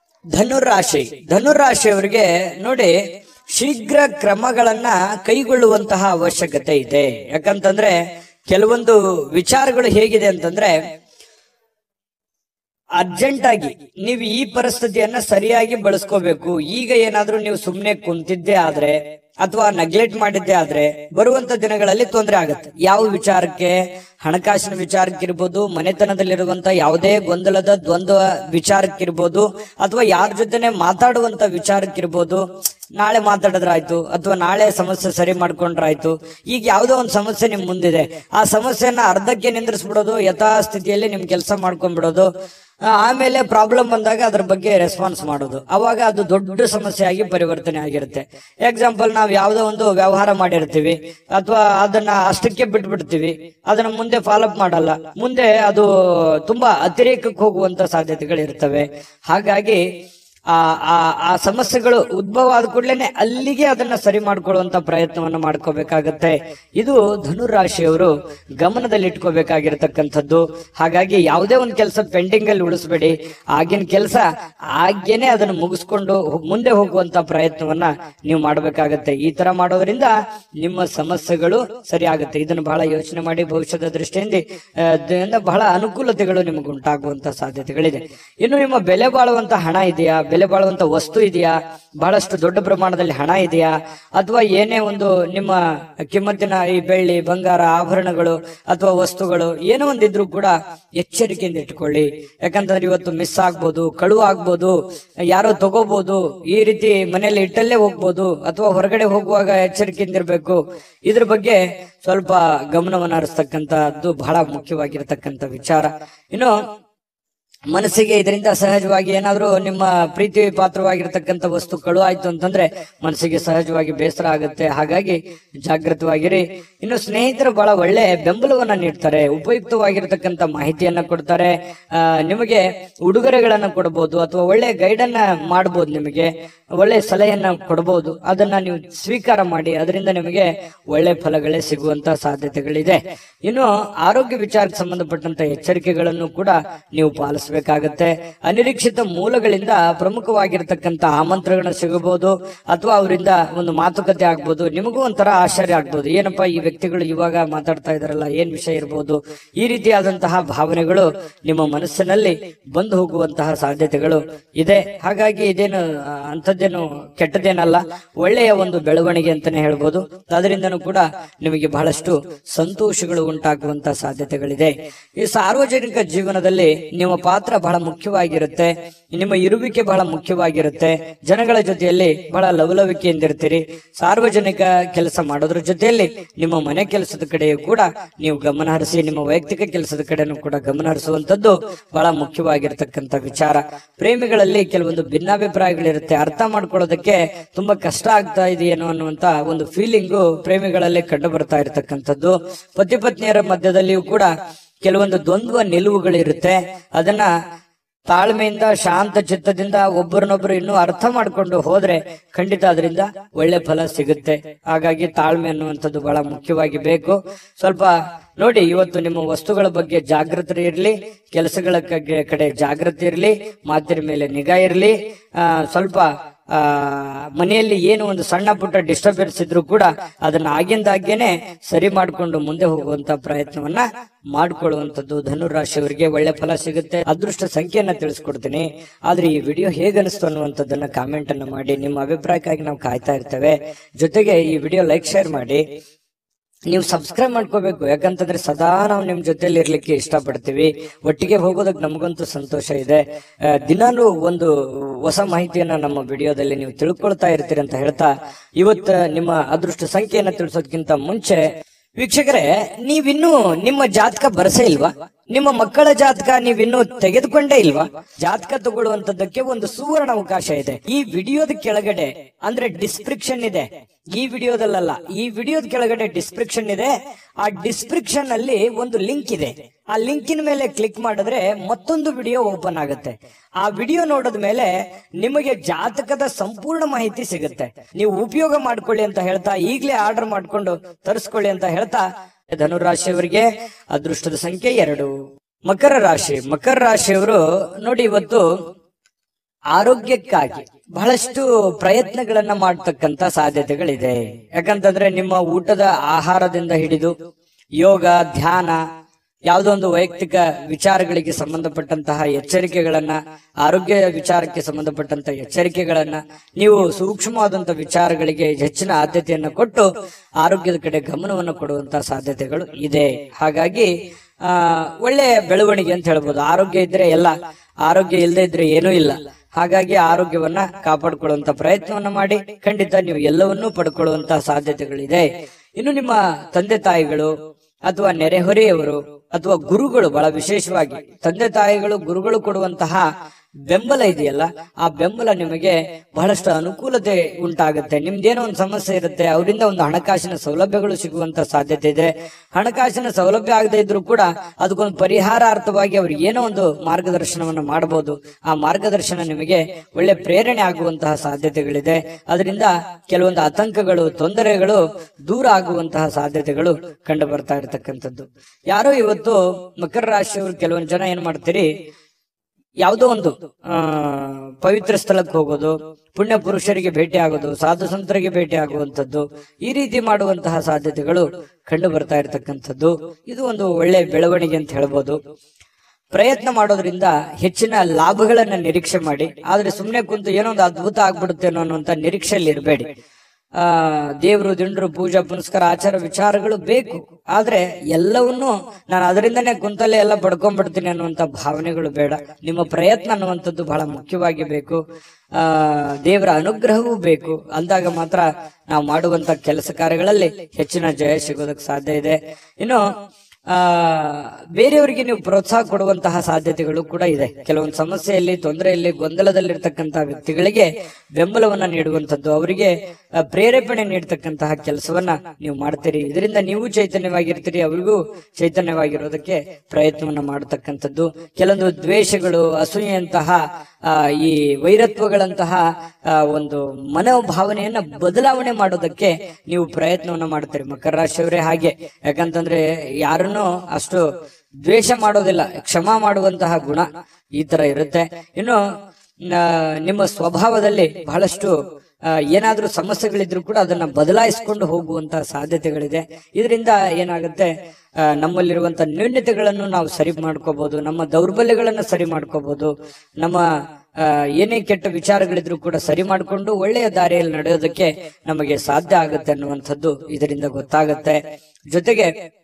ಧನುರಾಶಿ ಧನುರಾಶಿಯವರಿಗೆ ನೋಡಿ ಶೀಘ್ರ ಕ್ರಮಗಳನ್ನ ಕೈಗೊಳ್ಳುವಂತಹ ಅವಶ್ಯಕತೆ ಇದೆ ಯಾಕಂತಂದ್ರೆ ಕೆಲವೊಂದು ವಿಚಾರಗಳು ಹೇಗಿದೆ ಅಂತಂದ್ರೆ ಅರ್ಜೆಂಟ್ ಆಗಿ ನೀವು ಈ ಪರಿಸ್ಥಿತಿಯನ್ನ ಸರಿಯಾಗಿ ಬಳಸ್ಕೋಬೇಕು ಈಗ ಏನಾದ್ರೂ ನೀವು ಸುಮ್ನೆ ಕುಂತಿದ್ದೇ ಆದ್ರೆ ಅಥವಾ ನೆಗ್ಲೆಕ್ಟ್ ಮಾಡಿದ್ದೇ ಆದ್ರೆ ಬರುವಂತ ದಿನಗಳಲ್ಲಿ ತೊಂದರೆ ಆಗುತ್ತೆ ಯಾವ ವಿಚಾರಕ್ಕೆ ಹಣಕಾಸಿನ ವಿಚಾರಕ್ಕಿರ್ಬೋದು ಮನೆತನದಲ್ಲಿರುವಂತ ಯಾವುದೇ ಗೊಂದಲದ ದ್ವಂದ್ವ ವಿಚಾರಕ್ಕಿರ್ಬೋದು ಅಥವಾ ಯಾರ ಜೊತೆನೆ ಮಾತಾಡುವಂತ ವಿಚಾರಕ್ಕಿರ್ಬೋದು ನಾಳೆ ಮಾತಾಡಿದ್ರಾಯ್ತು ಅಥವಾ ನಾಳೆ ಸಮಸ್ಯೆ ಸರಿ ಮಾಡ್ಕೊಂಡ್ರಾಯ್ತು ಈಗ ಯಾವುದೋ ಒಂದು ಸಮಸ್ಯೆ ನಿಮ್ ಮುಂದಿದೆ ಆ ಸಮಸ್ಯೆನ ಅರ್ಧಕ್ಕೆ ನಿಂದ್ರಿಸ್ಬಿಡೋದು ಯಥಾಸ್ಥಿತಿಯಲ್ಲಿ ನಿಮ್ ಕೆಲಸ ಮಾಡ್ಕೊಂಡ್ಬಿಡೋದು ಆ, ಆಮೇಲೆ ಪ್ರಾಬ್ಲಮ್ ಬಂದಾಗ ಅದ್ರ ಬಗ್ಗೆ ರೆಸ್ಪಾನ್ಸ್ ಮಾಡೋದು ಅವಾಗ ಅದು ದೊಡ್ಡ ಸಮಸ್ಯೆ ಆಗಿ ಪರಿವರ್ತನೆ ಆಗಿರುತ್ತೆ ಎಕ್ಸಾಂಪಲ್ ನಾವು ಯಾವುದೋ ಒಂದು ವ್ಯವಹಾರ ಮಾಡಿರ್ತೀವಿ ಅಥವಾ ಅದನ್ನ ಅಷ್ಟಕ್ಕೆ ಬಿಟ್ಬಿಡ್ತೀವಿ ಅದನ್ನ ಮುಂದೆ ಫಾಲೋಅಪ್ ಮಾಡಲ್ಲ ಮುಂದೆ ಅದು ತುಂಬಾ ಅತಿರೇಕಕ್ಕೆ ಹೋಗುವಂತ ಸಾಧ್ಯತೆಗಳು ಇರ್ತವೆ ಹಾಗಾಗಿ ಆ ಆ ಆ ಸಮಸ್ಯೆಗಳು ಉದ್ಭವ ಆದ ಕೂಡಲೇ ಅಲ್ಲಿಗೆ ಅದನ್ನ ಸರಿ ಮಾಡ್ಕೊಳ್ಳುವಂತ ಪ್ರಯತ್ನವನ್ನ ಮಾಡ್ಕೋಬೇಕಾಗತ್ತೆ ಇದು ಧನುರಾಶಿಯವರು ಗಮನದಲ್ಲಿಟ್ಕೋಬೇಕಾಗಿರ್ತಕ್ಕಂಥದ್ದು ಹಾಗಾಗಿ ಯಾವುದೇ ಒಂದು ಕೆಲಸ ಪೆಂಡಿಂಗ್ ಅಲ್ಲಿ ಉಳಿಸ್ಬೇಡಿ ಆಗಿನ ಕೆಲಸ ಆಗೇನೆ ಅದನ್ನು ಮುಗಿಸ್ಕೊಂಡು ಹೋ- ಮುಂದೆ ಹೋಗುವಂತ ಪ್ರಯತ್ನವನ್ನ ನೀವು ಮಾಡಬೇಕಾಗತ್ತೆ ಈ ತರ ಮಾಡೋದ್ರಿಂದ ನಿಮ್ಮ ಸಮಸ್ಯೆಗಳು ಸರಿ ಆಗುತ್ತೆ ಇದನ್ನು ಬಹಳ ಯೋಚನೆ ಮಾಡಿ ಭವಿಷ್ಯದ ದೃಷ್ಟಿಯಿಂದ ಆ, ದಿಂದ ಬಹಳ ಅನುಕೂಲತೆಗಳು ನಿಮಗೆ ಉಂಟಾಗುವಂತ ಸಾಧ್ಯತೆಗಳಿದೆ ಇನ್ನು ನಿಮ್ಮ ಬೆಲೆ ಬಾಳುವಂತ ಹಣ ಇದೆಯಾ ಬೆಲೆ ಬಾಳುವಂತ ವಸ್ತು ಇದೆಯಾ ಬಹಳಷ್ಟು ದೊಡ್ಡ ಪ್ರಮಾಣದಲ್ಲಿ ಹಣ ಇದೆಯಾ ಅಥವಾ ಏನೇ ಒಂದು ನಿಮ್ಮ ಕಿಮ್ಮತ್ತಿನ ಈ ಬೆಳ್ಳಿ ಬಂಗಾರ ಆಭರಣಗಳು ಅಥವಾ ವಸ್ತುಗಳು ಏನೋ ಒಂದಿದ್ರು ಕೂಡ ಎಚ್ಚರಿಕೆಯಿಂದ ಇಟ್ಕೊಳ್ಳಿ ಯಾಕಂತಂದ್ರೆ ಇವತ್ತು ಮಿಸ್ ಆಗ್ಬೋದು ಕಳುವು ಆಗ್ಬೋದು ಯಾರೋ ತಗೋಬಹುದು ಈ ರೀತಿ ಮನೆಯಲ್ಲಿ ಇಟ್ಟಲ್ಲೇ ಹೋಗ್ಬೋದು ಅಥವಾ ಹೊರಗಡೆ ಹೋಗುವಾಗ ಎಚ್ಚರಿಕೆಯಿಂದ ಇರಬೇಕು ಇದ್ರ ಬಗ್ಗೆ ಸ್ವಲ್ಪ ಗಮನವನ್ನು ಹರಿಸ್ತಕ್ಕಂಥದ್ದು ಬಹಳ ಮುಖ್ಯವಾಗಿರತಕ್ಕಂಥ ವಿಚಾರ ಇನ್ನು ಮನಸ್ಸಿಗೆ ಇದರಿಂದ ಸಹಜವಾಗಿ ಏನಾದ್ರೂ ನಿಮ್ಮ ಪ್ರೀತಿ ಪಾತ್ರವಾಗಿರ್ತಕ್ಕಂಥ ವಸ್ತು ಕಳು ಆಯ್ತು ಅಂತಂದ್ರೆ ಮನಸ್ಸಿಗೆ ಸಹಜವಾಗಿ ಬೇಸರ ಆಗುತ್ತೆ ಹಾಗಾಗಿ ಜಾಗೃತವಾಗಿರಿ ಇನ್ನು ಸ್ನೇಹಿತರು ಬಹಳ ಒಳ್ಳೆ ಬೆಂಬಲವನ್ನ ನೀಡ್ತಾರೆ ಉಪಯುಕ್ತವಾಗಿರ್ತಕ್ಕಂಥ ಮಾಹಿತಿಯನ್ನ ಕೊಡ್ತಾರೆ ಆ, ನಿಮಗೆ ಉಡುಗೊರೆಗಳನ್ನ ಕೊಡಬಹುದು ಅಥವಾ ಒಳ್ಳೆ ಗೈಡ್ ಅನ್ನ ಮಾಡಬಹುದು ನಿಮಗೆ ಒಳ್ಳೆ ಸಲಹೆಯನ್ನ ಕೊಡಬಹುದು ಅದನ್ನ ನೀವು ಸ್ವೀಕಾರ ಮಾಡಿ ಅದರಿಂದ ನಿಮಗೆ ಒಳ್ಳೆ ಫಲಗಳೇ ಸಿಗುವಂತ ಸಾಧ್ಯತೆಗಳಿದೆ ಇನ್ನು ಆರೋಗ್ಯ ವಿಚಾರಕ್ಕೆ ಸಂಬಂಧಪಟ್ಟಂತ ಎಚ್ಚರಿಕೆಗಳನ್ನು ಕೂಡ ನೀವು ಪಾಲಿಸಬೇಕಾಗತ್ತೆ ಅನಿರೀಕ್ಷಿತ ಮೂಲಗಳಿಂದ ಪ್ರಮುಖವಾಗಿರ್ತಕ್ಕಂಥ ಆಮಂತ್ರಣಗಳು ಸಿಗಬಹುದು ಅಥವಾ ಅವರಿಂದ ಒಂದು ಮಾತುಕತೆ ಆಗ್ಬೋದು ನಿಮಗೂ ಒಂಥರ ಆಶ್ಚರ್ಯ ಆಗ್ಬೋದು ಏನಪ್ಪಾ ಈ ವ್ಯಕ್ತಿಗಳು ಇವಾಗ ಮಾತಾಡ್ತಾ ಇದಾರಲ್ಲ ಏನ್ ವಿಷಯ ಇರ್ಬೋದು ಈ ರೀತಿಯಾದಂತಹ ಭಾವನೆಗಳು ನಿಮ್ಮ ಮನಸ್ಸಿನಲ್ಲಿ ಬಂದು ಹೋಗುವಂತಹ ಸಾಧ್ಯತೆಗಳು ಇದೆ ಹಾಗಾಗಿ ಇದೇನು ಆ, ಅಂಥದ್ದೇನು ಕೆಟ್ಟದೇನಲ್ಲ ಒಳ್ಳೆಯ ಒಂದು ಬೆಳವಣಿಗೆ ಅಂತಾನೆ ಹೇಳ್ಬೋದು ಅದರಿಂದನೂ ಕೂಡ ನಿಮಗೆ ಬಹಳಷ್ಟು ಸಂತೋಷಗಳು ಉಂಟಾಗುವಂತಹ ಸಾಧ್ಯತೆಗಳಿದೆ ಈ ಸಾರ್ವಜನಿಕ ಜೀವನದಲ್ಲಿ ನಿಮ್ಮ ಪಾತ್ರ ಬಹಳ ಮುಖ್ಯವಾಗಿರುತ್ತೆ ನಿಮ್ಮ ಇರುವಿಕೆ ಬಹಳ ಮುಖ್ಯವಾಗಿರುತ್ತೆ ಜನಗಳ ಜೊತೆಯಲ್ಲಿ ಬಹಳ ಲವಲವಿಕೆಯಿಂದಿರ್ತೀರಿ ಸಾರ್ವಜನಿಕ ಕೆಲಸ ಮಾಡೋದ್ರ ಜೊತೆಯಲ್ಲಿ ನಿಮ್ಮ ಮನೆ ಕೆಲಸದ ಕಡೆಯೂ ಕೂಡ ನೀವು ಗಮನ ಹರಿಸಿ ನಿಮ್ಮ ವೈಯಕ್ತಿಕ ಕೆಲಸದ ಕಡೆನೂ ಕೂಡ ಗಮನ ಹರಿಸುವಂತದ್ದು ಬಹಳ ಮುಖ್ಯವಾಗಿರ್ತಕ್ಕಂಥ ವಿಚಾರ ಪ್ರೇಮಿಗಳಲ್ಲಿ ಕೆಲವೊಂದು ಭಿನ್ನಾಭಿಪ್ರಾಯಗಳಿರುತ್ತೆ ಅರ್ಥ ಮಾಡ್ಕೊಳ್ಳೋದಕ್ಕೆ ತುಂಬಾ ಕಷ್ಟ ಆಗ್ತಾ ಇದೆಯೇನೋ ಅನ್ನುವಂತ ಒಂದು ಫೀಲಿಂಗು ಪ್ರೇಮಿಗಳಲ್ಲಿ ಕಂಡು ಬರ್ತಾ ಇರತಕ್ಕಂಥದ್ದು ಪತಿ ಪತ್ನಿಯರ ಮಧ್ಯದಲ್ಲಿಯೂ ಕೂಡ ಕೆಲವೊಂದು ದ್ವಂದ್ವ ನಿಲುವುಗಳಿರುತ್ತೆ ಅದನ್ನ ತಾಳ್ಮೆಯಿಂದ ಶಾಂತ ಚಿತ್ತದಿಂದ ಒಬ್ಬರನ್ನೊಬ್ರು ಇನ್ನೂ ಅರ್ಥ ಮಾಡ್ಕೊಂಡು ಹೋದ್ರೆ ಖಂಡಿತ ಅದರಿಂದ ಒಳ್ಳೆ ಫಲ ಸಿಗುತ್ತೆ ಹಾಗಾಗಿ ತಾಳ್ಮೆ ಅನ್ನುವಂಥದ್ದು ಬಹಳ ಮುಖ್ಯವಾಗಿ ಬೇಕು ಸ್ವಲ್ಪ ನೋಡಿ ಇವತ್ತು ನಿಮ್ಮ ವಸ್ತುಗಳ ಬಗ್ಗೆ ಜಾಗೃತಿ ಇರಲಿ ಕೆಲಸಗಳ ಕಗೆ- ಕಡೆ ಜಾಗೃತಿ ಇರಲಿ ಮಾತಿನ ಮೇಲೆ ನಿಗಾ ಇರಲಿ ಆ, ಸ್ವಲ್ಪ ಆ ಮನೆಯಲ್ಲಿ ಏನು ಒಂದು ಸಣ್ಣ ಪುಟ್ಟ ಡಿಸ್ಟರ್ಬೆನ್ಸ್ ಇದ್ರೂ ಕೂಡ ಅದನ್ನ ಆಗಿಂದಾಗೇನೆ ಸರಿ ಮಾಡಿಕೊಂಡು ಮುಂದೆ ಹೋಗುವಂತ ಪ್ರಯತ್ನವನ್ನ ಮಾಡ್ಕೊಳ್ಳುವಂಥದ್ದು ಧನುರಾಶಿಯವರಿಗೆ ಒಳ್ಳೆ ಫಲ ಸಿಗುತ್ತೆ ಅದೃಷ್ಟ ಸಂಖ್ಯೆಯನ್ನ ತಿಳಿಸ್ಕೊಡ್ತೀನಿ ಆದ್ರೆ ಈ ವಿಡಿಯೋ ಹೇಗನಿಸ್ತು ಅನ್ನುವಂಥದ್ದನ್ನ ಕಾಮೆಂಟ್ ಅನ್ನ ಮಾಡಿ ನಿಮ್ಮ ಅಭಿಪ್ರಾಯಕ್ಕಾಗಿ ನಾವು ಕಾಯ್ತಾ ಇರ್ತೇವೆ ಜೊತೆಗೆ ಈ ವಿಡಿಯೋ ಲೈಕ್ ಶೇರ್ ಮಾಡಿ ನೀವು ಸಬ್ಸ್ಕ್ರೈಬ್ ಮಾಡ್ಕೋಬೇಕು ಯಾಕಂತಂದ್ರೆ ಸದಾ ನಾವು ನಿಮ್ ಜೊತೆಲಿ ಇರ್ಲಿಕ್ಕೆ ಇಷ್ಟಪಡ್ತೀವಿ ಒಟ್ಟಿಗೆ ಹೋಗೋದಕ್ಕೆ ನಮಗಂತೂ ಸಂತೋಷ ಇದೆ ಆ, ದಿನಾಲೂ ಒಂದು ಹೊಸ ಮಾಹಿತಿಯನ್ನ ನಮ್ಮ ವಿಡಿಯೋದಲ್ಲಿ ನೀವು ತಿಳ್ಕೊಳ್ತಾ ಇರ್ತೀರಿ ಅಂತ ಹೇಳ್ತಾ ಇವತ್ತ ನಿಮ್ಮ ಅದೃಷ್ಟ ಸಂಖ್ಯೆಯನ್ನ ತಿಳಿಸೋದಕ್ಕಿಂತ ಮುಂಚೆ ವೀಕ್ಷಕರೇ ನೀವಿನ್ನೂ ನಿಮ್ಮ ಜಾತಕ ಬರಸೇ ಇಲ್ವಾ ನಿಮ್ಮ ಮಕ್ಕಳ ಜಾತಕ ನೀವಿನ್ನೂ ತೆಗೆದುಕೊಂಡೇ ಇಲ್ವಾ ಜಾತಕ ತಗೊಳ್ಳುವಂತದ್ದಕ್ಕೆ ಒಂದು ಸುವರ್ಣ ಅವಕಾಶ ಇದೆ ಈ ವಿಡಿಯೋದ ಕೆಳಗಡೆ ಅಂದ್ರೆ ಡಿಸ್ಕ್ರಿಪ್ಷನ್ ಇದೆ ಈ ವಿಡಿಯೋದಲ್ಲ ಈ ವಿಡಿಯೋದ ಕೆಳಗಡೆ ಡಿಸ್ಕ್ರಿಪ್ಷನ್ ಇದೆ ಆ ಡಿಸ್ಕ್ರಿಪ್ಷನ್ ಅಲ್ಲಿ ಒಂದು ಲಿಂಕ್ ಇದೆ ಆ ಲಿಂಕಿನ ಮೇಲೆ ಕ್ಲಿಕ್ ಮಾಡಿದ್ರೆ ಮತ್ತೊಂದು ವಿಡಿಯೋ ಓಪನ್ ಆಗುತ್ತೆ ಆ ವಿಡಿಯೋ ನೋಡಿದ ಮೇಲೆ ನಿಮಗೆ ಜಾತಕದ ಸಂಪೂರ್ಣ ಮಾಹಿತಿ ಸಿಗುತ್ತೆ ನೀವು ಉಪಯೋಗ ಮಾಡ್ಕೊಳ್ಳಿ ಅಂತ ಹೇಳ್ತಾ ಈಗಲೇ ಆರ್ಡರ್ ಮಾಡ್ಕೊಂಡು ತರಿಸ್ಕೊಳ್ಳಿ ಅಂತ ಹೇಳ್ತಾ ಧನುರಾಶಿಯವರಿಗೆ ಅದೃಷ್ಟದ ಸಂಖ್ಯೆ ಎರಡು ಮಕರ ರಾಶಿ ಮಕರ ರಾಶಿಯವರು ನೋಡಿ ಇವತ್ತು ಆರೋಗ್ಯಕ್ಕಾಗಿ ಬಹಳಷ್ಟು ಪ್ರಯತ್ನಗಳನ್ನ ಮಾಡ್ತಕ್ಕಂತ ಸಾಧ್ಯತೆಗಳಿದೆ ಯಾಕಂತಂದ್ರೆ ನಿಮ್ಮ ಊಟದ ಆಹಾರದಿಂದ ಹಿಡಿದು ಯೋಗ ಧ್ಯಾನ ಯಾವುದೋ ಒಂದು ವೈಯಕ್ತಿಕ ವಿಚಾರಗಳಿಗೆ ಸಂಬಂಧಪಟ್ಟಂತಹ ಎಚ್ಚರಿಕೆಗಳನ್ನ ಆರೋಗ್ಯ ವಿಚಾರಕ್ಕೆ ಸಂಬಂಧಪಟ್ಟಂತ ಎಚ್ಚರಿಕೆಗಳನ್ನ ನೀವು ಸೂಕ್ಷ್ಮವಾದಂತಹ ವಿಚಾರಗಳಿಗೆ ಹೆಚ್ಚಿನ ಆದ್ಯತೆಯನ್ನು ಕೊಟ್ಟು ಆರೋಗ್ಯದ ಕಡೆ ಗಮನವನ್ನು ಕೊಡುವಂತಹ ಸಾಧ್ಯತೆಗಳು ಇದೆ ಹಾಗಾಗಿ ಆ ಒಳ್ಳೆಯ ಬೆಳವಣಿಗೆ ಅಂತ ಹೇಳ್ಬೋದು ಆರೋಗ್ಯ ಇದ್ರೆ ಎಲ್ಲ ಆರೋಗ್ಯ ಇಲ್ಲದೆ ಇದ್ರೆ ಏನೂ ಇಲ್ಲ ಹಾಗಾಗಿ ಆರೋಗ್ಯವನ್ನ ಕಾಪಾಡಿಕೊಳ್ಳುವಂತ ಪ್ರಯತ್ನವನ್ನ ಮಾಡಿ ಖಂಡಿತ ನೀವು ಎಲ್ಲವನ್ನೂ ಪಡ್ಕೊಳ್ಳುವಂತಹ ಸಾಧ್ಯತೆಗಳಿದೆ ಇನ್ನು ನಿಮ್ಮ ತಂದೆ ತಾಯಿಗಳು ಅಥವಾ ನೆರೆಹೊರೆಯವರು ಅಥವಾ ಗುರುಗಳು ಬಹಳ ವಿಶೇಷವಾಗಿ ತಂದೆ ತಾಯಿಗಳು ಗುರುಗಳು ಕೊಡುವಂತಹ ಬೆಂಬಲ ಇದೆಯಲ್ಲ ಆ ಬೆಂಬಲ ನಿಮಗೆ ಬಹಳಷ್ಟು ಅನುಕೂಲತೆ ಉಂಟಾಗುತ್ತೆ ನಿಮ್ದೇನೋ ಒಂದು ಸಮಸ್ಯೆ ಇರುತ್ತೆ ಅವರಿಂದ ಒಂದು ಹಣಕಾಸಿನ ಸೌಲಭ್ಯಗಳು ಸಿಗುವಂತ ಸಾಧ್ಯತೆ ಇದೆ ಹಣಕಾಸಿನ ಸೌಲಭ್ಯ ಆಗದೆ ಇದ್ರೂ ಕೂಡ ಅದಕ್ಕೊಂದು ಪರಿಹಾರಾರ್ಥವಾಗಿ ಅವ್ರಿಗೆ ಏನೋ ಒಂದು ಮಾರ್ಗದರ್ಶನವನ್ನು ಮಾಡಬಹುದು ಆ ಮಾರ್ಗದರ್ಶನ ನಿಮಗೆ ಒಳ್ಳೆ ಪ್ರೇರಣೆ ಆಗುವಂತಹ ಸಾಧ್ಯತೆಗಳಿದೆ ಅದರಿಂದ ಕೆಲವೊಂದು ಆತಂಕಗಳು ತೊಂದರೆಗಳು ದೂರ ಆಗುವಂತಹ ಸಾಧ್ಯತೆಗಳು ಕಂಡು ಬರ್ತಾ ಇರತಕ್ಕಂಥದ್ದು ಯಾರೋ ಇವತ್ತು ಮಕರ ರಾಶಿಯವರು ಕೆಲವೊಂದು ಜನ ಏನ್ ಮಾಡ್ತೀರಿ ಯಾವುದೋ ಒಂದು ಆ ಪವಿತ್ರ ಸ್ಥಳಕ್ಕೆ ಹೋಗೋದು ಪುಣ್ಯ ಪುರುಷರಿಗೆ ಭೇಟಿ ಆಗೋದು ಸಾಧು ಸಂತರಿಗೆ ಭೇಟಿ ಆಗುವಂತದ್ದು ಈ ರೀತಿ ಮಾಡುವಂತಹ ಸಾಧ್ಯತೆಗಳು ಕಂಡು ಬರ್ತಾ ಇರತಕ್ಕಂಥದ್ದು ಇದು ಒಂದು ಒಳ್ಳೆ ಬೆಳವಣಿಗೆ ಅಂತ ಹೇಳ್ಬೋದು ಪ್ರಯತ್ನ ಮಾಡೋದ್ರಿಂದ ಹೆಚ್ಚಿನ ಲಾಭಗಳನ್ನ ನಿರೀಕ್ಷೆ ಮಾಡಿ ಆದ್ರೆ ಸುಮ್ಮನೆ ಕುಂತು ಏನೋ ಒಂದು ಅದ್ಭುತ ಆಗ್ಬಿಡುತ್ತೇನೋ ಅನ್ನುವಂತ ನಿರೀಕ್ಷೆಯಲ್ಲಿ ಇರಬೇಡಿ ಆ ದೇವರು ದಿಂಡ್ರು ಪೂಜಾ ಪುನಸ್ಕಾರ ಆಚಾರ ವಿಚಾರಗಳು ಬೇಕು ಆದ್ರೆ ಎಲ್ಲವನ್ನೂ ನಾನು ಅದರಿಂದನೇ ಕುಂತಲ್ಲೇ ಎಲ್ಲ ಪಡ್ಕೊಂಡ್ಬಿಡ್ತೀನಿ ಅನ್ನುವಂತ ಭಾವನೆಗಳು ಬೇಡ ನಿಮ್ಮ ಪ್ರಯತ್ನ ಅನ್ನುವಂಥದ್ದು ಬಹಳ ಮುಖ್ಯವಾಗಿ ಬೇಕು ಆ ದೇವರ ಅನುಗ್ರಹವೂ ಬೇಕು ಅಂದಾಗ ಮಾತ್ರ ನಾವು ಮಾಡುವಂತ ಕೆಲಸ ಕಾರ್ಯಗಳಲ್ಲಿ ಹೆಚ್ಚಿನ ಜಯ ಸಿಗೋದಕ್ಕೆ ಸಾಧ್ಯ ಇದೆ ಇನ್ನು ಆ ಬೇರೆಯವರಿಗೆ ನೀವು ಪ್ರೋತ್ಸಾಹ ಕೊಡುವಂತಹ ಸಾಧ್ಯತೆಗಳು ಕೂಡ ಇದೆ ಕೆಲವೊಂದು ಸಮಸ್ಯೆಯಲ್ಲಿ ತೊಂದರೆಯಲ್ಲಿ ಗೊಂದಲದಲ್ಲಿರ್ತಕ್ಕಂತಹ ವ್ಯಕ್ತಿಗಳಿಗೆ ಬೆಂಬಲವನ್ನ ನೀಡುವಂತದ್ದು ಅವರಿಗೆ ಆ, ಪ್ರೇರೇಪಣೆ ನೀಡತಕ್ಕಂತಹ ಕೆಲಸವನ್ನ ನೀವು ಮಾಡ್ತೀರಿ ಇದರಿಂದ ನೀವು ಚೈತನ್ಯವಾಗಿರ್ತೀರಿ ಅವರಿಗೂ ಚೈತನ್ಯವಾಗಿರೋದಕ್ಕೆ ಪ್ರಯತ್ನವನ್ನ ಮಾಡತಕ್ಕಂಥದ್ದು ಕೆಲವೊಂದು ದ್ವೇಷಗಳು ಅಸೂಯೆಯಂತಹ ಆ, ಈ ವೈರತ್ವಗಳಂತಹ ಆ, ಒಂದು ಮನೋಭಾವನೆಯನ್ನ ಬದಲಾವಣೆ ಮಾಡೋದಕ್ಕೆ ನೀವು ಪ್ರಯತ್ನವನ್ನ ಮಾಡ್ತೀರಿ ಮಕರ ರಾಶಿಯವರೇ ಹಾಗೆ ಯಾಕಂತಂದ್ರೆ ಯಾರನ್ನೂ ಅಷ್ಟು ದ್ವೇಷ ಮಾಡೋದಿಲ್ಲ ಕ್ಷಮಾ ಮಾಡುವಂತಹ ಗುಣ ಈ ತರ ಇರುತ್ತೆ ಇನ್ನು ಆ, ನಿಮ್ಮ ಸ್ವಭಾವದಲ್ಲಿ ಬಹಳಷ್ಟು ಆ, ಏನಾದ್ರೂ ಸಮಸ್ಯೆಗಳಿದ್ರು ಕೂಡ ಅದನ್ನ ಬದಲಾಯಿಸಿಕೊಂಡು ಹೋಗುವಂತಹ ಸಾಧ್ಯತೆಗಳಿದೆ ಇದರಿಂದ ಏನಾಗುತ್ತೆ ಆ, ನಮ್ಮಲ್ಲಿರುವಂತ ನ್ಯೂನ್ಯತೆಗಳನ್ನು ನಾವು ಸರಿ ಮಾಡ್ಕೋಬಹುದು ನಮ್ಮ ದೌರ್ಬಲ್ಯಗಳನ್ನು ಸರಿ ಮಾಡ್ಕೋಬಹುದು ನಮ್ಮ ಆ, ಏನೇ ಕೆಟ್ಟ ವಿಚಾರಗಳಿದ್ರು ಕೂಡ ಸರಿ ಮಾಡಿಕೊಂಡು ಒಳ್ಳೆಯ ದಾರಿಯಲ್ಲಿ ನಡೆಯೋದಕ್ಕೆ ನಮಗೆ ಸಾಧ್ಯ ಆಗುತ್ತೆ ಅನ್ನುವಂಥದ್ದು ಇದರಿಂದ ಗೊತ್ತಾಗುತ್ತೆ ಜೊತೆಗೆ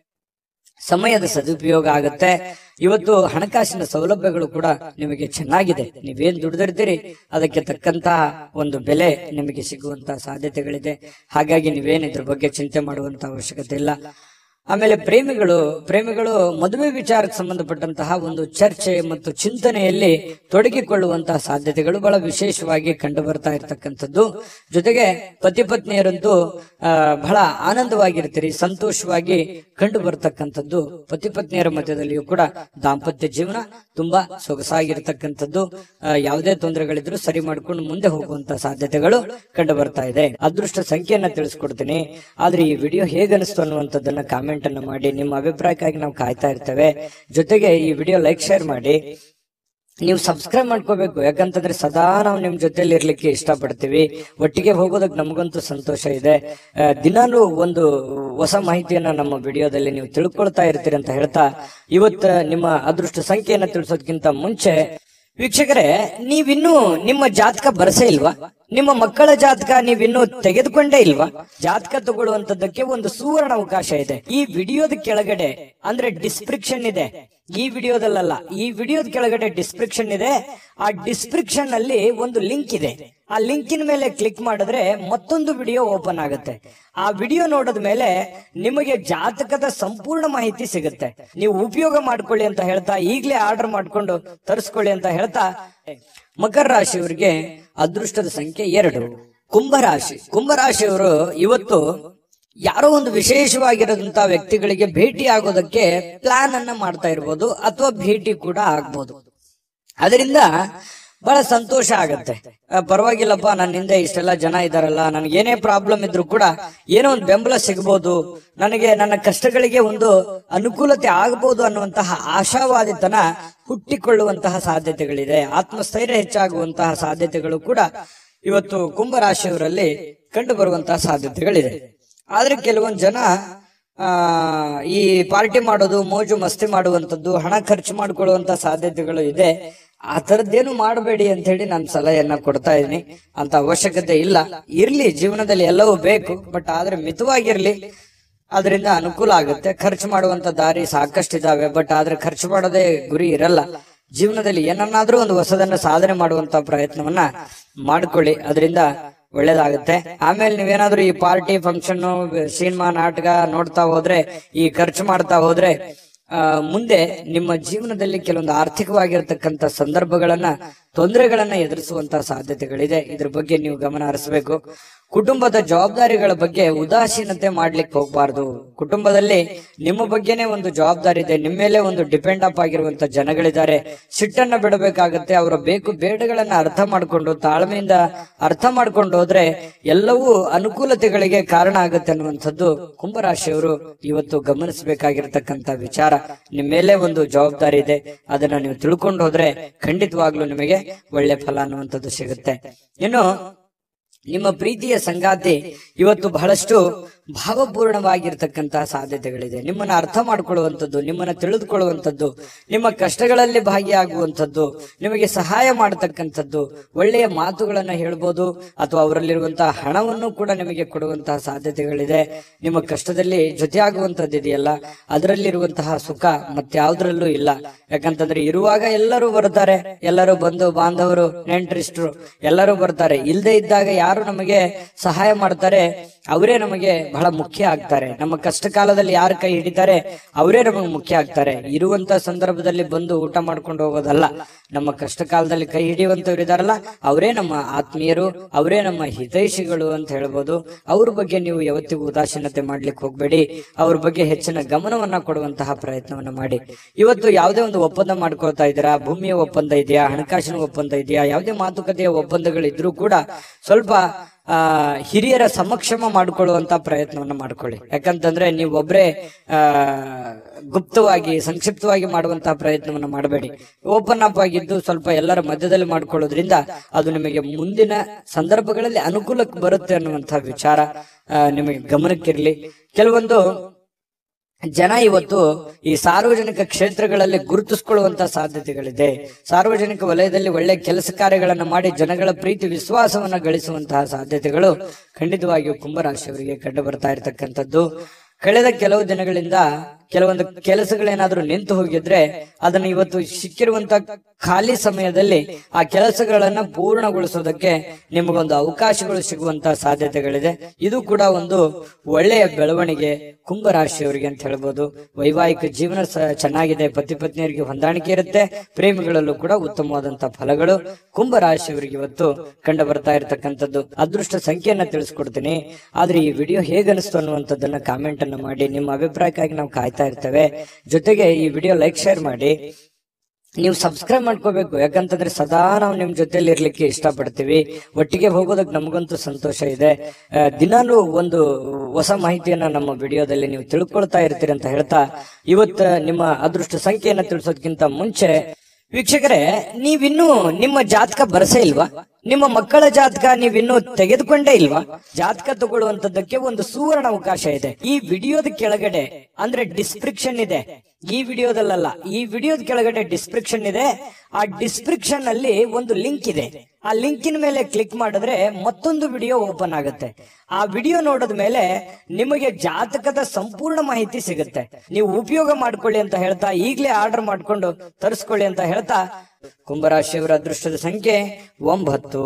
ಸಮಯದ ಸದುಪಯೋಗ ಆಗುತ್ತೆ ಇವತ್ತು ಹಣಕಾಸಿನ ಸೌಲಭ್ಯಗಳು ಕೂಡ ನಿಮಗೆ ಚೆನ್ನಾಗಿದೆ ನೀವೇನ್ ದುಡಿದಿರ್ತೀರಿ ಅದಕ್ಕೆ ತಕ್ಕಂತಹ ಒಂದು ಬೆಲೆ ನಿಮಗೆ ಸಿಗುವಂತಹ ಸಾಧ್ಯತೆಗಳಿದೆ ಹಾಗಾಗಿ ನೀವೇನ್ ಇದ್ರ ಬಗ್ಗೆ ಚಿಂತೆ ಮಾಡುವಂತ ಅವಶ್ಯಕತೆ ಇಲ್ಲ ಆಮೇಲೆ ಪ್ರೇಮಿಗಳು ಪ್ರೇಮಿಗಳು ಮದುವೆ ವಿಚಾರಕ್ಕೆ ಸಂಬಂಧಪಟ್ಟಂತಹ ಒಂದು ಚರ್ಚೆ ಮತ್ತು ಚಿಂತನೆಯಲ್ಲಿ ತೊಡಗಿಕೊಳ್ಳುವಂತಹ ಸಾಧ್ಯತೆಗಳು ಬಹಳ ವಿಶೇಷವಾಗಿ ಕಂಡು ಬರ್ತಾ ಇರತಕ್ಕಂಥದ್ದು ಜೊತೆಗೆ ಪತಿ ಪತ್ನಿಯರಂತೂ ಆ, ಬಹಳ ಆನಂದವಾಗಿರ್ತೀರಿ ಸಂತೋಷವಾಗಿ ಕಂಡು ಬರ್ತಕ್ಕಂಥದ್ದು ಪತಿ ಪತ್ನಿಯರ ಮಧ್ಯದಲ್ಲಿಯೂ ಕೂಡ ದಾಂಪತ್ಯ ಜೀವನ ತುಂಬಾ ಸೊಗಸಾಗಿರ್ತಕ್ಕಂಥದ್ದು ಆ, ಯಾವುದೇ ತೊಂದರೆಗಳಿದ್ರು ಸರಿ ಮಾಡ್ಕೊಂಡು ಮುಂದೆ ಹೋಗುವಂತ ಸಾಧ್ಯತೆಗಳು ಕಂಡು ಬರ್ತಾ ಇದೆ ಅದೃಷ್ಟ ಸಂಖ್ಯೆಯನ್ನ ತಿಳಿಸ್ಕೊಡ್ತೀನಿ ಆದ್ರೆ ಈ ವಿಡಿಯೋ ಹೇಗನಿಸ್ತು ಅನ್ನುವಂಥದ್ದನ್ನ ಕಾಮೆಂಟ್ ಅನ್ನು ಮಾಡಿ ನಿಮ್ಮ ಅಭಿಪ್ರಾಯಕ್ಕಾಗಿ ನಾವು ಕಾಯ್ತಾ ಇರ್ತೇವೆ ಜೊತೆಗೆ ಈ ವಿಡಿಯೋ ಲೈಕ್ ಶೇರ್ ಮಾಡಿ ನೀವು ಸಬ್ಸ್ಕ್ರೈಬ್ ಮಾಡ್ಕೋಬೇಕು ಯಾಕಂತಂದ್ರೆ ಸದಾ ನಾವು ನಿಮ್ ಜೊತೆಲಿ ಇರ್ಲಿಕ್ಕೆ ಇಷ್ಟಪಡ್ತೀವಿ ಒಟ್ಟಿಗೆ ಹೋಗೋದಕ್ಕೆ ನಮಗಂತೂ ಸಂತೋಷ ಇದೆ ಆ, ದಿನಾಲೂ ಒಂದು ಹೊಸ ಮಾಹಿತಿಯನ್ನ ನಮ್ಮ ವಿಡಿಯೋದಲ್ಲಿ ನೀವು ತಿಳ್ಕೊಳ್ತಾ ಇರ್ತೀರಿ ಅಂತ ಹೇಳ್ತಾ ಇವತ್ತು ನಿಮ್ಮ ಅದೃಷ್ಟ ಸಂಖ್ಯೆಯನ್ನ ತಿಳಿಸೋದಕ್ಕಿಂತ ಮುಂಚೆ ವೀಕ್ಷಕರೇ ನೀವಿನ್ನೂ ನಿಮ್ಮ ಜಾತಕ ಬರಸೇ ಇಲ್ವಾ ನಿಮ್ಮ ಮಕ್ಕಳ ಜಾತಕ ನೀವಿನ್ನೂ ತೆಗೆದುಕೊಂಡೇ ಇಲ್ವಾ ಜಾತಕ ತಗೊಳ್ಳುವಂತದ್ದಕ್ಕೆ ಒಂದು ಸುವರ್ಣ ಅವಕಾಶ ಇದೆ ಈ ವಿಡಿಯೋದ ಕೆಳಗಡೆ ಅಂದ್ರೆ ಡಿಸ್ಕ್ರಿಪ್ಷನ್ ಇದೆ ಈ ವಿಡಿಯೋದಲ್ಲ ಈ ವಿಡಿಯೋದ ಕೆಳಗಡೆ ಡಿಸ್ಕ್ರಿಪ್ಷನ್ ಇದೆ ಆ ಡಿಸ್ಕ್ರಿಪ್ಷನ್ ಅಲ್ಲಿ ಒಂದು ಲಿಂಕ್ ಇದೆ ಆ ಲಿಂಕಿನ ಮೇಲೆ ಕ್ಲಿಕ್ ಮಾಡಿದ್ರೆ ಮತ್ತೊಂದು ವಿಡಿಯೋ ಓಪನ್ ಆಗುತ್ತೆ ಆ ವಿಡಿಯೋ ನೋಡಿದ ಮೇಲೆ ನಿಮಗೆ ಜಾತಕದ ಸಂಪೂರ್ಣ ಮಾಹಿತಿ ಸಿಗುತ್ತೆ ನೀವು ಉಪಯೋಗ ಮಾಡ್ಕೊಳ್ಳಿ ಅಂತ ಹೇಳ್ತಾ ಈಗಲೇ ಆರ್ಡರ್ ಮಾಡ್ಕೊಂಡು ತರಿಸ್ಕೊಳ್ಳಿ ಅಂತ ಹೇಳ್ತಾ ಮಕರ ರಾಶಿಯವರಿಗೆ ಅದೃಷ್ಟದ ಸಂಖ್ಯೆ ಎರಡು ಕುಂಭರಾಶಿ ಕುಂಭರಾಶಿಯವರು ಇವತ್ತು ಯಾರೋ ಒಂದು ವಿಶೇಷವಾಗಿರೋದಂತ ವ್ಯಕ್ತಿಗಳಿಗೆ ಭೇಟಿ ಆಗೋದಕ್ಕೆ ಪ್ಲಾನ್ ಅನ್ನ ಮಾಡ್ತಾ ಇರ್ಬೋದು ಅಥವಾ ಭೇಟಿ ಕೂಡ ಆಗ್ಬೋದು ಅದರಿಂದ ಬಹಳ ಸಂತೋಷ ಆಗತ್ತೆ ಆ, ಪರವಾಗಿಲ್ಲಪ್ಪ ನನ್ನ ಹಿಂದೆ ಇಷ್ಟೆಲ್ಲ ಜನ ಇದಾರಲ್ಲ ನನಗೆ ಏನೇ ಪ್ರಾಬ್ಲಮ್ ಇದ್ರು ಕೂಡ ಏನೋ ಒಂದು ಬೆಂಬಲ ಸಿಗ್ಬೋದು ನನಗೆ ನನ್ನ ಕಷ್ಟಗಳಿಗೆ ಒಂದು ಅನುಕೂಲತೆ ಆಗಬಹುದು ಅನ್ನುವಂತಹ ಆಶಾವಾದಿತನ ಹುಟ್ಟಿಕೊಳ್ಳುವಂತಹ ಸಾಧ್ಯತೆಗಳಿದೆ ಆತ್ಮಸ್ಥೈರ್ಯ ಹೆಚ್ಚಾಗುವಂತಹ ಸಾಧ್ಯತೆಗಳು ಕೂಡ ಇವತ್ತು ಕುಂಭರಾಶಿಯವರಲ್ಲಿ ಕಂಡು ಬರುವಂತಹ ಸಾಧ್ಯತೆಗಳಿದೆ ಆದ್ರೆ ಕೆಲವೊಂದು ಜನ ಆ ಈ ಪಾರ್ಟಿ ಮಾಡೋದು ಮೋಜು ಮಸ್ತಿ ಮಾಡುವಂತದ್ದು ಹಣ ಖರ್ಚು ಮಾಡಿಕೊಳ್ಳುವಂತ ಸಾಧ್ಯತೆಗಳು ಇದೆ ಆ ತರದ್ದೇನು ಮಾಡಬೇಡಿ ಅಂತ ಹೇಳಿ ನಾನು ಸಲಹೆಯನ್ನ ಕೊಡ್ತಾ ಇದ್ದೀನಿ ಅಂತ ಅವಶ್ಯಕತೆ ಇಲ್ಲ ಇರ್ಲಿ ಜೀವನದಲ್ಲಿ ಎಲ್ಲವೂ ಬೇಕು ಬಟ್ ಆದ್ರೆ ಮಿತವಾಗಿರ್ಲಿ ಅದರಿಂದ ಅನುಕೂಲ ಆಗುತ್ತೆ ಖರ್ಚು ಮಾಡುವಂತ ದಾರಿ ಸಾಕಷ್ಟಿದಾವೆ ಬಟ್ ಆದ್ರೆ ಖರ್ಚು ಮಾಡೋದೇ ಗುರಿ ಇರಲ್ಲ ಜೀವನದಲ್ಲಿ ಏನನ್ನಾದ್ರೂ ಒಂದು ಹೊಸದನ್ನ ಸಾಧನೆ ಮಾಡುವಂತ ಪ್ರಯತ್ನವನ್ನ ಮಾಡ್ಕೊಳ್ಳಿ ಅದರಿಂದ ಒಳ್ಳೇದಾಗುತ್ತೆ ಆಮೇಲೆ ನೀವೇನಾದ್ರೂ ಈ ಪಾರ್ಟಿ ಫಂಕ್ಷನ್ ಸಿನಿಮಾ ನಾಟಕ ನೋಡ್ತಾ ಹೋದ್ರೆ ಈ ಖರ್ಚು ಮಾಡ್ತಾ ಹೋದ್ರೆ ಆ, ಮುಂದೆ ನಿಮ್ಮ ಜೀವನದಲ್ಲಿ ಕೆಲವೊಂದು ಆರ್ಥಿಕವಾಗಿರ್ತಕ್ಕಂಥ ಸಂದರ್ಭಗಳನ್ನ ತೊಂದರೆಗಳನ್ನ ಎದುರಿಸುವಂತಹ ಸಾಧ್ಯತೆಗಳಿದೆ ಇದ್ರ ಬಗ್ಗೆ ನೀವು ಗಮನ ಹರಿಸಬೇಕು ಕುಟುಂಬದ ಜವಾಬ್ದಾರಿಗಳ ಬಗ್ಗೆ ಉದಾಸೀನತೆ ಮಾಡ್ಲಿಕ್ಕೆ ಹೋಗ್ಬಾರ್ದು ಕುಟುಂಬದಲ್ಲಿ ನಿಮ್ಮ ಬಗ್ಗೆನೇ ಒಂದು ಜವಾಬ್ದಾರಿ ಇದೆ ನಿಮ್ಮ ಮೇಲೆ ಒಂದು ಡಿಪೆಂಡ್ ಅಪ್ ಆಗಿರುವಂತ ಜನಗಳಿದ್ದಾರೆ ಸಿಟ್ಟನ್ನ ಬಿಡಬೇಕಾಗತ್ತೆ ಅವರ ಬೇಕು ಬೇಡಗಳನ್ನ ಅರ್ಥ ಮಾಡ್ಕೊಂಡು ತಾಳ್ಮೆಯಿಂದ ಅರ್ಥ ಮಾಡ್ಕೊಂಡು ಹೋದ್ರೆ ಎಲ್ಲವೂ ಅನುಕೂಲತೆಗಳಿಗೆ ಕಾರಣ ಆಗುತ್ತೆ ಅನ್ನುವಂಥದ್ದು ಕುಂಭರಾಶಿಯವರು ಇವತ್ತು ಗಮನಿಸಬೇಕಾಗಿರ್ತಕ್ಕಂಥ ವಿಚಾರ ನಿಮ್ಮ ಮೇಲೆ ಒಂದು ಜವಾಬ್ದಾರಿ ಇದೆ ಅದನ್ನ ನೀವು ತಿಳ್ಕೊಂಡು ಹೋದ್ರೆ ಖಂಡಿತವಾಗ್ಲೂ ನಿಮಗೆ ಒಳ್ಳೆ ಫಲ ಅನ್ನುವಂಥದ್ದು ಸಿಗುತ್ತೆ ಇನ್ನು ನಿಮ್ಮ ಪ್ರೀತಿಯ ಸಂಗಾತಿ ಇವತ್ತು ಬಹಳಷ್ಟು ಭಾವಪೂರ್ಣವಾಗಿರ್ತಕ್ಕಂತಹ ಸಾಧ್ಯತೆಗಳಿದೆ ನಿಮ್ಮನ್ನ ಅರ್ಥ ಮಾಡ್ಕೊಳ್ಳುವಂಥದ್ದು ನಿಮ್ಮನ್ನ ತಿಳಿದುಕೊಳ್ಳುವಂಥದ್ದು ನಿಮ್ಮ ಕಷ್ಟಗಳಲ್ಲಿ ಭಾಗಿಯಾಗುವಂಥದ್ದು ನಿಮಗೆ ಸಹಾಯ ಮಾಡತಕ್ಕಂಥದ್ದು ಒಳ್ಳೆಯ ಮಾತುಗಳನ್ನ ಹೇಳ್ಬೋದು ಅಥವಾ ಅವರಲ್ಲಿರುವಂತಹ ಹಣವನ್ನು ಕೂಡ ನಿಮಗೆ ಕೊಡುವಂತಹ ಸಾಧ್ಯತೆಗಳಿದೆ ನಿಮ್ಮ ಕಷ್ಟದಲ್ಲಿ ಜೊತೆಯಾಗುವಂಥದ್ದು ಇದೆಯಲ್ಲ ಅದರಲ್ಲಿರುವಂತಹ ಸುಖ ಮತ್ಯಾವುದ್ರಲ್ಲೂ ಇಲ್ಲ ಯಾಕಂತಂದ್ರೆ ಇರುವಾಗ ಎಲ್ಲರೂ ಬರ್ತಾರೆ ಎಲ್ಲರೂ ಬಂಧು ಬಾಂಧವರು ನೆಂಟರಿಷ್ಟರು ಎಲ್ಲರೂ ಬರ್ತಾರೆ ಇಲ್ಲದೆ ಇದ್ದಾಗ ಯಾರು ನಮಗೆ ಸಹಾಯ ಮಾಡ್ತಾರೆ ಅವರೇ ನಮಗೆ ಬಹಳ ಮುಖ್ಯ ಆಗ್ತಾರೆ ನಮ್ಮ ಕಷ್ಟ ಕಾಲದಲ್ಲಿ ಯಾರು ಕೈ ಹಿಡಿತಾರೆ ಅವರೇ ನಮಗೆ ಮುಖ್ಯ ಆಗ್ತಾರೆ ಇರುವಂತ ಸಂದರ್ಭದಲ್ಲಿ ಬಂದು ಊಟ ಮಾಡ್ಕೊಂಡು ಹೋಗೋದಲ್ಲ ನಮ್ಮ ಕಷ್ಟ ಕಾಲದಲ್ಲಿ ಕೈ ಹಿಡಿಯುವಂತವ್ರು ಇದಾರಲ್ಲ ಅವರೇ ನಮ್ಮ ಆತ್ಮೀಯರು ಅವರೇ ನಮ್ಮ ಹಿತೈಷಿಗಳು ಅಂತ ಹೇಳ್ಬೋದು ಅವ್ರ ಬಗ್ಗೆ ನೀವು ಯಾವತ್ತಿಗೂ ಉದಾಸೀನತೆ ಮಾಡ್ಲಿಕ್ಕೆ ಹೋಗ್ಬೇಡಿ ಅವ್ರ ಬಗ್ಗೆ ಹೆಚ್ಚಿನ ಗಮನವನ್ನ ಕೊಡುವಂತಹ ಪ್ರಯತ್ನವನ್ನ ಮಾಡಿ ಇವತ್ತು ಯಾವುದೇ ಒಂದು ಒಪ್ಪಂದ ಮಾಡ್ಕೊಳ್ತಾ ಇದ್ದೀರಾ ಭೂಮಿಯ ಒಪ್ಪಂದ ಇದೆಯಾ ಹಣಕಾಸಿನ ಒಪ್ಪಂದ ಇದೆಯಾ ಯಾವುದೇ ಮಾತುಕತೆಯ ಒಪ್ಪಂದಗಳಿದ್ರೂ ಕೂಡ ಸ್ವಲ್ಪ ಆ ಹಿರಿಯರ ಸಮಕ್ಷಮ ಮಾಡಿಕೊಳ್ಳುವಂತ ಪ್ರಯತ್ನವನ್ನ ಮಾಡ್ಕೊಳ್ಳಿ ಯಾಕಂತಂದ್ರೆ ನೀವು ಒಬ್ರೇ ಆ ಗುಪ್ತವಾಗಿ ಸಂಕ್ಷಿಪ್ತವಾಗಿ ಮಾಡುವಂತಹ ಪ್ರಯತ್ನವನ್ನ ಮಾಡಬೇಡಿ ಓಪನ್ ಅಪ್ ಆಗಿದ್ದು ಸ್ವಲ್ಪ ಎಲ್ಲರ ಮಧ್ಯದಲ್ಲಿ ಮಾಡ್ಕೊಳ್ಳೋದ್ರಿಂದ ಅದು ನಿಮಗೆ ಮುಂದಿನ ಸಂದರ್ಭಗಳಲ್ಲಿ ಅನುಕೂಲಕ್ಕೆ ಬರುತ್ತೆ ಅನ್ನುವಂತಹ ವಿಚಾರ ಆ, ನಿಮಗೆ ಗಮನಕ್ಕಿರ್ಲಿ ಕೆಲವೊಂದು ಜನ ಇವತ್ತು ಈ ಸಾರ್ವಜನಿಕ ಕ್ಷೇತ್ರಗಳಲ್ಲಿ ಗುರುತಿಸಿಕೊಳ್ಳುವಂತ ಸಾಧ್ಯತೆಗಳಿದೆ ಸಾರ್ವಜನಿಕ ವಲಯದಲ್ಲಿ ಒಳ್ಳೆ ಕೆಲಸ ಕಾರ್ಯಗಳನ್ನು ಮಾಡಿ ಜನಗಳ ಪ್ರೀತಿ ವಿಶ್ವಾಸವನ್ನ ಗಳಿಸುವಂತಹ ಸಾಧ್ಯತೆಗಳು ಖಂಡಿತವಾಗಿಯೂ ಕುಂಭರಾಶಿಯವರಿಗೆ ಕಂಡು ಬರ್ತಾ ಇರತಕ್ಕಂಥದ್ದು ಕಳೆದ ಕೆಲವು ದಿನಗಳಿಂದ ಕೆಲವೊಂದು ಕೆಲಸಗಳೇನಾದ್ರೂ ನಿಂತು ಹೋಗಿದ್ರೆ ಅದನ್ನ ಇವತ್ತು ಸಿಕ್ಕಿರುವಂತ ಖಾಲಿ ಸಮಯದಲ್ಲಿ ಆ ಕೆಲಸಗಳನ್ನ ಪೂರ್ಣಗೊಳಿಸೋದಕ್ಕೆ ನಿಮಗೊಂದು ಅವಕಾಶಗಳು ಸಿಗುವಂತ ಸಾಧ್ಯತೆಗಳಿದೆ ಇದು ಕೂಡ ಒಂದು ಒಳ್ಳೆಯ ಬೆಳವಣಿಗೆ ಕುಂಭರಾಶಿಯವರಿಗೆ ಅಂತ ಹೇಳ್ಬೋದು ವೈವಾಹಿಕ ಜೀವನ ಸ- ಚೆನ್ನಾಗಿದೆ ಪತಿ ಪತ್ನಿಯರಿಗೆ ಹೊಂದಾಣಿಕೆ ಇರುತ್ತೆ ಪ್ರೇಮಿಗಳಲ್ಲೂ ಕೂಡ ಉತ್ತಮವಾದಂತಹ ಫಲಗಳು ಕುಂಭರಾಶಿಯವರಿಗೆ ಇವತ್ತು ಕಂಡು ಬರ್ತಾ ಇರತಕ್ಕಂಥದ್ದು ಅದೃಷ್ಟ ಸಂಖ್ಯೆಯನ್ನ ತಿಳಿಸ್ಕೊಡ್ತೀನಿ ಆದ್ರೆ ಈ ವಿಡಿಯೋ ಹೇಗನಿಸ್ತು ಅನ್ನುವಂಥದ್ದನ್ನ ಕಾಮೆಂಟ್ ಅನ್ನ ಮಾಡಿ ನಿಮ್ಮ ಅಭಿಪ್ರಾಯಕ್ಕಾಗಿ ನಾವು ಕಾಯ್ತಾ ಇರ್ತೇವೆ ಜೊತೆಗೆ ಈ ವಿಡಿಯೋ ಲೈಕ್ ಶೇರ್ ಮಾಡಿ ನೀವು ಸಬ್ಸ್ಕ್ರೈಬ್ ಮಾಡ್ಕೋಬೇಕು ಯಾಕಂತಂದ್ರೆ ಸದಾ ನಾವು ನಿಮ್ ಜೊತೆಲಿ ಇರ್ಲಿಕ್ಕೆ ಇಷ್ಟಪಡ್ತೀವಿ ಒಟ್ಟಿಗೆ ಹೋಗೋದಕ್ಕೆ ನಮಗಂತೂ ಸಂತೋಷ ಇದೆ ಆ, ದಿನಾಲೂ ಒಂದು ಹೊಸ ಮಾಹಿತಿಯನ್ನ ನಮ್ಮ ವಿಡಿಯೋದಲ್ಲಿ ನೀವು ತಿಳ್ಕೊಳ್ತಾ ಇರ್ತೀರಿ ಅಂತ ಹೇಳ್ತಾ ಇವತ್ತ ನಿಮ್ಮ ಅದೃಷ್ಟ ಸಂಖ್ಯೆಯನ್ನ ತಿಳಿಸೋದಕ್ಕಿಂತ ಮುಂಚೆ ವೀಕ್ಷಕರೇ ನೀವಿನ್ನೂ ನಿಮ್ಮ ಜಾತಕ ಬರಸೇ ಇಲ್ವಾ ನಿಮ್ಮ ಮಕ್ಕಳ ಜಾತಕ ನೀವಿನ್ನೂ ತೆಗೆದುಕೊಂಡೇ ಇಲ್ವಾ ಜಾತಕ ತಗೊಳ್ಳುವಂತದ್ದಕ್ಕೆ ಒಂದು ಸುವರ್ಣ ಅವಕಾಶ ಇದೆ ಈ ವಿಡಿಯೋದ ಕೆಳಗಡೆ ಅಂದ್ರೆ ಡಿಸ್ಕ್ರಿಪ್ಷನ್ ಇದೆ ಈ ವಿಡಿಯೋದಲ್ಲ ಈ ವಿಡಿಯೋದ ಕೆಳಗಡೆ ಡಿಸ್ಕ್ರಿಪ್ಷನ್ ಇದೆ ಆ ಡಿಸ್ಕ್ರಿಪ್ಷನ್ ಅಲ್ಲಿ ಒಂದು ಲಿಂಕ್ ಇದೆ ಆ ಲಿಂಕಿನ ಮೇಲೆ ಕ್ಲಿಕ್ ಮಾಡಿದ್ರೆ ಮತ್ತೊಂದು ವಿಡಿಯೋ ಓಪನ್ ಆಗುತ್ತೆ ಆ ವಿಡಿಯೋ ನೋಡಿದ ಮೇಲೆ ನಿಮಗೆ ಜಾತಕದ ಸಂಪೂರ್ಣ ಮಾಹಿತಿ ಸಿಗುತ್ತೆ ನೀವು ಉಪಯೋಗ ಮಾಡ್ಕೊಳ್ಳಿ ಅಂತ ಹೇಳ್ತಾ ಈಗಲೇ ಆರ್ಡರ್ ಮಾಡ್ಕೊಂಡು ತರಿಸ್ಕೊಳ್ಳಿ ಅಂತ ಹೇಳ್ತಾ ಕುಂಭರಾಶಿಯವರ ಅದೃಷ್ಟದ ಸಂಖ್ಯೆ ಒಂಬತ್ತು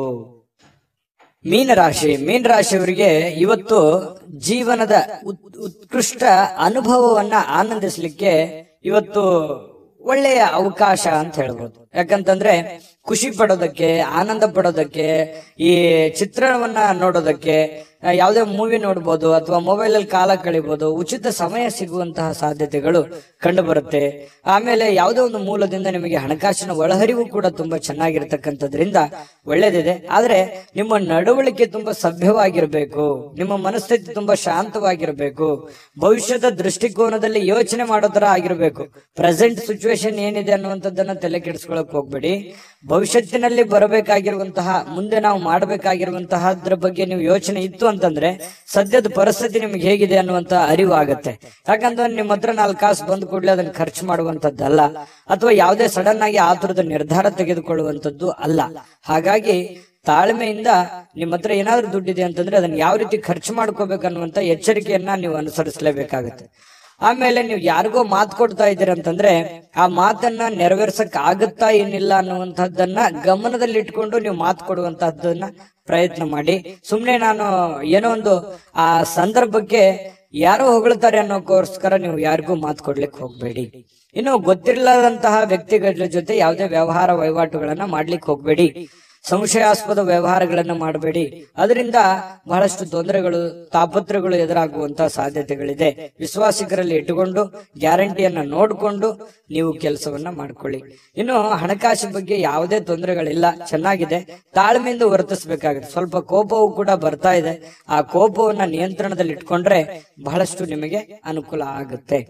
ಮೀನರಾಶಿ ಮೀನರಾಶಿಯವರಿಗೆ ಇವತ್ತು ಜೀವನದ ಉತ್- ಉತ್ಕೃಷ್ಟ ಅನುಭವವನ್ನ ಆನಂದಿಸಲಿಕ್ಕೆ ಇವತ್ತು ಒಳ್ಳೆಯ ಅವಕಾಶ ಅಂತ ಹೇಳ್ಬೋದು ಯಾಕಂತಂದ್ರೆ ಖುಷಿ ಪಡೋದಕ್ಕೆ ಆನಂದ ಪಡೋದಕ್ಕೆ ಈ ಚಿತ್ರಣವನ್ನ ನೋಡೋದಕ್ಕೆ ಆ, ಯಾವುದೇ ಮೂವಿ ನೋಡ್ಬೋದು ಅಥವಾ ಮೊಬೈಲ್ ಅಲ್ಲಿ ಕಾಲ ಕಳಿಬಹುದು ಉಚಿತ ಸಮಯ ಸಿಗುವಂತಹ ಸಾಧ್ಯತೆಗಳು ಕಂಡು ಬರುತ್ತೆ ಆಮೇಲೆ ಯಾವುದೇ ಒಂದು ಮೂಲದಿಂದ ನಿಮಗೆ ಹಣಕಾಸಿನ ಒಳಹರಿವು ಕೂಡ ತುಂಬಾ ಚೆನ್ನಾಗಿರ್ತಕ್ಕಂಥದ್ರಿಂದ ಒಳ್ಳೇದಿದೆ ಆದ್ರೆ ನಿಮ್ಮ ನಡವಳಿಕೆ ತುಂಬಾ ಸಭ್ಯವಾಗಿರ್ಬೇಕು ನಿಮ್ಮ ಮನಸ್ಥಿತಿ ತುಂಬಾ ಶಾಂತವಾಗಿರ್ಬೇಕು ಭವಿಷ್ಯದ ದೃಷ್ಟಿಕೋನದಲ್ಲಿ ಯೋಚನೆ ಮಾಡೋ ತರ ಆಗಿರ್ಬೇಕು ಪ್ರೆಸೆಂಟ್ ಸಿಚುವೇಶನ್ ಏನಿದೆ ಅನ್ನುವಂಥದ್ದನ್ನ ತಲೆ ಕೆಡಿಸ್ಕೊಳಕ್ ಹೋಗ್ಬೇಡಿ ಭವಿಷ್ಯತ್ತಿನಲ್ಲಿ ಬರಬೇಕಾಗಿರುವಂತಹ ಮುಂದೆ ನಾವು ಮಾಡಬೇಕಾಗಿರುವಂತಹದ್ರ ಬಗ್ಗೆ ನೀವು ಯೋಚನೆ ಇತ್ತು ಅಂತಂದ್ರೆ ಸದ್ಯದ ಪರಿಸ್ಥಿತಿ ನಿಮ್ಗೆ ಹೇಗಿದೆ ಅನ್ನುವಂತ ಅರಿವು ಆಗತ್ತೆ ಯಾಕಂದ್ರೆ ನಿಮ್ಮ ಹತ್ರ ನಾಲ್ಕು ಕಾಸು ಬಂದ ಕೂಡಲೇ ಅದನ್ನ ಖರ್ಚು ಮಾಡುವಂತದ್ದಲ್ಲ ಅಥವಾ ಯಾವುದೇ ಸಡನ್ ಆಗಿ ಆತುರದ ನಿರ್ಧಾರ ತೆಗೆದುಕೊಳ್ಳುವಂತದ್ದು ಅಲ್ಲ ಹಾಗಾಗಿ ತಾಳ್ಮೆಯಿಂದ ನಿಮ್ಮ ಹತ್ರ ಏನಾದ್ರೂ ದುಡ್ಡಿದೆ ಅಂತಂದ್ರೆ ಅದನ್ನ ಯಾವ ರೀತಿ ಖರ್ಚು ಮಾಡ್ಕೋಬೇಕನ್ನುವಂತ ಎಚ್ಚರಿಕೆಯನ್ನ ನೀವು ಅನುಸರಿಸಲೇಬೇಕಾಗುತ್ತೆ ಆಮೇಲೆ ನೀವು ಯಾರಿಗೋ ಮಾತು ಕೊಡ್ತಾ ಇದ್ದೀರ ಅಂತಂದ್ರೆ ಆ ಮಾತನ್ನ ನೆರವೇರ್ಸಕ್ ಆಗುತ್ತಾ ಏನಿಲ್ಲ ಅನ್ನುವಂಥದ್ದನ್ನ ಗಮನದಲ್ಲಿ ಇಟ್ಕೊಂಡು ನೀವು ಮಾತು ಕೊಡುವಂತಹದ್ದನ್ನ ಪ್ರಯತ್ನ ಮಾಡಿ ಸುಮ್ನೆ ನಾನು ಏನೋ ಒಂದು ಆ ಸಂದರ್ಭಕ್ಕೆ ಯಾರೋ ಹೊಗಳ್ತಾರೆ ಅನ್ನೋಕ್ಕೋಸ್ಕರ ನೀವು ಯಾರಿಗೂ ಮಾತು ಕೊಡ್ಲಿಕ್ಕೆ ಹೋಗ್ಬೇಡಿ ಇನ್ನು ಗೊತ್ತಿರಲಾದಂತಹ ವ್ಯಕ್ತಿಗಳ ಜೊತೆ ಯಾವುದೇ ವ್ಯವಹಾರ ವಹಿವಾಟುಗಳನ್ನ ಮಾಡ್ಲಿಕ್ಕೆ ಹೋಗ್ಬೇಡಿ ಸಂಶಯಾಸ್ಪದ ವ್ಯವಹಾರಗಳನ್ನ ಮಾಡಬೇಡಿ ಅದರಿಂದ ಬಹಳಷ್ಟು ತೊಂದರೆಗಳು ತಾಪತ್ರಗಳು ಎದುರಾಗುವಂತಹ ಸಾಧ್ಯತೆಗಳಿದೆ ವಿಶ್ವಾಸಿಗರಲ್ಲಿ ಇಟ್ಟುಕೊಂಡು ಗ್ಯಾರಂಟಿಯನ್ನ ನೋಡಿಕೊಂಡು ನೀವು ಕೆಲಸವನ್ನ ಮಾಡ್ಕೊಳ್ಳಿ ಇನ್ನು ಹಣಕಾಸು ಬಗ್ಗೆ ಯಾವುದೇ ತೊಂದರೆಗಳಿಲ್ಲ ಚೆನ್ನಾಗಿದೆ ತಾಳ್ಮೆಯಿಂದ ವರ್ತಿಸಬೇಕಾಗುತ್ತೆ ಸ್ವಲ್ಪ ಕೋಪವು ಕೂಡ ಬರ್ತಾ ಇದೆ ಆ ಕೋಪವನ್ನ ನಿಯಂತ್ರಣದಲ್ಲಿ ಇಟ್ಕೊಂಡ್ರೆ ಬಹಳಷ್ಟು ನಿಮಗೆ ಅನುಕೂಲ ಆಗುತ್ತೆ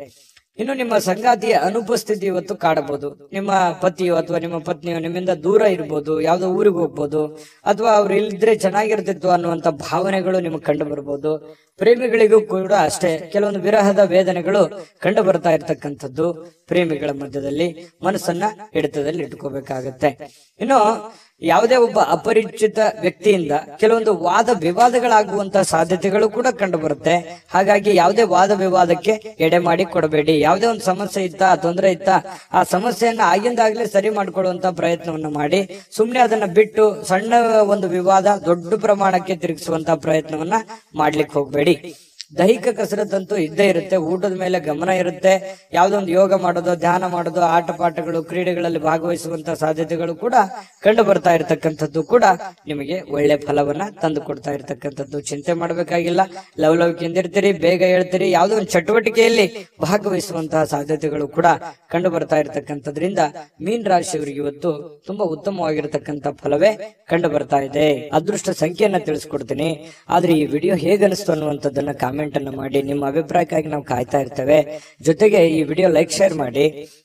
ಇನ್ನು ನಿಮ್ಮ ಸಂಗಾತಿಯ ಅನುಪಸ್ಥಿತಿ ಇವತ್ತು ಕಾಡಬಹುದು ನಿಮ್ಮ ಪತಿಯೋ ಅಥವಾ ನಿಮ್ಮ ಪತ್ನಿಯೋ ನಿಮ್ಮಿಂದ ದೂರ ಇರ್ಬೋದು ಯಾವ್ದೋ ಊರಿಗೆ ಹೋಗ್ಬೋದು ಅಥವಾ ಅವ್ರು ಇಲ್ಲಿದ್ರೆ ಚೆನ್ನಾಗಿರ್ತಿತ್ತು ಅನ್ನುವಂತ ಭಾವನೆಗಳು ನಿಮಗೆ ಕಂಡು ಬರ್ಬೋದು ಪ್ರೇಮಿಗಳಿಗೂ ಕೂಡ ಅಷ್ಟೇ ಕೆಲವೊಂದು ವಿರಹದ ವೇದನೆಗಳು ಕಂಡು ಬರ್ತಾ ಇರ್ತಕ್ಕಂಥದ್ದು ಪ್ರೇಮಿಗಳ ಮಧ್ಯದಲ್ಲಿ ಮನಸ್ಸನ್ನ ಹಿಡಿತದಲ್ಲಿ ಇಟ್ಕೋಬೇಕಾಗತ್ತೆ ಇನ್ನು ಯಾವುದೇ ಒಬ್ಬ ಅಪರಿಚಿತ ವ್ಯಕ್ತಿಯಿಂದ ಕೆಲವೊಂದು ವಾದ ವಿವಾದಗಳಾಗುವಂತಹ ಸಾಧ್ಯತೆಗಳು ಕೂಡ ಕಂಡು ಬರುತ್ತೆ ಹಾಗಾಗಿ ಯಾವುದೇ ವಾದ ವಿವಾದಕ್ಕೆ ಎಡೆ ಮಾಡಿ ಕೊಡಬೇಡಿ ಯಾವುದೇ ಒಂದು ಸಮಸ್ಯೆ ಇತ್ತಾ ತೊಂದರೆ ಇತ್ತಾ ಆ ಸಮಸ್ಯೆಯನ್ನ ಆಗಿಂದಾಗ್ಲೇ ಸರಿ ಮಾಡ್ಕೊಳ್ಳುವಂತ ಪ್ರಯತ್ನವನ್ನ ಮಾಡಿ ಸುಮ್ನೆ ಅದನ್ನ ಬಿಟ್ಟು ಸಣ್ಣ ಒಂದು ವಿವಾದ ದೊಡ್ಡ ಪ್ರಮಾಣಕ್ಕೆ ತಿರುಗಿಸುವಂತ ಪ್ರಯತ್ನವನ್ನ ಮಾಡ್ಲಿಕ್ಕೆ ಹೋಗ್ಬೇಡಿ ದೈಹಿಕ ಕಸರತ್ತಂತೂ ಇದ್ದೇ ಇರುತ್ತೆ ಊಟದ ಮೇಲೆ ಗಮನ ಇರುತ್ತೆ ಯಾವುದೋ ಒಂದು ಯೋಗ ಮಾಡೋದು ಧ್ಯಾನ ಮಾಡೋದು ಆಟ ಪಾಠಗಳು ಕ್ರೀಡೆಗಳಲ್ಲಿ ಭಾಗವಹಿಸುವಂತ ಸಾಧ್ಯತೆಗಳು ಕೂಡ ಕಂಡು ಬರ್ತಾ ಇರತಕ್ಕಂಥದ್ದು ಕೂಡ ನಿಮಗೆ ಒಳ್ಳೆ ಫಲವನ್ನ ತಂದು ಕೊಡ್ತಾ ಇರತಕ್ಕಂಥದ್ದು ಚಿಂತೆ ಮಾಡಬೇಕಾಗಿಲ್ಲ ಲವಲವಿಕೆಯಿಂದ ಇರ್ತೀರಿ ಬೇಗ ಹೇಳ್ತೀರಿ ಯಾವುದೋ ಒಂದು ಚಟುವಟಿಕೆಯಲ್ಲಿ ಭಾಗವಹಿಸುವಂತಹ ಸಾಧ್ಯತೆಗಳು ಕೂಡ ಕಂಡು ಬರ್ತಾ ಇರತಕ್ಕಂಥದ್ರಿಂದ ಮೀನ್ ರಾಶಿಯವರಿಗೆ ಇವತ್ತು ತುಂಬಾ ಉತ್ತಮವಾಗಿರತಕ್ಕಂತ ಫಲವೇ ಕಂಡು ಬರ್ತಾ ಇದೆ ಅದೃಷ್ಟ ಸಂಖ್ಯೆಯನ್ನ ತಿಳಿಸ್ಕೊಡ್ತೀನಿ ಆದ್ರೆ ಈ ವಿಡಿಯೋ ಹೇಗನಿಸ್ತು ಅನ್ನುವಂಥದ್ದನ್ನ ಕಾಮೆಂಟ್ ಅನ್ನ ಮಾಡಿ ನಿಮ್ಮ ಅಭಿಪ್ರಾಯಕ್ಕಾಗಿ ನಾವು ಕಾಯ್ತಾ ಇರ್ತೇವೆ ಜೊತೆಗೆ ಈ ವಿಡಿಯೋ ಲೈಕ್ ಶೇರ್ ಮಾಡಿ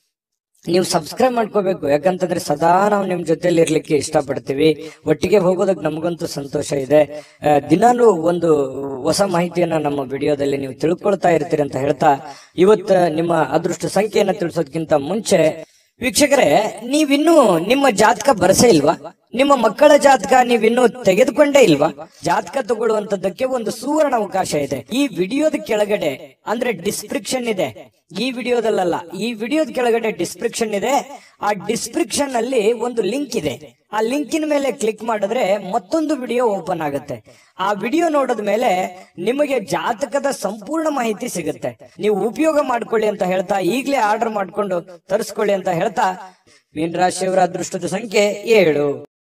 ನೀವು ಸಬ್ಸ್ಕ್ರೈಬ್ ಮಾಡ್ಕೋಬೇಕು ಯಾಕಂತಂದ್ರೆ ಸದಾ ನಾವು ನಿಮ್ ಜೊತೆಲಿ ಇರ್ಲಿಕ್ಕೆ ಇಷ್ಟಪಡ್ತೀವಿ ಒಟ್ಟಿಗೆ ಹೋಗೋದಕ್ಕೆ ನಮಗಂತೂ ಸಂತೋಷ ಇದೆ ಆ, ದಿನಾಲೂ ಒಂದು ಹೊಸ ಮಾಹಿತಿಯನ್ನ ನಮ್ಮ ವಿಡಿಯೋದಲ್ಲಿ ನೀವು ತಿಳ್ಕೊಳ್ತಾ ಇರ್ತೀರಿ ಅಂತ ಹೇಳ್ತಾ ಇವತ್ತ ನಿಮ್ಮ ಅದೃಷ್ಟ ಸಂಖ್ಯೆಯನ್ನ ತಿಳಿಸೋದಕ್ಕಿಂತ ಮುಂಚೆ ವೀಕ್ಷಕರೇ ನೀವಿನ್ನೂ ನಿಮ್ಮ ಜಾತಕ ಬರಸೇ ಇಲ್ವಾ ನಿಮ್ಮ ಮಕ್ಕಳ ಜಾತಕ ನೀವಿನ್ನೂ ತೆಗೆದುಕೊಂಡೇ ಇಲ್ವಾ ಜಾತಕ ತಗೊಳ್ಳುವಂತದ್ದಕ್ಕೆ ಒಂದು ಸುವರ್ಣ ಅವಕಾಶ ಇದೆ ಈ ವಿಡಿಯೋದ ಕೆಳಗಡೆ ಅಂದ್ರೆ ಡಿಸ್ಕ್ರಿಪ್ಷನ್ ಇದೆ ಈ ವಿಡಿಯೋದಲ್ಲ ಈ ವಿಡಿಯೋದ ಕೆಳಗಡೆ ಡಿಸ್ಕ್ರಿಪ್ಷನ್ ಇದೆ ಆ ಡಿಸ್ಕ್ರಿಪ್ಷನ್ ಅಲ್ಲಿ ಒಂದು ಲಿಂಕ್ ಇದೆ ಆ ಲಿಂಕಿನ ಮೇಲೆ ಕ್ಲಿಕ್ ಮಾಡಿದ್ರೆ ಮತ್ತೊಂದು ವಿಡಿಯೋ ಓಪನ್ ಆಗುತ್ತೆ ಆ ವಿಡಿಯೋ ನೋಡಿದ ಮೇಲೆ ನಿಮಗೆ ಜಾತಕದ ಸಂಪೂರ್ಣ ಮಾಹಿತಿ ಸಿಗುತ್ತೆ ನೀವು ಉಪಯೋಗ ಮಾಡ್ಕೊಳ್ಳಿ ಅಂತ ಹೇಳ್ತಾ ಈಗಲೇ ಆರ್ಡರ್ ಮಾಡ್ಕೊಂಡು ತರಿಸ್ಕೊಳ್ಳಿ ಅಂತ ಹೇಳ್ತಾ ಮೀನರಾಶಿಯವರ ಅದೃಷ್ಟದ ಸಂಖ್ಯೆ ಏಳು